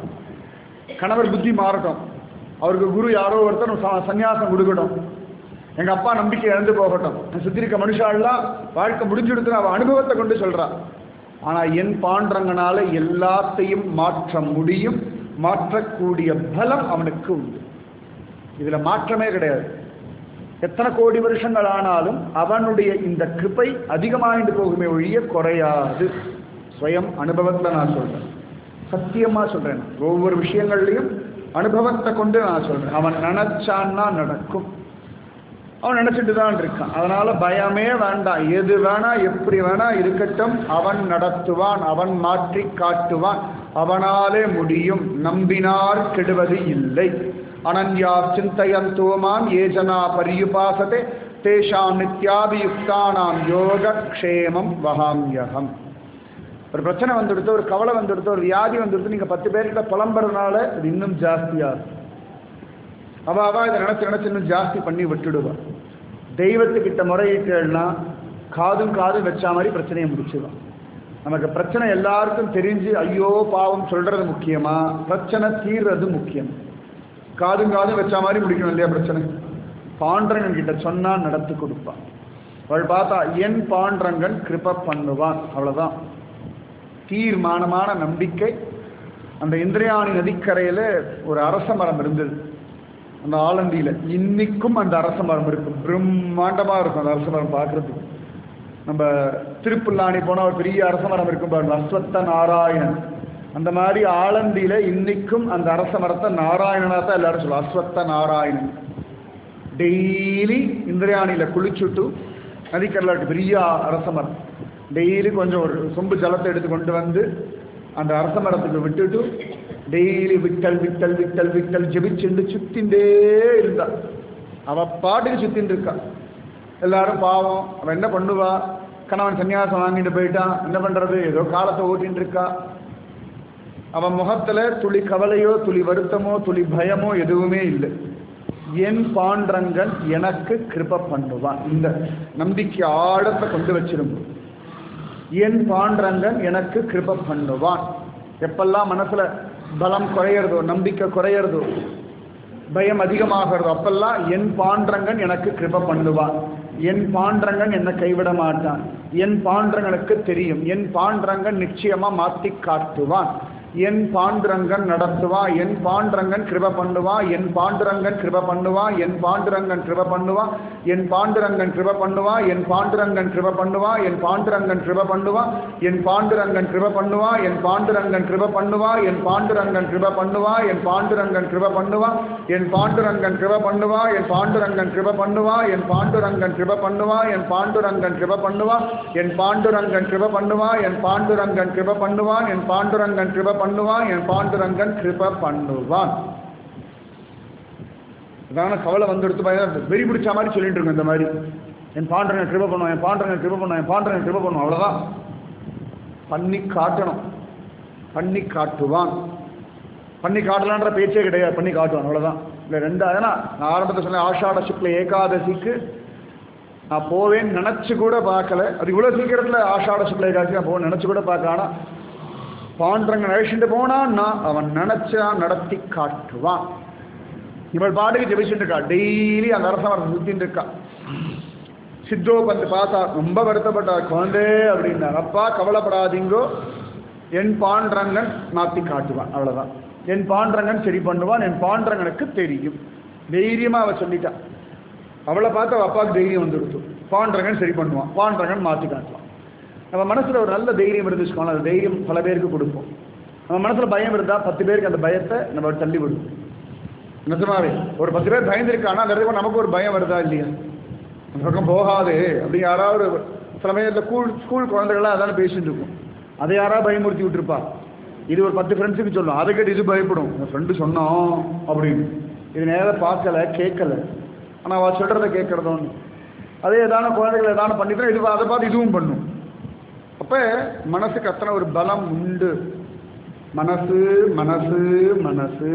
கணவர் புத்தி மாறட்டும் அவருக்கு குரு யாரோ ஒருத்தர் ச- சந்நியாசம் கொடுக்கட்டும் எங்க அப்பா நம்பிக்கை இழந்து போகட்டும் நான் சுத்தி இருக்க மனுஷாலாம் வாழ்க்கை முடிஞ்சுடுத்து அவ அனுபவத்தை கொண்டு சொல்றா ஆனா என் பாண்டரங்கனால எல்லாத்தையும் மாற்ற முடியும் மாற்றக்கூடிய பலம் அவனுக்கு உண்டு இதுல மாற்றமே கிடையாது எத்தனை கோடி வருஷங்கள் ஆனாலும் அவனுடைய இந்த கிருபை அதிகமாயிட்டு போகுமே ஒழிய குறையாது ஸ்வயம் அனுபவத்துல நான் சொல்றேன் சத்தியமா சொல்றேன் நான். ஒவ்வொரு விஷயங்கள்லையும் அனுபவத்தை கொண்டு நான் சொல்றேன் அவன் நினைச்சான்னா நடக்கும் அவன் நினைச்சிட்டு தான் இருக்கான் அதனால பயமே வேண்டாம் எது வேணா எப்படி வேணா இருக்கட்டும் அவன் நடத்துவான் அவன் மாற்றி காட்டுவான் அவனாலே முடியும் நம்பினார் கெடுவது இல்லை அனன்யா சிந்தையந்தோமாம் ஏஜனா பரியுபாசதே தேஷாம் நித்யாபியுக்தானாம் யோகக்ஷேமம் வகாமியகம் ஒரு பிரச்சனை வந்துடுத்து ஒரு கவலை வந்துடுத்து ஒரு வியாதி வந்துடுத்து நீங்க பத்து பேர்கிட்ட புலம்புறதுனால இது இன்னும் ஜாஸ்தியா இருக்கும் அவ அவ இதை நினைச்சு நினைச்சு இன்னும் ஜாஸ்தி பண்ணி விட்டுடுவா தெய்வத்துக்கிட்ட முறையிட்டேன்னா காதும் காதும் வச்ச மாதிரி பிரச்சனையை முடிச்சிடும் நமக்கு பிரச்சனை எல்லாருக்கும் தெரிஞ்சு ஐயோ பாவம் சொல்றது முக்கியமா பிரச்சனை தீர்றது முக்கியம் காதும் காதும் வச்ச மாதிரி முடிக்கணும் இல்லையா பிரச்சனை பாண்டரங்கன் கிட்ட சொன்னா நடத்தி கொடுப்பான் அவள் பார்த்தா என் பாண்டரங்கன் கிருப பண்ணுவான் அவ்வளவுதான் தீர்மானமான நம்பிக்கை அந்த இந்திரியாணி நதிக்கரையில ஒரு அரச மரம் இருந்தது அந்த ஆலந்தியில இன்னைக்கும் அந்த அரச மரம் இருக்கும் பிரம்மாண்டமா இருக்கும் அந்த அரச மரம் பார்க்கறதுக்கு நம்ம திருப்புல்லாணி போனா ஒரு பெரிய அரச மரம் இருக்கும் பாருங்க அஸ்வத்த நாராயணன் அந்த மாதிரி ஆலந்தியில இன்னைக்கும் அந்த அரச மரத்தை நாராயணனா தான் எல்லாரும் சொல்லுவோம் அஸ்வத்த நாராயணன் டெய்லி இந்திரியாணியில குளிச்சுட்டு நதிக்கரையில் இருக்க பெரிய அரச மரம் டெய்லி கொஞ்சம் ஒரு சொம்பு ஜலத்தை எடுத்து கொண்டு வந்து அந்த அரச மரத்துக்கு விட்டுட்டு டெய்லி விட்டல் விட்டல் விட்டல் விட்டல் ஜெபிச்சுண்டு சுத்திண்டே இருந்தா அவ பாட்டுக்கு சுத்தின்னு இருக்கா எல்லாரும் பாவம் அவன் என்ன பண்ணுவா கணவன் சன்னியாசம் வாங்கிட்டு போயிட்டான் என்ன பண்றது ஏதோ காலத்தை ஓட்டின்னு இருக்கா அவன் முகத்துல துளி கவலையோ துளி வருத்தமோ துளி பயமோ எதுவுமே இல்லை என் பாண்டரங்கன் எனக்கு கிருப பண்ணுவான் இந்த நம்பிக்கை ஆழத்தை கொண்டு வச்சிரும் என் பாண்டரங்கன் எனக்கு கிருப பண்ணுவான் எப்பெல்லாம் மனசுல பலம் குறையிறதோ நம்பிக்கை குறையிறதோ பயம் அதிகமாகிறதோ அப்பெல்லாம் என் பாண்டரங்கன் எனக்கு கிருப பண்ணுவான் என் பாண்டரங்கன் என்னை கைவிட மாட்டான் என் பாண்டரங்கனுக்கு தெரியும் என் பாண்டரங்கன் நிச்சயமா மாத்தி காட்டுவான் என் பாண்டுரங்கன் நடத்துவான் என் பாண்டுரங்கன் கிருப பண்ணுவான் என் பாண்டுரங்கன் கிருப பண்ணுவான் என் பாண்டுரங்கன் கிருப பண்ணுவான் என் பாண்டுரங்கன் கிருப பண்ணுவான் என் பாண்டுரங்கன் கிருப பண்ணுவான் என் பாண்டுரங்கன் கிருப பண்ணுவான் என் பாண்டுரங்கன் கிருப பண்ணுவான் என் பாண்டுரங்கன் கிருப பண்ணுவான் என் பாண்டுரங்கன் கிருப பண்ணுவான் என் பாண்டுரங்கன் கிருப பண்ணுவான் என் பாண்டுரங்கன் கிருப பண்ணுவான் என் பாண்டுரங்கன் கிருப பண்ணுவான் என் பாண்டுரங்கன் கிருப பண்ணுவான் என் பாண்டுரங்கன் கிருப பண்ணுவான் என் பாண்டுரங்கன் கிருப பண்ணுவான் என் பாண்டுரங்கன் கிருப பண்ணுவான் என் பாண்டுரங்கன் கிருப பண்ணுவான் என் பாண்டுரங்கன் கிருப பண்ணுவான் அதான கவலை வந்து எடுத்து பாருங்க வெறி பிடிச்ச மாதிரி சொல்லிட்டு இருக்கும் இந்த மாதிரி என் பாண்டரங்கன் கிருப பண்ணுவான் என் பாண்டரங்கன் கிருப பண்ணுவான் என் பாண்டரங்கன் கிருப பண்ணுவான் அவ்வளவுதான் பண்ணி காட்டணும் பண்ணி காட்டுவான் பண்ணி காட்டலான்ற பேச்சே கிடையாது பண்ணி காட்டுவான் அவ்வளவுதான் இல்லை ரெண்டு ஏன்னா நான் ஆரம்பத்தில் சொன்னேன் ஆஷாட சுக்ல ஏகாதசிக்கு நான் போவேன்னு நினச்சி கூட பார்க்கல அது இவ்வளோ சீக்கிரத்தில் ஆஷாட சுக்ல ஏகாதசி நான் போவேன் நினச்சி கூட பார்க்க ஆனால் பாண்டரங்க அழைச்சிட்டு போனான்னா அவன் நினைச்சா நடத்தி காட்டுவான் இவள் பாட்டுக்கு ஜெபிச்சுட்டு இருக்கா டெய்லி அந்த அரசமரத்தை சுத்தின்னு இருக்கா சித்தோ பந்து பார்த்தா ரொம்ப வருத்தப்பட்டார் குழந்தை அப்படின்னார் அப்பா கவலைப்படாதீங்கோ என் பாண்டரங்கன் மாத்தி காட்டுவான் அவ்வளவுதான் என் பாண்டரங்கன் சரி பண்ணுவான் என் பாண்டரங்கனுக்கு தெரியும் தைரியமா அவ சொல்லிட்டான் அவளை பார்த்து அவ அப்பாவுக்கு தைரியம் வந்துடுச்சு பாண்டரங்கன் சரி பண்ணுவான் பாண்டரங்கன் மாத்தி காட்டுவான் நம்ம மனசுல ஒரு நல்ல தைரியம் இருந்துச்சுக்கோங்களேன் அந்த தைரியம் பல பேருக்கு கொடுப்போம் நம்ம மனசுல பயம் இருந்தா பத்து பேருக்கு அந்த பயத்தை நம்ம தள்ளி விடுவோம் நிஜமாவே ஒரு பத்து பேர் பயந்துருக்கானா அந்த இடத்துக்கு நமக்கு ஒரு பயம் வருதா இல்லையா அந்த பக்கம் போகாது அப்படி யாராவது ஒரு சில சமயத்தில் ஸ்கூல் ஸ்கூல் குழந்தைகள்லாம் அதான பேசிட்டு இருக்கும் அதை யாராவது பயமுறுத்தி விட்டுருப்பா இது ஒரு பத்து ஃப்ரெண்ட்ஸுக்கு சொல்லும் அதை கேட்டு இது பயப்படும் என் ஃப்ரெண்டு சொன்னோம் அப்படின்னு இது நேரம் பார்க்கல கேட்கல ஆனால் அவள் சொல்கிறத கேட்குறதோன்னு அதே ஏதான குழந்தைகள் ஏதான பண்ணிட்டா இது அதை பார்த்து இதுவும் பண்ணும் அப்போ மனசுக்கு அத்தனை ஒரு பலம் உண்டு மனசு மனசு மனசு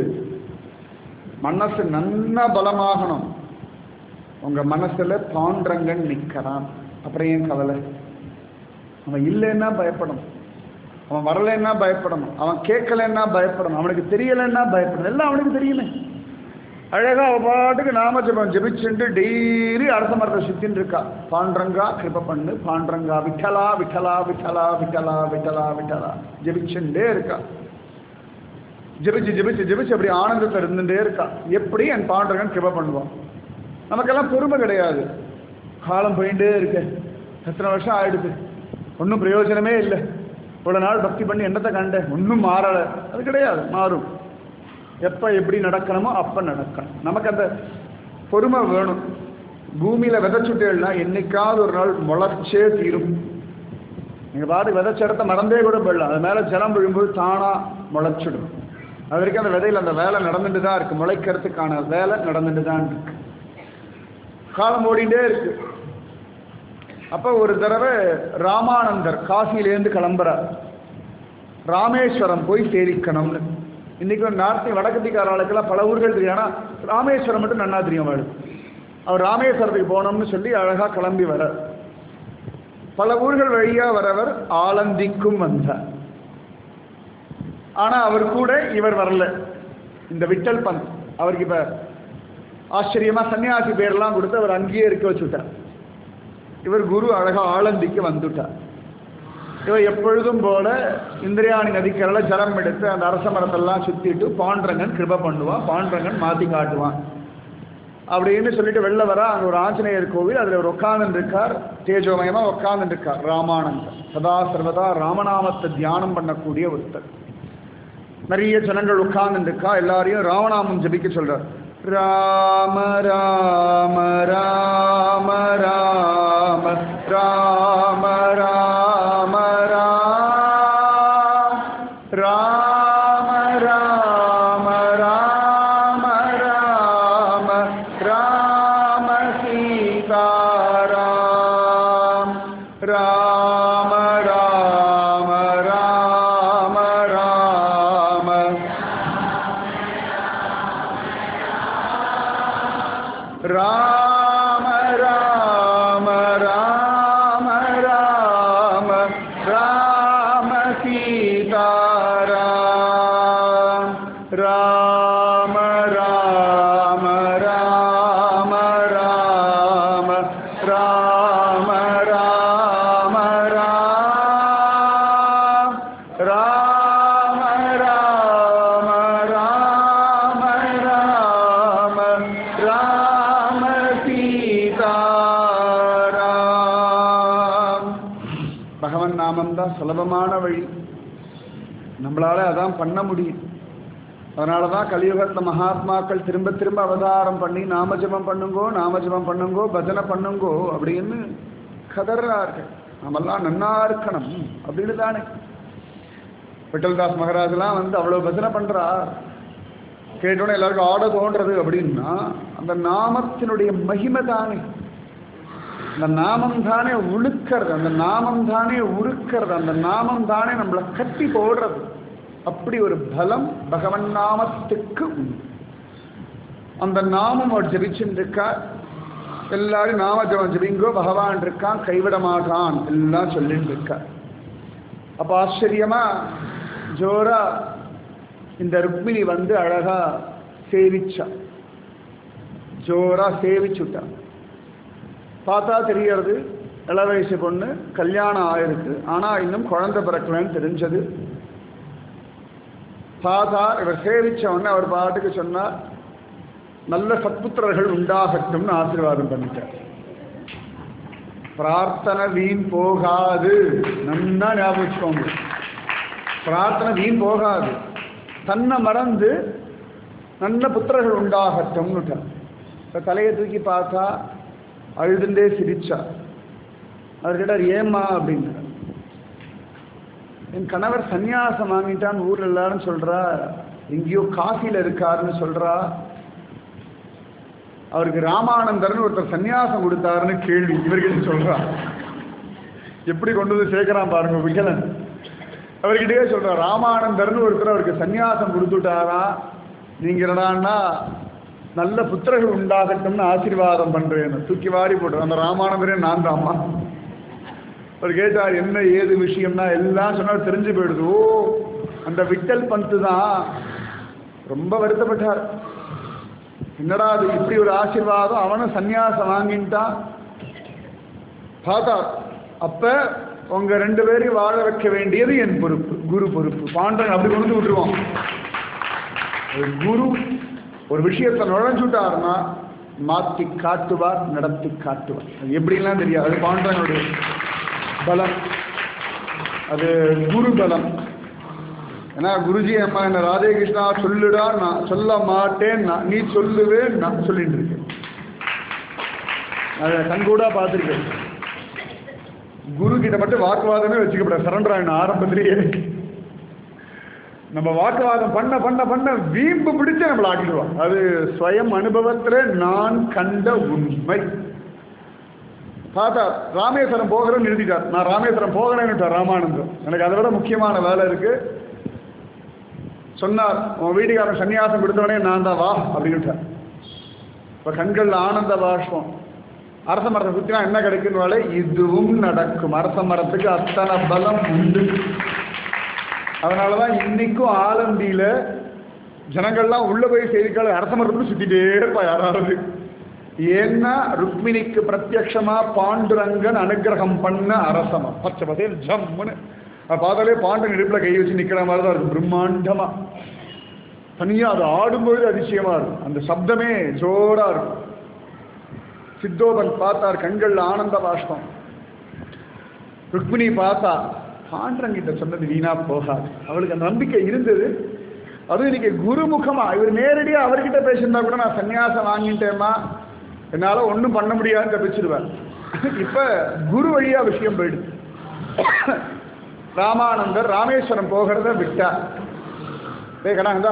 மனசு நன்னா பலமாகணும் உங்க மனசுல பாண்டரங்கன் நிற்கிறான் அப்புறம் ஏன் கவலை அவன் இல்லைன்னா பயப்படணும் அவன் வரலைன்னா பயப்படணும் அவன் கேட்கலைன்னா பயப்படணும் அவனுக்கு தெரியலைன்னா பயப்படணும் எல்லாம் அவனுக்கு தெரியுமே அழகா அவ பாட்டுக்கு நாம ஜபம் ஜபிச்சுட்டு டெய்லி அரச மரத்தை சுத்தின்னு இருக்கா பாண்டரங்கா கிருப பண்ணு பாண்டரங்கா விட்டலா விட்டலா விட்டலா விட்டலா விட்டலா விட்டலா ஜபிச்சுட்டே இருக்கா ஜெபிச்சு ஜெபிச்சு ஜெபிச்சு அப்படி ஆனந்தத்தில் இருந்துட்டே இருக்கா எப்படி என் பாண்டரங்கன் கிருப பண்ணுவான் நமக்கெல்லாம் பொறுமை கிடையாது காலம் போயிட்டே இருக்கு எத்தனை வருஷம் ஆயிடுது ஒன்றும் பிரயோஜனமே இல்லை இவ்வளோ நாள் பக்தி பண்ணி என்னத்தை கண்டேன் ஒன்றும் மாறலை அது கிடையாது மாறும் எப்போ எப்படி நடக்கணுமோ அப்போ நடக்கணும் நமக்கு அந்த பொறுமை வேணும் பூமியில் விதைச்சுட்டேன்னா என்னைக்காவது ஒரு நாள் முளைச்சே தீரும் நீங்கள் பாட்டு விதைச்ச இடத்த மறந்தே கூட போயிடலாம் அது மேலே ஜலம் விழும்போது தானாக முளைச்சிடும் அது வரைக்கும் அந்த விதையில் அந்த வேலை நடந்துட்டு தான் இருக்கு முளைக்கிறதுக்கான வேலை நடந்துட்டு தான் இருக்கு காலம் ஓடிட்டே இருக்கு அப்போ ஒரு தடவை ராமானந்தர் காசியிலேருந்து கிளம்புறார் ராமேஸ்வரம் போய் சேரிக்கணும்னு இன்னைக்கு நார்த்தி வடக்கத்திக்கார ஆளுக்கெல்லாம் பல ஊர்கள் தெரியும் ஆனால் ராமேஸ்வரம் மட்டும் நன்னா தெரியும் அவளுக்கு அவர் ராமேஸ்வரத்துக்கு போகணும்னு சொல்லி அழகாக கிளம்பி வரார் பல ஊர்கள் வழியாக வரவர் ஆலந்திக்கும் வந்தார் ஆனால் அவர் கூட இவர் வரல இந்த விட்டல் பந்த் அவருக்கு இப்போ ஆச்சரியமா சன்னியாசி பேரெல்லாம் கொடுத்து அவர் அங்கேயே இருக்க வச்சுட்டார் இவர் குரு அழகா ஆலந்திக்கு வந்துட்டார் இவர் எப்பொழுதும் போல இந்திரியாணி நதிக்கரையில ஜலம் எடுத்து அந்த அரச மரத்தெல்லாம் சுத்திட்டு பாண்டரங்கன் கிருப பண்ணுவான் பாண்டரங்கன் மாத்தி காட்டுவான் அப்படின்னு சொல்லிட்டு வெளில வர அங்க ஒரு ஆஞ்சநேயர் கோவில் அதுல ஒரு உட்கார்ந்து இருக்கார் தேஜோமயமா உட்கார்ந்து இருக்கார் ராமானந்தர் சதா சர்வதா ராமநாமத்தை தியானம் பண்ணக்கூடிய ஒருத்தர் நிறைய ஜனங்கள் உட்கார்ந்து இருக்கா எல்லாரையும் ராமநாமம் ஜபிக்க சொல்றார் ராம ராம ராம ராம ராம ராம ராம ராம ராம ராம ராம ராம சீதாராம் ராம ராம ராம ராம ராம ராம ராம ராம ராம சீதாராம் ராம ராம ராம ராம ராம ராம ராம ராம ராம ராம ராம ராம சீதாராம் பகவன் நாமம் தான் சுலபமான வழி நம்மளால அதான் பண்ண முடியும் அதனால தான் கலியுகத்தில் மகாத்மாக்கள் திரும்ப திரும்ப அவதாரம் பண்ணி நாமஜபம் பண்ணுங்கோ நாமஜபம் பண்ணுங்கோ பஜனை பண்ணுங்கோ அப்படின்னு கதறார்கள் நாமெல்லாம் நன்னா இருக்கணும் அப்படின்னு தானே விட்டல்தாஸ் மகராஜெல்லாம் வந்து அவ்வளோ பஜனை பண்ணுறார் கேட்டோன்னே எல்லாருக்கும் ஆட தோன்றது அப்படின்னா அந்த நாமத்தினுடைய மகிமை தானே அந்த நாமம் தானே உழுக்கிறது அந்த நாமம் தானே உருக்கிறது அந்த நாமம் தானே நம்மளை கட்டி போடுறது அப்படி ஒரு பலம் பகவன் நாமத்துக்கு உண்டு அந்த நாமம் அவர் ஜபிச்சுட்டு இருக்கா எல்லாரும் நாம ஜபம் ஜபிங்கோ பகவான் இருக்கான் கைவிட மாட்டான் எல்லாம் சொல்லிட்டு இருக்கா அப்ப ஆச்சரியமா ஜோரா இந்த ருக்மிணி வந்து அழகா சேவிச்சா ஜோரா சேவிச்சுட்டா பார்த்தா தெரியறது இள வயசு பொண்ணு கல்யாணம் ஆயிருக்கு ஆனா இன்னும் குழந்தை பிறக்கலன்னு தெரிஞ்சது பார்த்தா இவர் சேவிச்ச உடனே அவர் பாட்டுக்கு சொன்னார் நல்ல சத்புத்திரர்கள் உண்டாகட்டும்னு ஆசீர்வாதம் பண்ணிட்டார் பிரார்த்தனை வீண் போகாது நன்னா ஞாபகம் வச்சுக்கோங்க பிரார்த்தனை வீண் போகாது தன்னை மறந்து நல்ல புத்திரர்கள் உண்டாகட்டும்னு இப்போ தலையை தூக்கி பார்த்தா அழுதுண்டே சிரிச்சா அவர் கேட்டார் ஏம்மா அப்படின்னு என் கணவர் சந்நியாசம் வாங்கிட்டான் ஊர்ல எல்லாரும் சொல்றா எங்கேயோ காசில இருக்காருன்னு சொல்றா அவருக்கு ராமானந்தர்னு ஒருத்தர் சந்நியாசம் கொடுத்தாருன்னு கேள்வி இவர்கிட்ட சொல்றா எப்படி கொண்டு வந்து சேர்க்கிறான் பாருங்க விகலன் அவர்கிட்டயே சொல்றா ராமானந்தர்னு ஒருத்தர் அவருக்கு சந்நியாசம் கொடுத்துட்டாரா நீங்க என்னடான்னா நல்ல புத்திரர்கள் உண்டாகட்டும்னு ஆசீர்வாதம் பண்றேன்னு தூக்கி வாரி போட்டு அந்த ராமானந்தரே நான் தாம்மா அவர் கேட்டார் என்ன ஏது விஷயம்னா எல்லாம் சொன்னார் தெரிஞ்சு போயிடுது ஓ அந்த விட்டல் பந்து தான் ரொம்ப வருத்தப்பட்டார் என்னடா அது இப்படி ஒரு ஆசீர்வாதம் அவனும் சந்நியாசம் வாங்கிட்டான் பார்த்தார் அப்ப உங்க ரெண்டு பேரையும் வாழ வைக்க வேண்டியது என் பொறுப்பு குரு பொறுப்பு பாண்டவன் அப்படி கொண்டு வந்து விட்டுருவான் ஒரு குரு ஒரு விஷயத்தை நுழைஞ்சுட்டாருன்னா மாத்தி காட்டுவார் நடத்தி காட்டுவார் அது எப்படிலாம் தெரியாது அது பாண்டவனுடைய பலம் அது குரு பலம் ஏன்னா குருஜி அம்மா என்ன ராதே கிருஷ்ணா சொல்லுடா நான் சொல்ல மாட்டேன் நான் நீ சொல்லுவேன் நான் சொல்லிட்டு இருக்கேன் அதை கண்கூடா பார்த்துருக்கேன் குரு கிட்ட மட்டும் வாக்குவாதமே வச்சுக்கப்படாது சரண்டர் ஆயிடும் ஆரம்பத்திலேயே நம்ம வாக்குவாதம் பண்ண பண்ண பண்ண வீம்பு பிடிச்சு நம்மளை ஆக்கிடுவோம் அது ஸ்வயம் அனுபவத்துல நான் கண்ட உண்மை பார்த்தா ராமேஸ்வரம் போகிறேன்னு நிறுத்திட்டார் நான் ராமேஸ்வரம் போகிறேன்னுட்டார் ராமானந்தம் எனக்கு அதை விட முக்கியமான வேலை இருக்கு சொன்னார் உன் வீட்டுக்காரன் சன்னியாசம் கொடுத்தவனே நான் தான் வா அப்படின்ட்டார் இப்போ கண்களில் ஆனந்த பாஷ்பம் அரச மரத்தை சுற்றினா என்ன கிடைக்குன்னு வேலை இதுவும் நடக்கும் அரச மரத்துக்கு அத்தனை பலம் உண்டு அதனால தான் இன்னைக்கும் ஆலந்தியில ஜனங்கள்லாம் உள்ள போய் செய்திக்கால அரச மரத்துக்கு சுத்திட்டே இருப்பா யாராவது ஏன்னா ருக்மிணிக்கு பிரத்யக்ஷமா பாண்டுரங்கன் அனுகிரகம் பண்ண அரசமம் பச்சை பசேல் ஜம்முன்னு அதை பார்த்தாலே பாண்டன் இடுப்புல கை வச்சு நிக்கிற மாதிரி தான் இருக்கும் பிரம்மாண்டமா தனியா அது ஆடும்போது அதிசயமா இருக்கும் அந்த சப்தமே ஜோரா இருக்கும் சித்தோபன் பார்த்தார் கண்கள்ல ஆனந்த பாஷ்பம் ருக்மிணி பார்த்தா பாண்டரங்கிட்ட சொன்னது வீணா போகாது அவளுக்கு அந்த நம்பிக்கை இருந்தது அதுவும் இன்னைக்கு குருமுகமா இவர் நேரடியா அவர்கிட்ட பேசியிருந்தா கூட நான் சன்னியாசம் வாங்கிட்டேம்மா என்னால ஒன்றும் பண்ண முடியாதுன்னு தப்பிச்சிருவேன் இப்ப குரு வழியா விஷயம் போயிடுது ராமானந்தர் ராமேஸ்வரம் போகிறத விட்டார் டே கடாங்கதா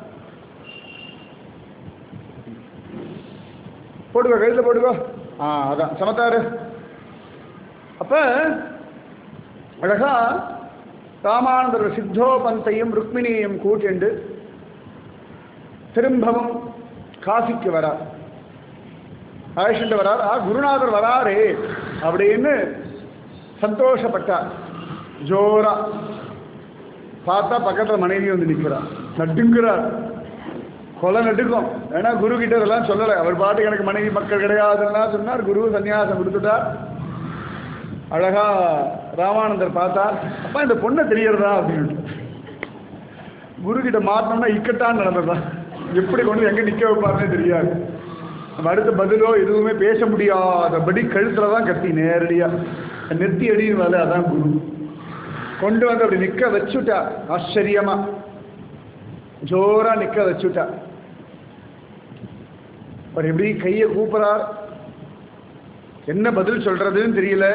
போடுவா கழுத்துல போடுவா ஆ அதான் சமத்தாரு அப்ப அழகா ராமானந்தர் சித்தோபந்தையும் ருக்மிணியையும் கூட்டிண்டு திரும்பவும் காசிக்கு வரார் அழைச்சிட்டு வரார் ஆ குருநாதர் வராரே அப்படின்னு சந்தோஷப்பட்டார் ஜோரா பார்த்தா பக்கத்துல மனைவி வந்து நிற்கிறார் நட்டுங்கிறார் கொலை நட்டுக்கும் ஏன்னா குரு கிட்ட இதெல்லாம் சொல்லலை அவர் பாட்டுக்கு எனக்கு மனைவி மக்கள் கிடையாதுன்னா சொன்னார் குரு சன்னியாசம் கொடுத்துட்டார் அழகா ராமானந்தர் பார்த்தார் அப்பா இந்த பொண்ணை தெரியறதா அப்படின்னு குரு கிட்ட மாட்டோம்னா இக்கட்டான்னு நடந்ததா எப்படி கொண்டு எங்க நிக்க வைப்பாருன்னே தெரியாது நம்ம அடுத்த பதிலோ எதுவுமே பேச முடியாதபடி கழுத்துல தான் கத்தி நேரடியா நெத்தி அடியும் வேலை அதான் குரு கொண்டு வந்து அப்படி நிக்க வச்சுட்டா ஆச்சரியமா ஜோரா நிக்க வச்சுட்டா அவர் எப்படி கையை கூப்பிறார் என்ன பதில் சொல்றதுன்னு தெரியல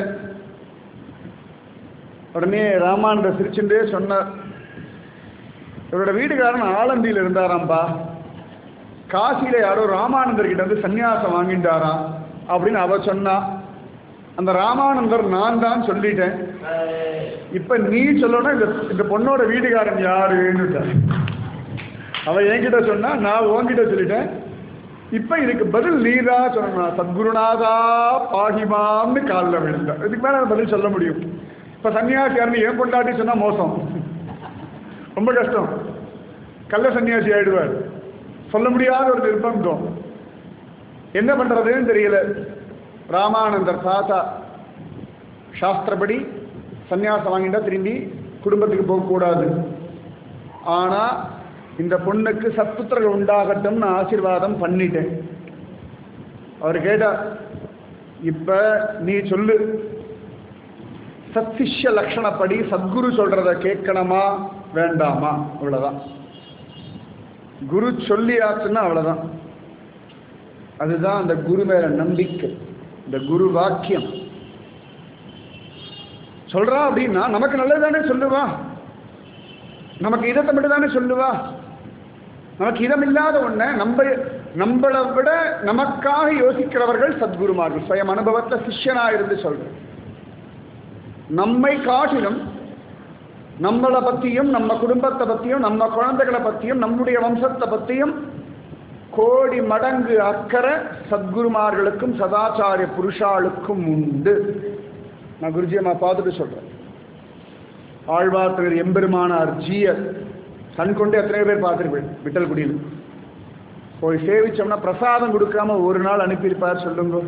உடனே ராமானந்த சிரிச்சுட்டே சொன்னார் இவரோட வீட்டுக்காரன் ஆலந்தியில் இருந்தாராம்பா காசியில யாரோ ராமானந்தர் கிட்ட வந்து சன்னியாசம் வாங்கிட்டாராம் அப்படின்னு அவ சொன்னா அந்த ராமானந்தர் நான் தான் சொல்லிட்டேன் இப்ப நீ சொல்லணும் இந்த இந்த பொண்ணோட வீட்டுக்காரன் யாருன்னு அவ என்கிட்ட சொன்னா நான் உன்கிட்ட சொல்லிட்டேன் இப்ப இதுக்கு பதில் நீதா சொல்லணும் சத்குருநாதா பாகிமாம்னு காலில் விழுந்த இதுக்கு மேல நான் பதில் சொல்ல முடியும் இப்ப சன்னியாசியார்னு ஏன் பொண்டாட்டி சொன்னா மோசம் ரொம்ப கஷ்டம் கள்ள சன்னியாசி ஆயிடுவார் சொல்ல முடியாத ஒரு நிர்பந்தம் என்ன பண்றதுன்னு தெரியல ராமானந்தர் தாத்தா சாஸ்திரப்படி சன்னியாசம் வாங்கிட்டா திரும்பி குடும்பத்துக்கு போகக்கூடாது ஆனா இந்த பொண்ணுக்கு சத்புத்திரர்கள் உண்டாகட்டும்னு ஆசீர்வாதம் பண்ணிட்டேன் அவர் கேட்டார் இப்ப நீ சொல்லு சத்சிஷ்ய லட்சணப்படி சத்குரு சொல்றத கேட்கணுமா வேண்டாமா அவ்வளவுதான் குரு சொல்லியாச்சுன்னா அவ்வளவுதான் அதுதான் அந்த குரு மேல நம்பிக்கை இந்த குரு வாக்கியம் சொல்றா அப்படின்னா நமக்கு நல்லதுதானே சொல்லுவா நமக்கு இதத்தை மட்டும் தானே சொல்லுவா நமக்கு இதமில்லாத ஒண்ண நம்ம நம்மளை விட நமக்காக யோசிக்கிறவர்கள் சத்குருமார்கள் சுயம் அனுபவத்தில் சிஷ்யனா இருந்து சொல்றேன் நம்மை காட்டிலும் நம்மளை பற்றியும் நம்ம குடும்பத்தை பற்றியும் நம்ம குழந்தைகளை பற்றியும் நம்முடைய வம்சத்தை பற்றியும் கோடி மடங்கு அக்கறை சத்குருமார்களுக்கும் சதாச்சாரிய புருஷாளுக்கும் உண்டு நான் குருஜியம்மா பார்த்துட்டு சொல்கிறேன் ஆழ்வார்த்தகர் எம்பெருமானார் ஜீயர் கண் கொண்டு எத்தனை பேர் பார்த்துருப்பேன் விட்டல்குடியில் போய் சேவிச்சோம்னா பிரசாதம் கொடுக்காம ஒரு நாள் அனுப்பியிருப்பார் சொல்லுங்க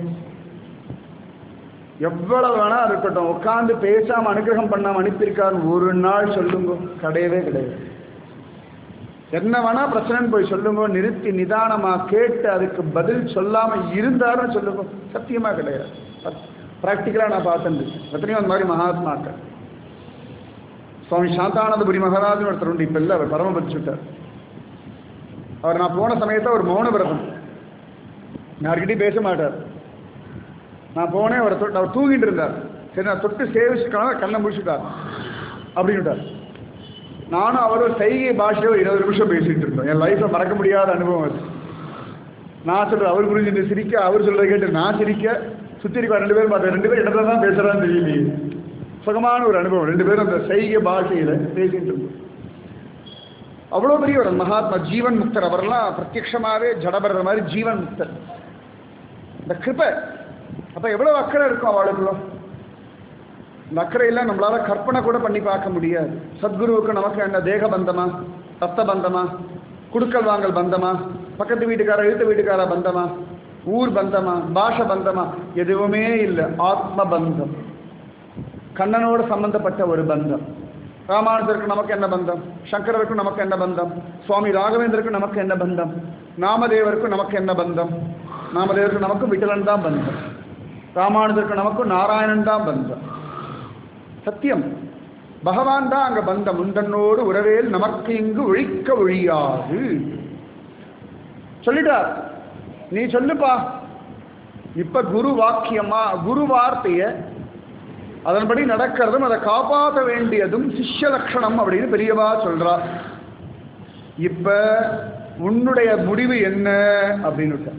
எவ்வளவு வேணா இருக்கட்டும் உட்காந்து பேசாம அனுகிரகம் பண்ணாம அனுப்பியிருக்காரு ஒரு நாள் சொல்லுங்க கிடையவே கிடையாது என்ன வேணா பிரச்சனைன்னு போய் சொல்லுங்க நிறுத்தி நிதானமா கேட்டு அதுக்கு பதில் சொல்லாம இருந்தாருன்னு சொல்லுங்க சத்தியமா கிடையாது ப்ராக்டிக்கலா நான் பார்த்தேன் எத்தனையோ அந்த மாதிரி மகாத்மாக்கள் சுவாமி சாந்தானந்தபுரி மகாராஜன் ஒருத்தர் உண்டு இப்ப இல்லை அவர் பரமபதி சுட்டார் அவர் நான் போன சமயத்தை ஒரு மௌன விரதம் யார்கிட்டயும் பேச மாட்டார் நான் போனேன் அவரை தொட்டு அவர் தூங்கிட்டு இருந்தார் சரி நான் தொட்டு சேவிச்சுக்கலாம் கண்ணை முடிச்சுட்டார் அப்படின்னுட்டார் நானும் அவரும் சைகை பாஷையோ இருபது நிமிஷம் பேசிட்டு இருந்தோம் என் லைஃப்ல மறக்க முடியாத அனுபவம் அது நான் சொல்றேன் அவர் புரிஞ்சுட்டு சிரிக்க அவர் சொல்றதை கேட்டு நான் சிரிக்க சுத்தி இருக்க ரெண்டு பேரும் பார்த்தேன் ரெண்டு பேரும் இடத்துல தான் பேசுறான்னு தெரியலையே சுகமான ஒரு அனுபவம் ரெண்டு பேரும் அந்த சைகை பாஷையில பேசிட்டு இருந்தோம் அவ்வளோ பெரிய ஒரு மகாத்மா ஜீவன் முக்தர் அவரெல்லாம் பிரத்யட்சமாவே ஜடபடுற மாதிரி ஜீவன் முக்தர் இந்த கிருப்பை அப்ப எவ்வளவு அக்கறை இருக்கும் அவளுக்குள்ள இந்த அக்கறையெல்லாம் நம்மளால கற்பனை கூட பண்ணி பார்க்க முடியாது சத்குருவுக்கு நமக்கு என்ன தேக பந்தமா ரத்த பந்தமா குடுக்கல் வாங்கல் பந்தமா பக்கத்து வீட்டுக்கார எழுத்து வீட்டுக்கார பந்தமா ஊர் பந்தமா பாஷ பந்தமா எதுவுமே இல்லை ஆத்ம பந்தம் கண்ணனோடு சம்பந்தப்பட்ட ஒரு பந்தம் ராமானுஜருக்கு நமக்கு என்ன பந்தம் சங்கரருக்கும் நமக்கு என்ன பந்தம் சுவாமி ராகவேந்தருக்கு நமக்கு என்ன பந்தம் நாமதேவருக்கும் நமக்கு என்ன பந்தம் நாமதேவருக்கு நமக்கு விட்டலன் தான் பந்தம் ராமானுஜருக்கு நமக்கும் நாராயணன் தான் பந்தம் சத்தியம் பகவான் தான் அங்க பந்தம் முந்தன்னோடு உறவேல் நமக்கு இங்கு ஒழிக்க ஒழியாது சொல்லிட்டார் நீ சொல்லுப்பா இப்ப குரு வாக்கியமா குரு வார்த்தைய அதன்படி நடக்கிறதும் அதை காப்பாற்ற வேண்டியதும் சிஷ்ய லட்சணம் அப்படின்னு பெரியவா சொல்றா இப்ப உன்னுடைய முடிவு என்ன அப்படின்னு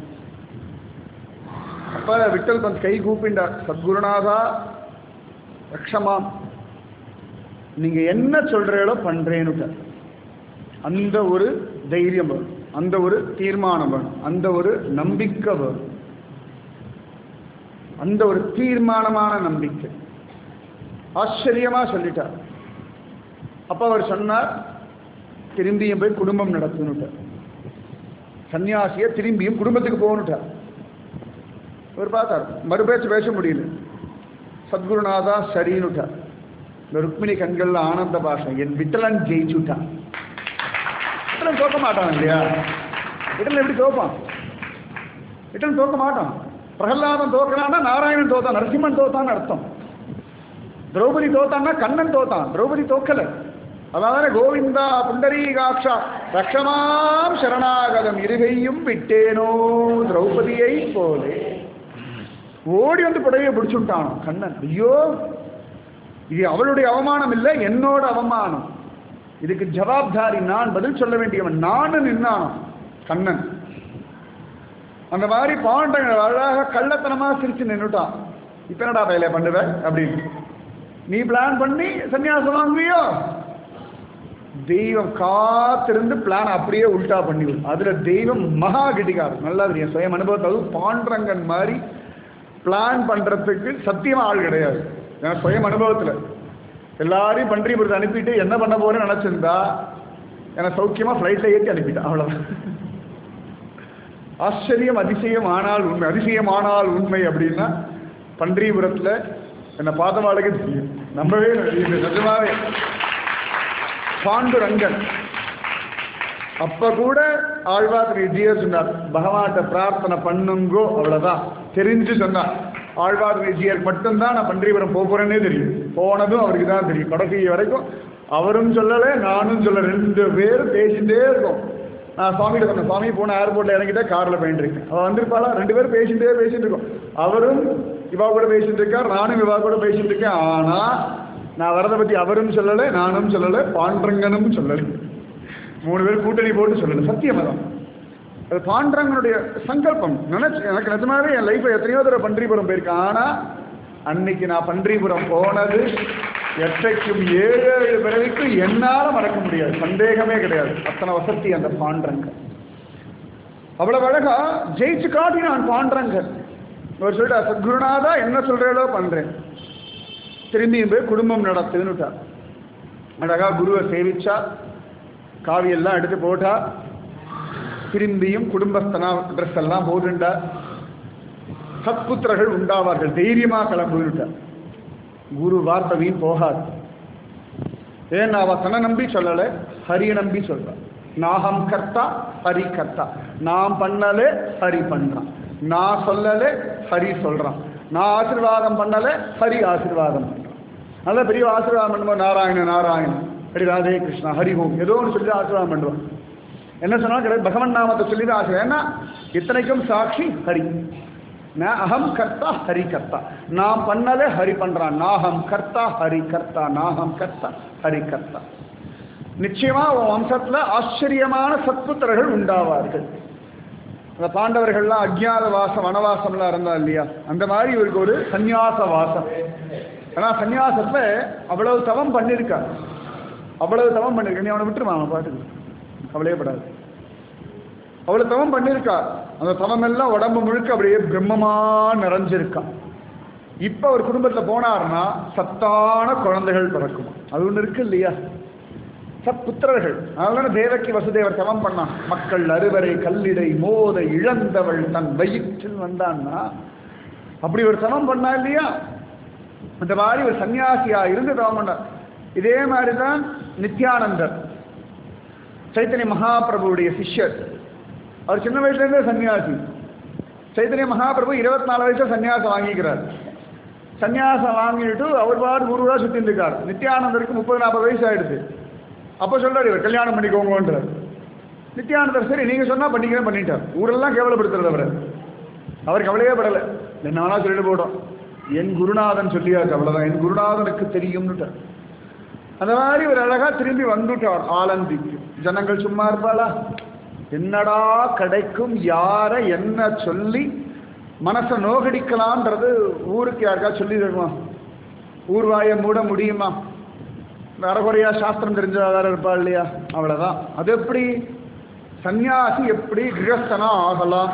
அப்ப விட்டல் பந்த் கை கூப்பிண்டார் சத்குருநாதா ரக்ஷமாம் நீங்க என்ன சொல்றீங்களோ பண்றேன்னு அந்த ஒரு தைரியம் வரும் அந்த ஒரு தீர்மானம் வரும் அந்த ஒரு நம்பிக்கை வரும் அந்த ஒரு தீர்மானமான நம்பிக்கை ஆச்சரியமா சொல்லிட்டார் அப்ப அவர் சொன்னார் திரும்பியும் போய் குடும்பம் நடத்தணுட்டார் சன்னியாசிய திரும்பியும் குடும்பத்துக்கு போகணுட்டார் அவர் பார்த்தார் மறுபேச்சு பேச முடியல சத்குருநாதா சரின்னுட்டார் இந்த ருக்மிணி கண்கள்ல ஆனந்த பாஷம் என் விட்டலன் ஜெயிச்சுட்டான் விட்டலன் தோக்க மாட்டான் இல்லையா விட்டலன் எப்படி தோப்பான் விட்டலன் தோக்க மாட்டான் பிரகலாதன் தோக்கலான்னா நாராயணன் தோத்தான் நரசிம்மன் தோத்தான்னு அர்த்தம் திரௌபதி தோத்தான்னா கண்ணன் தோத்தான் திரௌபதி தோக்கல அதாவது கோவிந்தா புண்டரீகாட்சா ரக்ஷமாம் சரணாகதம் இருகையும் விட்டேனோ திரௌபதியை போலே ஓடி வந்து புடவையை பிடிச்சுட்டானோ கண்ணன் ஐயோ இது அவளுடைய அவமானம் இல்லை என்னோட அவமானம் இதுக்கு ஜவாப்தாரி நான் பதில் சொல்ல வேண்டியவன் நானும் நின்னானோ கண்ணன் அந்த மாதிரி பாண்டங்க அழகாக கள்ளத்தனமா சிரிச்சு நின்னுட்டான் இப்ப என்னடா வேலையை பண்ணுவ அப்படின்னு நீ பிளான் பண்ணி சன்னியாசம் வாங்குவியோ தெய்வம் காத்திருந்து பிளான் அப்படியே உல்டா பண்ணி அதுல தெய்வம் மகா கிட்டிக்காரன் நல்லா தெரியும் சுயம் அனுபவத்தை பாண்டரங்கன் மாதிரி பிளான் பண்றதுக்கு சத்தியமா ஆள் கிடையாது ஏன்னா சுயம் அனுபவத்துல எல்லாரையும் பன்றிபுரத்தை அனுப்பிட்டு என்ன பண்ண போறேன்னு நினைச்சிருந்தா என்னை சௌக்கியமாக ஃப்ளைட்டில் ஏற்றி அனுப்பிட்டான் அவ்வளோதான் ஆச்சரியம் அதிசயம் ஆனால் உண்மை அதிசயம் ஆனால் உண்மை அப்படின்னா பன்றிபுரத்தில் என்னை பார்த்தவாளுக்கு தெரியும் நம்பவே இல்லை நிஜமாவே பாண்டுரங்கன் அப்ப கூட ஆழ்வார் விஜயர் சொன்னார் பகவான்கிட்ட பிரார்த்தனை பண்ணுங்கோ அவ்வளவுதான் தெரிஞ்சு சொன்னார் ஆழ்வார் விஜயர் மட்டும்தான் நான் பன்றிபுரம் போக போறேன்னே தெரியும் போனதும் அவருக்கு தான் தெரியும் கடைசி வரைக்கும் அவரும் சொல்லலை நானும் சொல்ல ரெண்டு பேரும் பேசிட்டே இருக்கோம் நான் சுவாமிகிட்ட சொன்னேன் சுவாமி போன ஏர்போர்ட்ல இறங்கிட்டே கார்ல போயிட்டு இருக்கேன் அவன் வந்திருப்பாளா ரெண்டு பேரும் பேசிட்டே பேசிட்டு இருக்கோம் அவரும் இவா கூட பேசிட்டு இருக்கார் நானும் இவா கூட பேசிட்டு இருக்கேன் ஆனா நான் வரதை பத்தி அவரும் சொல்லலை நானும் சொல்லலை பாண்டரங்கனும் சொல்லலை மூணு பேர் கூட்டணி போட்டு சொல்லலை சத்தியமதம் அது பாண்டரங்கனுடைய சங்கல்பம் நினைச்சு எனக்கு நிஜமாவே என் லைஃப்ல எத்தனையோ தடவை பன்றிபுரம் போயிருக்கேன் ஆனா அன்னைக்கு நான் பன்றிபுரம் போனது எட்டைக்கும் ஏழு ஏழு பிறவிக்கும் என்னால மறக்க முடியாது சந்தேகமே கிடையாது அத்தனை வசதி அந்த பாண்டரங்க அவ்வளவு அழகா ஜெயிச்சு காட்டி நான் பாண்டரங்க ஒரு சொல்லிட்டா சத்குருநாதா என்ன சொல்றேளோ பண்றேன் திரும்பியும் போய் குடும்பம் நடத்துன்னுட்டா அழகா குருவை சேவிச்சா காவியெல்லாம் எடுத்து போட்டா திரும்பியும் குடும்பஸ்தனா ட்ரெஸ் எல்லாம் போட்டுண்டா சத்புத்திரர்கள் உண்டாவார்கள் தைரியமா கிளம்புன்னுட்டா குரு வார்த்தை வீண் போகாது ஏன் அவ தன்னை நம்பி சொல்லலை ஹரிய நம்பி சொல்றான் நாகம் கர்த்தா ஹரி கர்த்தா நான் பண்ணலே ஹரி பண்றான் நான் சொல்லலே ஹரி சொல்றான் நான் ஆசீர்வாதம் பண்ணலே ஹரி ஆசீர்வாதம் பண்றான் நல்ல பெரிய ஆசீர்வாதம் பண்ணும்போது நாராயண நாராயண ஹரி ராதே கிருஷ்ணா ஹரி ஓம் ஏதோ ஒன்று சொல்லி ஆசீர்வாதம் பண்ணுவான் என்ன சொன்னாலும் கிடையாது பகவன் நாமத்தை சொல்லி தான் ஆசீர்வாதம் ஏன்னா இத்தனைக்கும் சாட்சி ஹரி நான் அகம் கர்த்தா ஹரி கர்த்தா நான் பண்ணலே ஹரி பண்றான் நாகம் கர்த்தா ஹரி கர்த்தா நாகம் கர்த்தா ஹரி கர்த்தா நிச்சயமா உன் வம்சத்துல ஆச்சரியமான சத்புத்திரர்கள் உண்டாவார்கள் அந்த பாண்டவர்கள்லாம் அஜ்ஞாத வாசம் வனவாசம்லாம் இருந்தா இல்லையா அந்த மாதிரி இவருக்கு ஒரு சந்நியாச வாசம் ஆனா சந்நியாசத்துல அவ்வளவு தவம் பண்ணியிருக்கார் அவ்வளவு தவம் பண்ணியிருக்க நீ அவனை விட்டுருமா அவன் பாட்டுக்கு கவலையப்படாது அவ்வளவு தவம் பண்ணியிருக்கா அந்த தவம் எல்லாம் உடம்பு முழுக்க அப்படியே பிரம்மமா நிறைஞ்சிருக்கான் இப்ப ஒரு குடும்பத்துல போனாருன்னா சத்தான குழந்தைகள் பிறக்கும் அது ஒண்ணு இருக்கு இல்லையா சத்புத்திரர்கள் அதனால தேவக்கி வசுதேவர் தவம் பண்ணான் மக்கள் அறுவரை கல்லிடை மோத இழந்தவள் தன் வயிற்றில் வந்தான்னா அப்படி ஒரு தவம் பண்ணா இல்லையா இந்த மாதிரி ஒரு சன்னியாசியா இருந்து தவம் பண்ணார் இதே மாதிரி தான் நித்யானந்தர் சைத்தன்ய மகாபிரபுவுடைய சிஷ்யர் அவர் சின்ன வயசுலேருந்தே சன்னியாசி சைத்தன்ய மகாபிரபு இருபத்தி நாலு வயசுல சன்னியாசம் வாங்கிக்கிறார் சன்னியாசம் வாங்கிட்டு அவர் பாடு குருவா சுத்திட்டு இருக்கார் நித்யானந்தருக்கு முப்பது நாற்பது வயசு ஆயிடுது அப்போ சொல்றாரு இவர் கல்யாணம் பண்ணிக்கோங்கன்றார் நித்யானந்தர் சரி நீங்க சொன்னா பண்ணிக்கிறேன் பண்ணிட்டார் ஊரெல்லாம் கேவலப்படுத்துறது அவரை அவர் கவலையே படலை என்ன வேணா சொல்லிட்டு போட்டோம் என் குருநாதன் சொல்லியாச்சு அவ்வளவுதான் என் குருநாதனுக்கு தெரியும்னுட்டார் அந்த மாதிரி ஒரு அழகா திரும்பி வந்துட்டார் ஆலந்திக்கு ஜனங்கள் சும்மா இருப்பாளா என்னடா கிடைக்கும் யாரை என்ன சொல்லி மனசை நோகடிக்கலாம்ன்றது ஊருக்கு யாருக்கா சொல்லி தருமா ஊர்வாயை மூட முடியுமா அறகுறையா சாஸ்திரம் தெரிஞ்சவா வேற இருப்பா இல்லையா அவ்வளவுதான் அது எப்படி சந்நியாசி எப்படி கிரகஸ்தனா ஆகலாம்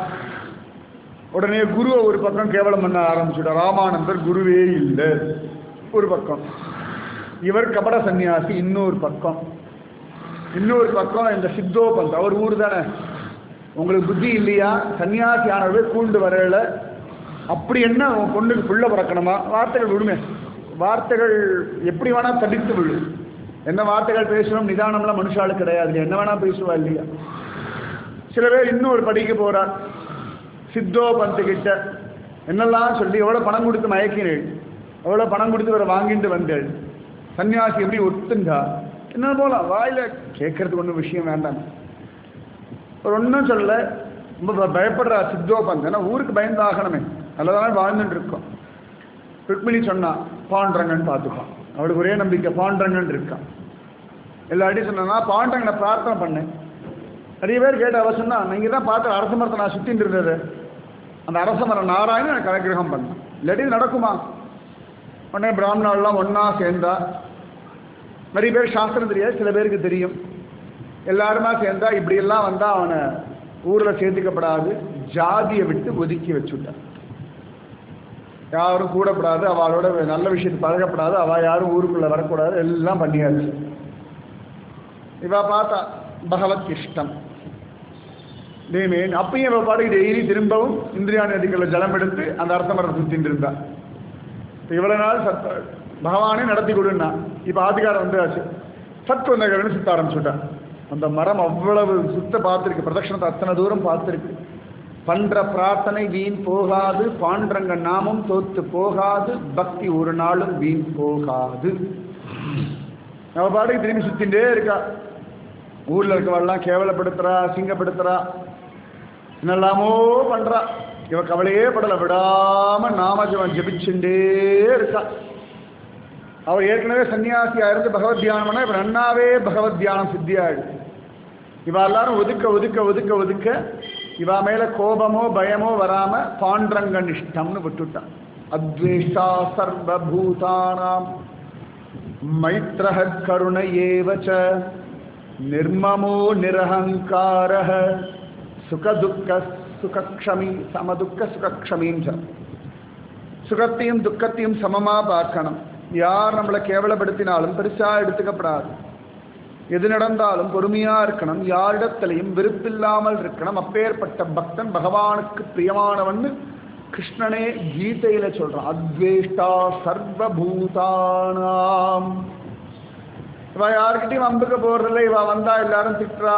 உடனே குருவை ஒரு பக்கம் கேவலம் பண்ண ஆரம்பிச்சுட்டா ராமானந்தர் குருவே இல்லை ஒரு பக்கம் இவர் கபட சந்நியாசி இன்னொரு பக்கம் இன்னொரு பக்கம் இந்த சித்தோபந்த் அவர் ஊர் தானே உங்களுக்கு புத்தி இல்லையா சன்னியாசி ஆனவே கூண்டு வரல அப்படி என்ன உன் பொண்ணுக்கு புள்ள பிறக்கணுமா வார்த்தைகள் விடுமே வார்த்தைகள் எப்படி வேணா தடித்து விழு என்ன வார்த்தைகள் பேசணும் நிதானம்லாம் மனுஷாளுக்கு கிடையாது இல்லையா? என்ன வேணா பேசுவா இல்லையா சில பேர் இன்னொரு படிக்க போறார் சித்தோ பந்து கிட்ட என்னெல்லாம் சொல்லி எவ்வளோ பணம் கொடுத்து மயக்கினேள் எவ்வளோ பணம் கொடுத்து இவரை வாங்கிட்டு வந்தேள் சன்னியாசி எப்படி ஒத்துண்டா என்ன போலாம் வாயில கேட்கறதுக்கு ஒன்றும் விஷயம் வேண்டாம் ஒரு ஒன்றும் சொல்ல ரொம்ப ப- பயப்படுறா சித்தோ பந்து ஏன்னா ஊருக்கு பயந்தாகணுமே நல்லதானே வாழ்ந்துட்டு இருக்கோம் ருக்மிணி சொன்னா பாண்டரங்கன் பார்த்துப்பான் அவளுக்கு ஒரே நம்பிக்கை பாண்டரங்கன் இருக்கான் எல்லார்ட்டையும் சொன்னா பாண்டரங்கனை பிரார்த்தனை பண்ணேன் நிறைய பேர் கேட்ட அவ சொன்னா நீங்க தான் பார்த்த அரச மரத்தை நான் சுத்தின்னு இருந்தது அந்த அரச மரம் நாராயணன் எனக்கு அனுகிரகம் பண்ணேன் இல்லாட்டி இது நடக்குமா உடனே பிராமணாலாம் ஒண்ணா சேர்ந்தா நிறைய பேர் சாஸ்திரம் தெரியாது சில பேருக்கு தெரியும் எல்லாருமா சேர்ந்தா இப்படியெல்லாம் வந்தா அவனை ஊர்ல சேர்த்துக்கப்படாது ஜாதியை விட்டு ஒதுக்கி வச்சுட்டான் யாரும் கூடப்படாது அவளோட நல்ல விஷயத்தை பழகப்படாது அவ யாரும் ஊருக்குள்ள வரக்கூடாது எல்லாம் பண்ணியாச்சு இவ பார்த்தா பகவத் இஷ்டம் டேமே அப்பயும் இவ பாட்டுக்கு டெய்லி திரும்பவும் இந்திரியா நதிகளில் ஜலம் எடுத்து அந்த அர்த்த மரத்தை சுத்தின்னு இருந்தா இப்ப இவ்வளவு நாள் சத் பகவானே நடத்தி கொடுன்னா இப்ப ஆதிகாரம் வந்தாச்சு சத் வந்தகரன்னு சுத்த ஆரம்பிச்சுட்டான் அந்த மரம் அவ்வளவு சுத்த பார்த்துருக்கு பிரதட்சணத்தை அத்தனை தூரம் பார்த்துருக்கு பண்ற பிரார்த்தனை வீண் போகாது பாண்டரங்க நாமம் தோத்து போகாது பக்தி ஒரு நாளும் வீண் போகாது நம்ம பாட்டுக்கு திரும்பி சுத்தின்றே இருக்கா ஊர்ல இருக்கவெல்லாம் கேவலப்படுத்துறா அசிங்கப்படுத்துறா என்னெல்லாமோ பண்றா இவ கவலையே படல விடாம நாமஜபம் ஜபிச்சுட்டே இருக்கா அவ ஏற்கனவே சன்னியாசியா இருந்து பகவத் தியானம் பண்ணா இப்ப நன்னாவே பகவத் தியானம் சித்தியாயிடுச்சு இவ எல்லாரும் ஒதுக்க ஒதுக்க ஒதுக்க ஒதுக்க இவ மேல கோபமோ பயமோ வராம பாண்டரங்க நிஷ்டம்னு விட்டுட்டான் அத்வேஷா சர்வபூதானாம் மைத்ரஹ கருண ஏவச்ச நிர்மமோ நிரஹங்காரः சுகதுக்க சுகக்ஷமி சமதுக்க சுகக்ஷமின்னு சொல்ல சுகத்தையும் துக்கத்தையும் சமமா பார்க்கணும் யார் நம்மளை கேவலப்படுத்தினாலும் பெருசா எடுத்துக்கப்படாது எது நடந்தாலும் பொறுமையா இருக்கணும் யாரிடத்திலையும் விருப்பில்லாமல் இருக்கணும் அப்பேற்பட்ட பக்தன் பகவானுக்கு பிரியமானவன்னு கிருஷ்ணனே கீதையில சொல்றான் அத்வேஷ்டா சர்வபூதானாம் இவ யாருக்கிட்டையும் அம்புக்க போறதில்ல இவ வந்தா எல்லாரும் திட்டுறா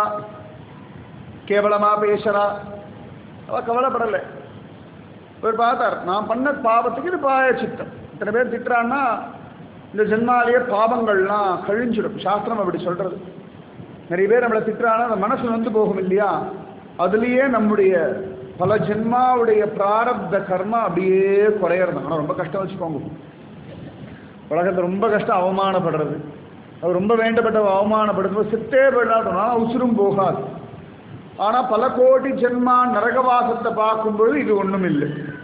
கேவலமா பேசுறா அவ கவலைப்படலை இவர் பார்த்தார் நான் பண்ண பாவத்துக்கு இது பாய சித்தம் இத்தனை பேர் திட்டுறான்னா இந்த ஜென்மாலேயே பாவங்கள்லாம் கழிஞ்சிடும் சாஸ்திரம் அப்படி சொல்றது நிறைய பேர் நம்மளை திட்டுறான்னா அந்த மனசு வந்து போகும் இல்லையா அதுலேயே நம்முடைய பல ஜென்மாவுடைய பிராரப்த கர்மா அப்படியே குறையறது ஆனால் ரொம்ப கஷ்டம் வச்சுக்கோங்க உலகத்தில் ரொம்ப கஷ்டம் அவமானப்படுறது அது ரொம்ப வேண்டப்பட்ட அவமானப்படுத்தும் சித்தே போயிடாட்டோம்னா உசுரும் போகாது ஆனால் பல கோடி ஜென்மா நரகவாசத்தை பார்க்கும்போது இது ஒன்றும் இல்லை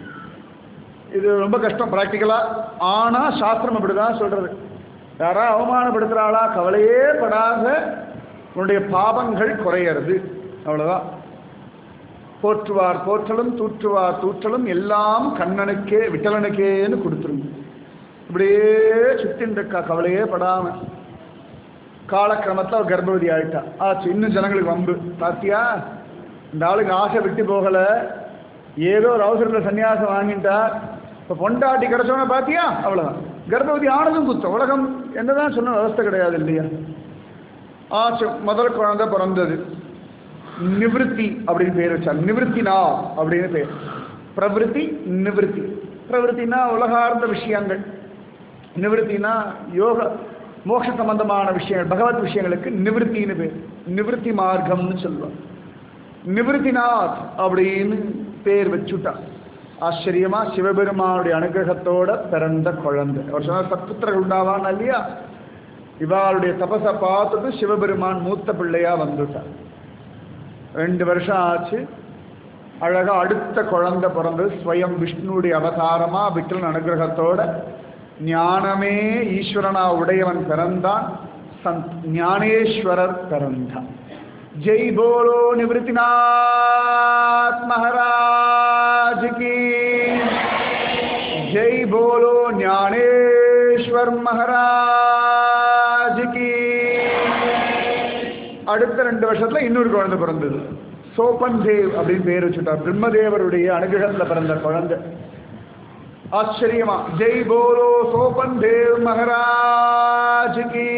இது ரொம்ப கஷ்டம் ப்ராக்டிக்கலாக ஆனால் சாஸ்திரம் அப்படி தான் சொல்கிறது யாரா அவமானப்படுத்துகிறாளா கவலையே படாத உன்னுடைய பாவங்கள் குறையிறது அவ்வளோதான் போற்றுவார் போற்றலும் தூற்றுவார் தூற்றலும் எல்லாம் கண்ணனுக்கே விட்டலனுக்கேன்னு கொடுத்துருங்க இப்படியே சுத்தின் இருக்கா கவலையே படாம காலக்கிரமத்தில் அவர் கர்ப்பவதி ஆயிட்டா ஆச்சு இன்னும் ஜனங்களுக்கு வம்பு பாத்தியா இந்த ஆளுக்கு ஆசை விட்டு போகல ஏதோ ஒரு அவசரத்தில் சன்னியாசம் வாங்கிட்டா இப்போ பொண்டாட்டி கிடைச்சோன்னு பாத்தியா அவ்வளோதான் கர்ப்பவதி ஆனதும் குத்தம் உலகம் என்னதான் சொன்ன அவஸ்தை கிடையாது இல்லையா ஆச்சு முதல் குழந்தை பிறந்தது நிவிருத்தி அப்படின்னு பேர் வச்சார் நிவிருத்தினா அப்படின்னு பேர் பிரவிருத்தி நிவிருத்தி பிரவிருத்தினா உலகார்ந்த விஷயங்கள் நிவிருத்தினா யோக மோட்ச சம்பந்தமான விஷயங்கள் பகவத் விஷயங்களுக்கு நிவிருத்தின்னு பேர் நிவிருத்தி மார்க்கம்னு சொல்லுவாங்க நிவிருத்திநாத் அப்படின்னு பேர் வச்சுட்டா ஆச்சரியமா சிவபெருமானுடைய அனுகிரகத்தோட பிறந்த குழந்தை அவர் சொன்னார் சத்புத்திரர்கள் உண்டாவான் இல்லையா இவாளுடைய தபசை பார்த்துட்டு சிவபெருமான் மூத்த பிள்ளையா வந்துட்டார் ரெண்டு வருஷம் ஆச்சு அழகா அடுத்த குழந்தை பிறந்து ஸ்வயம் விஷ்ணுடைய அவதாரமா விட்டலன் அனுகிரகத்தோட ஞானமே ஈஸ்வரனா உடையவன் பிறந்தான் சந்த் ஞானேஸ்வரர் பிறந்தான் ஜெய் போலோ நிவൃத்திநாத் மகாராஜ் கி ஜெய் போலோ ஞானேஸ்வர் மகாராஜ் கி அடுத்த ரெண்டு வருஷத்துல இன்னொரு குழந்தை பிறந்தது சோபன் தேவ் அப்படின்னு பேர் வச்சுட்டார் பிரம்மதேவருடைய அனுகிரகத்தில் பிறந்த குழந்தை ஆச்சரியமா ஜெய் போலோ சோபன் தேவ் மகாராஜ் கி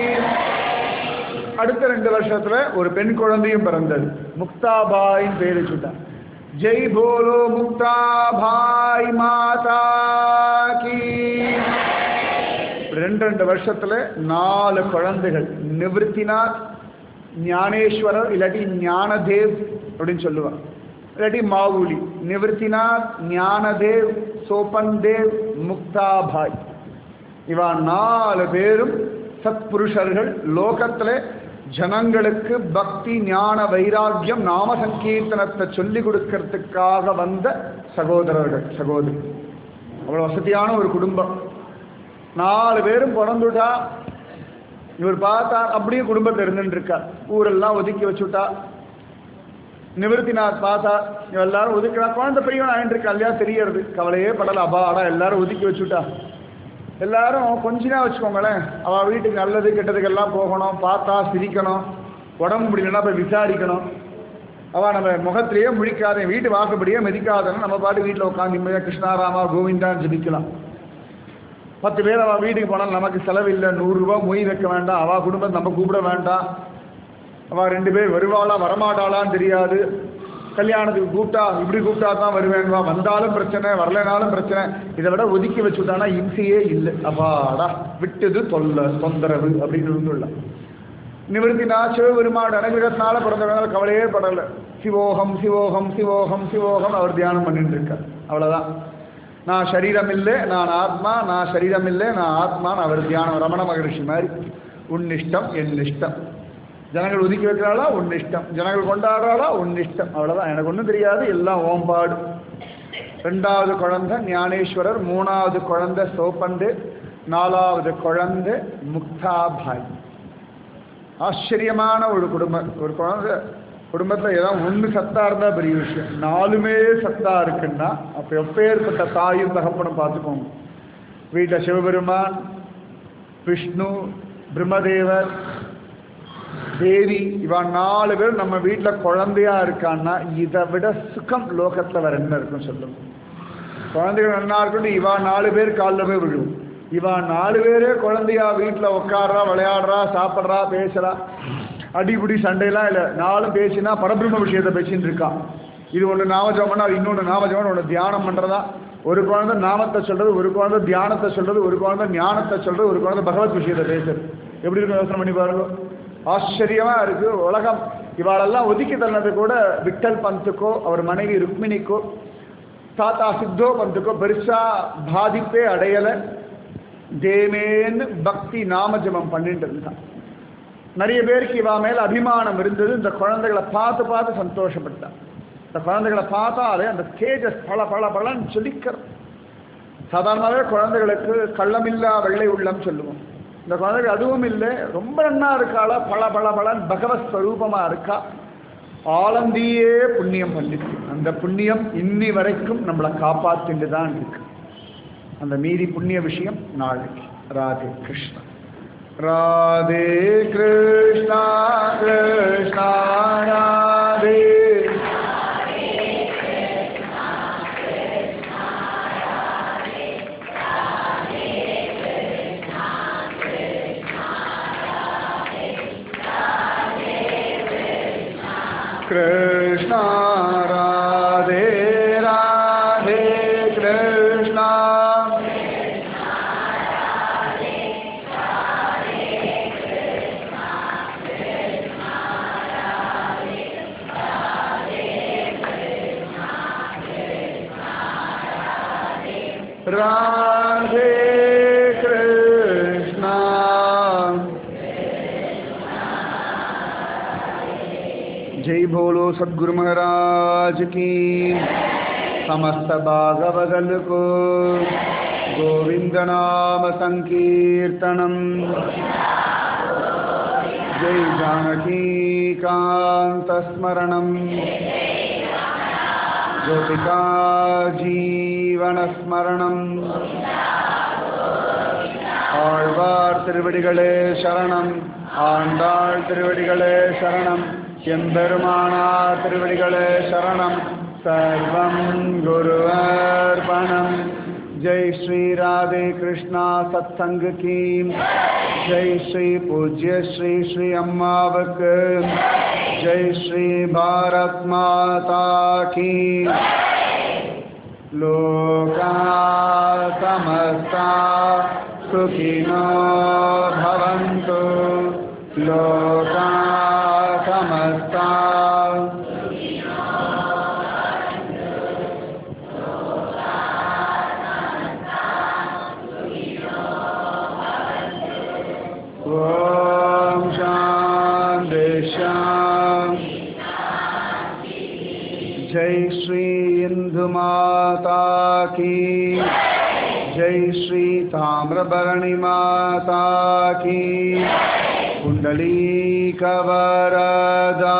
அடுத்த ரெண்டு வருஷத்துல ஒரு பெண் குழந்தையும் பிறந்தது முக்தாபாயின் பேர் வச்சுட்டான் ஜெய் போலோ முக்தாபாய் மாதா கி ரெண்டு ரெண்டு வருஷத்துல நாலு குழந்தைகள் நிவர்த்திநாத் ஞானேஸ்வரர் இல்லாட்டி ஞானதேவ் அப்படின்னு சொல்லுவாங்க இல்லாட்டி மாவுலி நிவர்த்திநாத் ஞானதேவ் சோபன் தேவ் முக்தாபாய் இவா நாலு பேரும் சத்புருஷர்கள் லோகத்துல ஜனங்களுக்கு பக்தி ஞான வைராக்கியம் நாம சங்கீர்த்தனத்தை சொல்லி கொடுக்கறதுக்காக வந்த சகோதரர்கள் சகோதரி அவ்வளவு வசதியான ஒரு குடும்பம் நாலு பேரும் பிறந்துட்டா இவர் பார்த்தா அப்படியே குடும்பத்தில் இருந்துட்டு இருக்கா ஊரெல்லாம் ஒதுக்கி வச்சுட்டா நிவர்த்திநாத் பார்த்தா இவ எல்லாரும் ஒதுக்கிறா குழந்தை பெரியவன் ஆயிட்டு இருக்கா இல்லையா தெரியறது கவலையே படல அபாடா எல்லாரும் ஒதுக்கி வச்சுட்டா எல்லாரும் கொஞ்ச நாள் வச்சுக்கோங்களேன் அவள் வீட்டுக்கு நல்லது கெட்டதுக்கெல்லாம் போகணும் பார்த்தா சிரிக்கணும் உடம்பு முடியலன்னா போய் விசாரிக்கணும் அவள் நம்ம முகத்திலேயே முழிக்காத வீட்டு வாசப்படியே மதிக்காதன்னு நம்ம பாட்டு வீட்டில் உட்காந்து நிம்மதியாக கிருஷ்ணாராமா கோவிந்தான்னு ஜபிக்கலாம் பத்து பேர் அவள் வீட்டுக்கு போனால் நமக்கு செலவில்லை நூறுரூவா மொய் வைக்க வேண்டாம் அவள் குடும்பத்தை நம்ம கூப்பிட வேண்டாம் அவள் ரெண்டு பேர் வருவாளா வரமாட்டாளான்னு தெரியாது கல்யாணத்துக்கு கூப்பிட்டா இப்படி கூப்பிட்டா தான் வருவேன்வா வந்தாலும் பிரச்சனை வரலைனாலும் பிரச்சனை இதை விட ஒதுக்கி வச்சுட்டானா இம்சையே இல்லை அப்பாடா விட்டது தொல்லை தொந்தரவு அப்படின்னு இருந்துள்ள நிவர்த்தினா சிவபெருமான் அனுகிரகத்தினால பிறந்தவங்க கவலையே படலை சிவோகம் சிவோகம் சிவோகம் சிவோகம் அவர் தியானம் பண்ணிட்டு இருக்கார் அவ்வளோதான் நான் சரீரம் இல்லை நான் ஆத்மா நான் சரீரம் இல்லை நான் ஆத்மான்னு அவர் தியானம் ரமண மகரிஷி மாதிரி உன் இஷ்டம் என் இஷ்டம் ஜனங்கள் ஒதுக்கி வைக்கிறாளா உன் இஷ்டம் ஜனங்கள் கொண்டாடுறாளா உன் இஷ்டம் அவ்வளோதான் எனக்கு ஒன்றும் தெரியாது எல்லாம் ஓம்பாடு ரெண்டாவது குழந்தை ஞானேஸ்வரர் மூணாவது குழந்தை சோப்பந்து நாலாவது குழந்தை முக்தாபாய் ஆச்சரியமான ஒரு குடும்பம் ஒரு குழந்தை குடும்பத்தில் ஏதாவது ஒன்று சத்தா இருந்தால் பெரிய விஷயம் நாலுமே சத்தா இருக்குன்னா அப்போ எப்பேற்பட்ட தாயும் தகப்பனும் பார்த்துக்கோங்க வீட்டில் சிவபெருமான் விஷ்ணு பிரம்மதேவர் தேவி இவன் நாலு பேர் நம்ம வீட்டில் குழந்தையா இருக்கான்னா இதை விட சுகம் லோகத்தில் வேற என்ன இருக்கும் சொல்லுங்க குழந்தைகள் நல்லா இருக்கட்டும் இவா நாலு பேர் காலில் போய் விழுவும் இவா நாலு பேரே குழந்தையா வீட்டில் உட்காடுறா விளையாடுறா சாப்பிட்றா பேசுறா அடிபுடி சண்டையெல்லாம் இல்லை நாளும் பேசினா பரபிரம்ம விஷயத்தை பேசின்னு இருக்கா இது ஒன்று நாமஜபம் பண்ணா இன்னொன்று நாமஜபம் ஒன்று தியானம் பண்ணுறதா ஒரு குழந்தை நாமத்தை சொல்றது ஒரு குழந்தை தியானத்தை சொல்றது ஒரு குழந்தை ஞானத்தை சொல்றது ஒரு குழந்தை பகவத் விஷயத்தை பேசுறது எப்படி இருக்கும் யோசனை பண்ணி பாருங்க ஆச்சரியமா இருக்கு உலகம் இவாளெல்லாம் ஒதுக்கி தள்ளது கூட விட்டல் பந்துக்கோ அவர் மனைவி ருக்மிணிக்கோ தாத்தா சித்தோ பந்துக்கோ பெருசா பாதிப்பே அடையலை தேமேன்னு பக்தி நாமஜபம் பண்ணிட்டு இருந்தான் நிறைய பேருக்கு இவா மேல அபிமானம் இருந்தது இந்த குழந்தைகளை பார்த்து பார்த்து சந்தோஷப்பட்டான் இந்த குழந்தைகளை பார்த்தாலே அந்த தேஜஸ் பல பல பலன்னு சொல்லிக்கிறோம் சாதாரணமாகவே குழந்தைகளுக்கு கள்ளமில்லா வெள்ளை உள்ளம் சொல்லுவோம் இந்த குழந்தைகள் அதுவும் இல்லை ரொம்ப நன்னா இருக்காளா பல பல பலன் பகவத் ஸ்வரூபமா இருக்கா ஆலந்தியே புண்ணியம் பண்ணிச்சு அந்த புண்ணியம் இன்னி வரைக்கும் நம்மளை காப்பாத்திட்டு தான் இருக்கு அந்த மீதி புண்ணிய விஷயம் நாளைக்கு ராதே கிருஷ்ணா ராதே கிருஷ்ணா கிருஷ்ணா ராதே कृष्णा राधे राधे कृष्णा राधे कृष्णा जय बोलो सदगुरु महाराज की समस्त भागवगल को गोविंद नाम संकीर्तनम जय जानकी कांत स्मरणम गोपिका जीवन स्मरणम ஆழ்வார் திருவடிகளே சரணம் ஆண்டாள் திருவடிகளே சரணம் எம்பெருமானார் திருவடிகளே சரணம் சர்வம் குருவர்பணம் ஜெய் ஸ்ரீ ராதே கிருஷ்ணா சத்சங்க கீ ஜெய் ஸ்ரீ பூஜ்ய ஸ்ரீ ஸ்ரீ அம்மாவுக்கு ஜெய் ஸ்ரீ பாரத் மாதா கீ लोका समस्ता सुखिनो भवन्तु लोका समस्ता ॐ शान्ति शान्ति जय श्री इंदु माता की जय श्री ताम्रभरणी माता की कुंडली कवरदा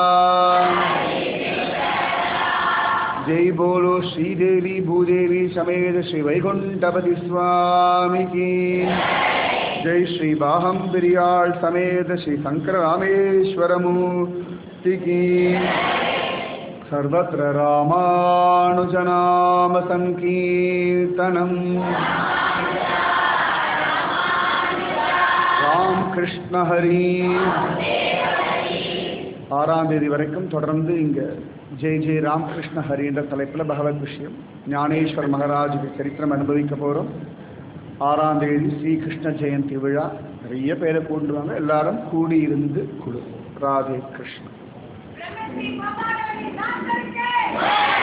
जय बोलो श्री देवी भूदेवी समेत श्री वैकुंठपति स्वामी की जय श्री बाहम बिरियाल समेत श्री शंकर रामेश्वरमूर्ति की सर्वत्र रामानुजनाम संकीर्तनम् ராம் கிருஷ்ண ஹரி ஆறாம் தேதி வரைக்கும் தொடர்ந்து இங்க ஜெய் ஜெய் ராமகிருஷ்ண ஹரி என்ற தலைப்பில் பகவத் விஷயம் ஞானேஸ்வர் மகாராஜுக்கு சரித்திரம் அனுபவிக்க போகிறோம் ஆறாம் தேதி ஸ்ரீகிருஷ்ண ஜெயந்தி விழா நிறைய பேரை கூண்டுவாங்க எல்லாரும் கூடியிருந்து குழு ராதே கிருஷ்ணன் பிரம்மஸ்ரீ மாதாராணி நாம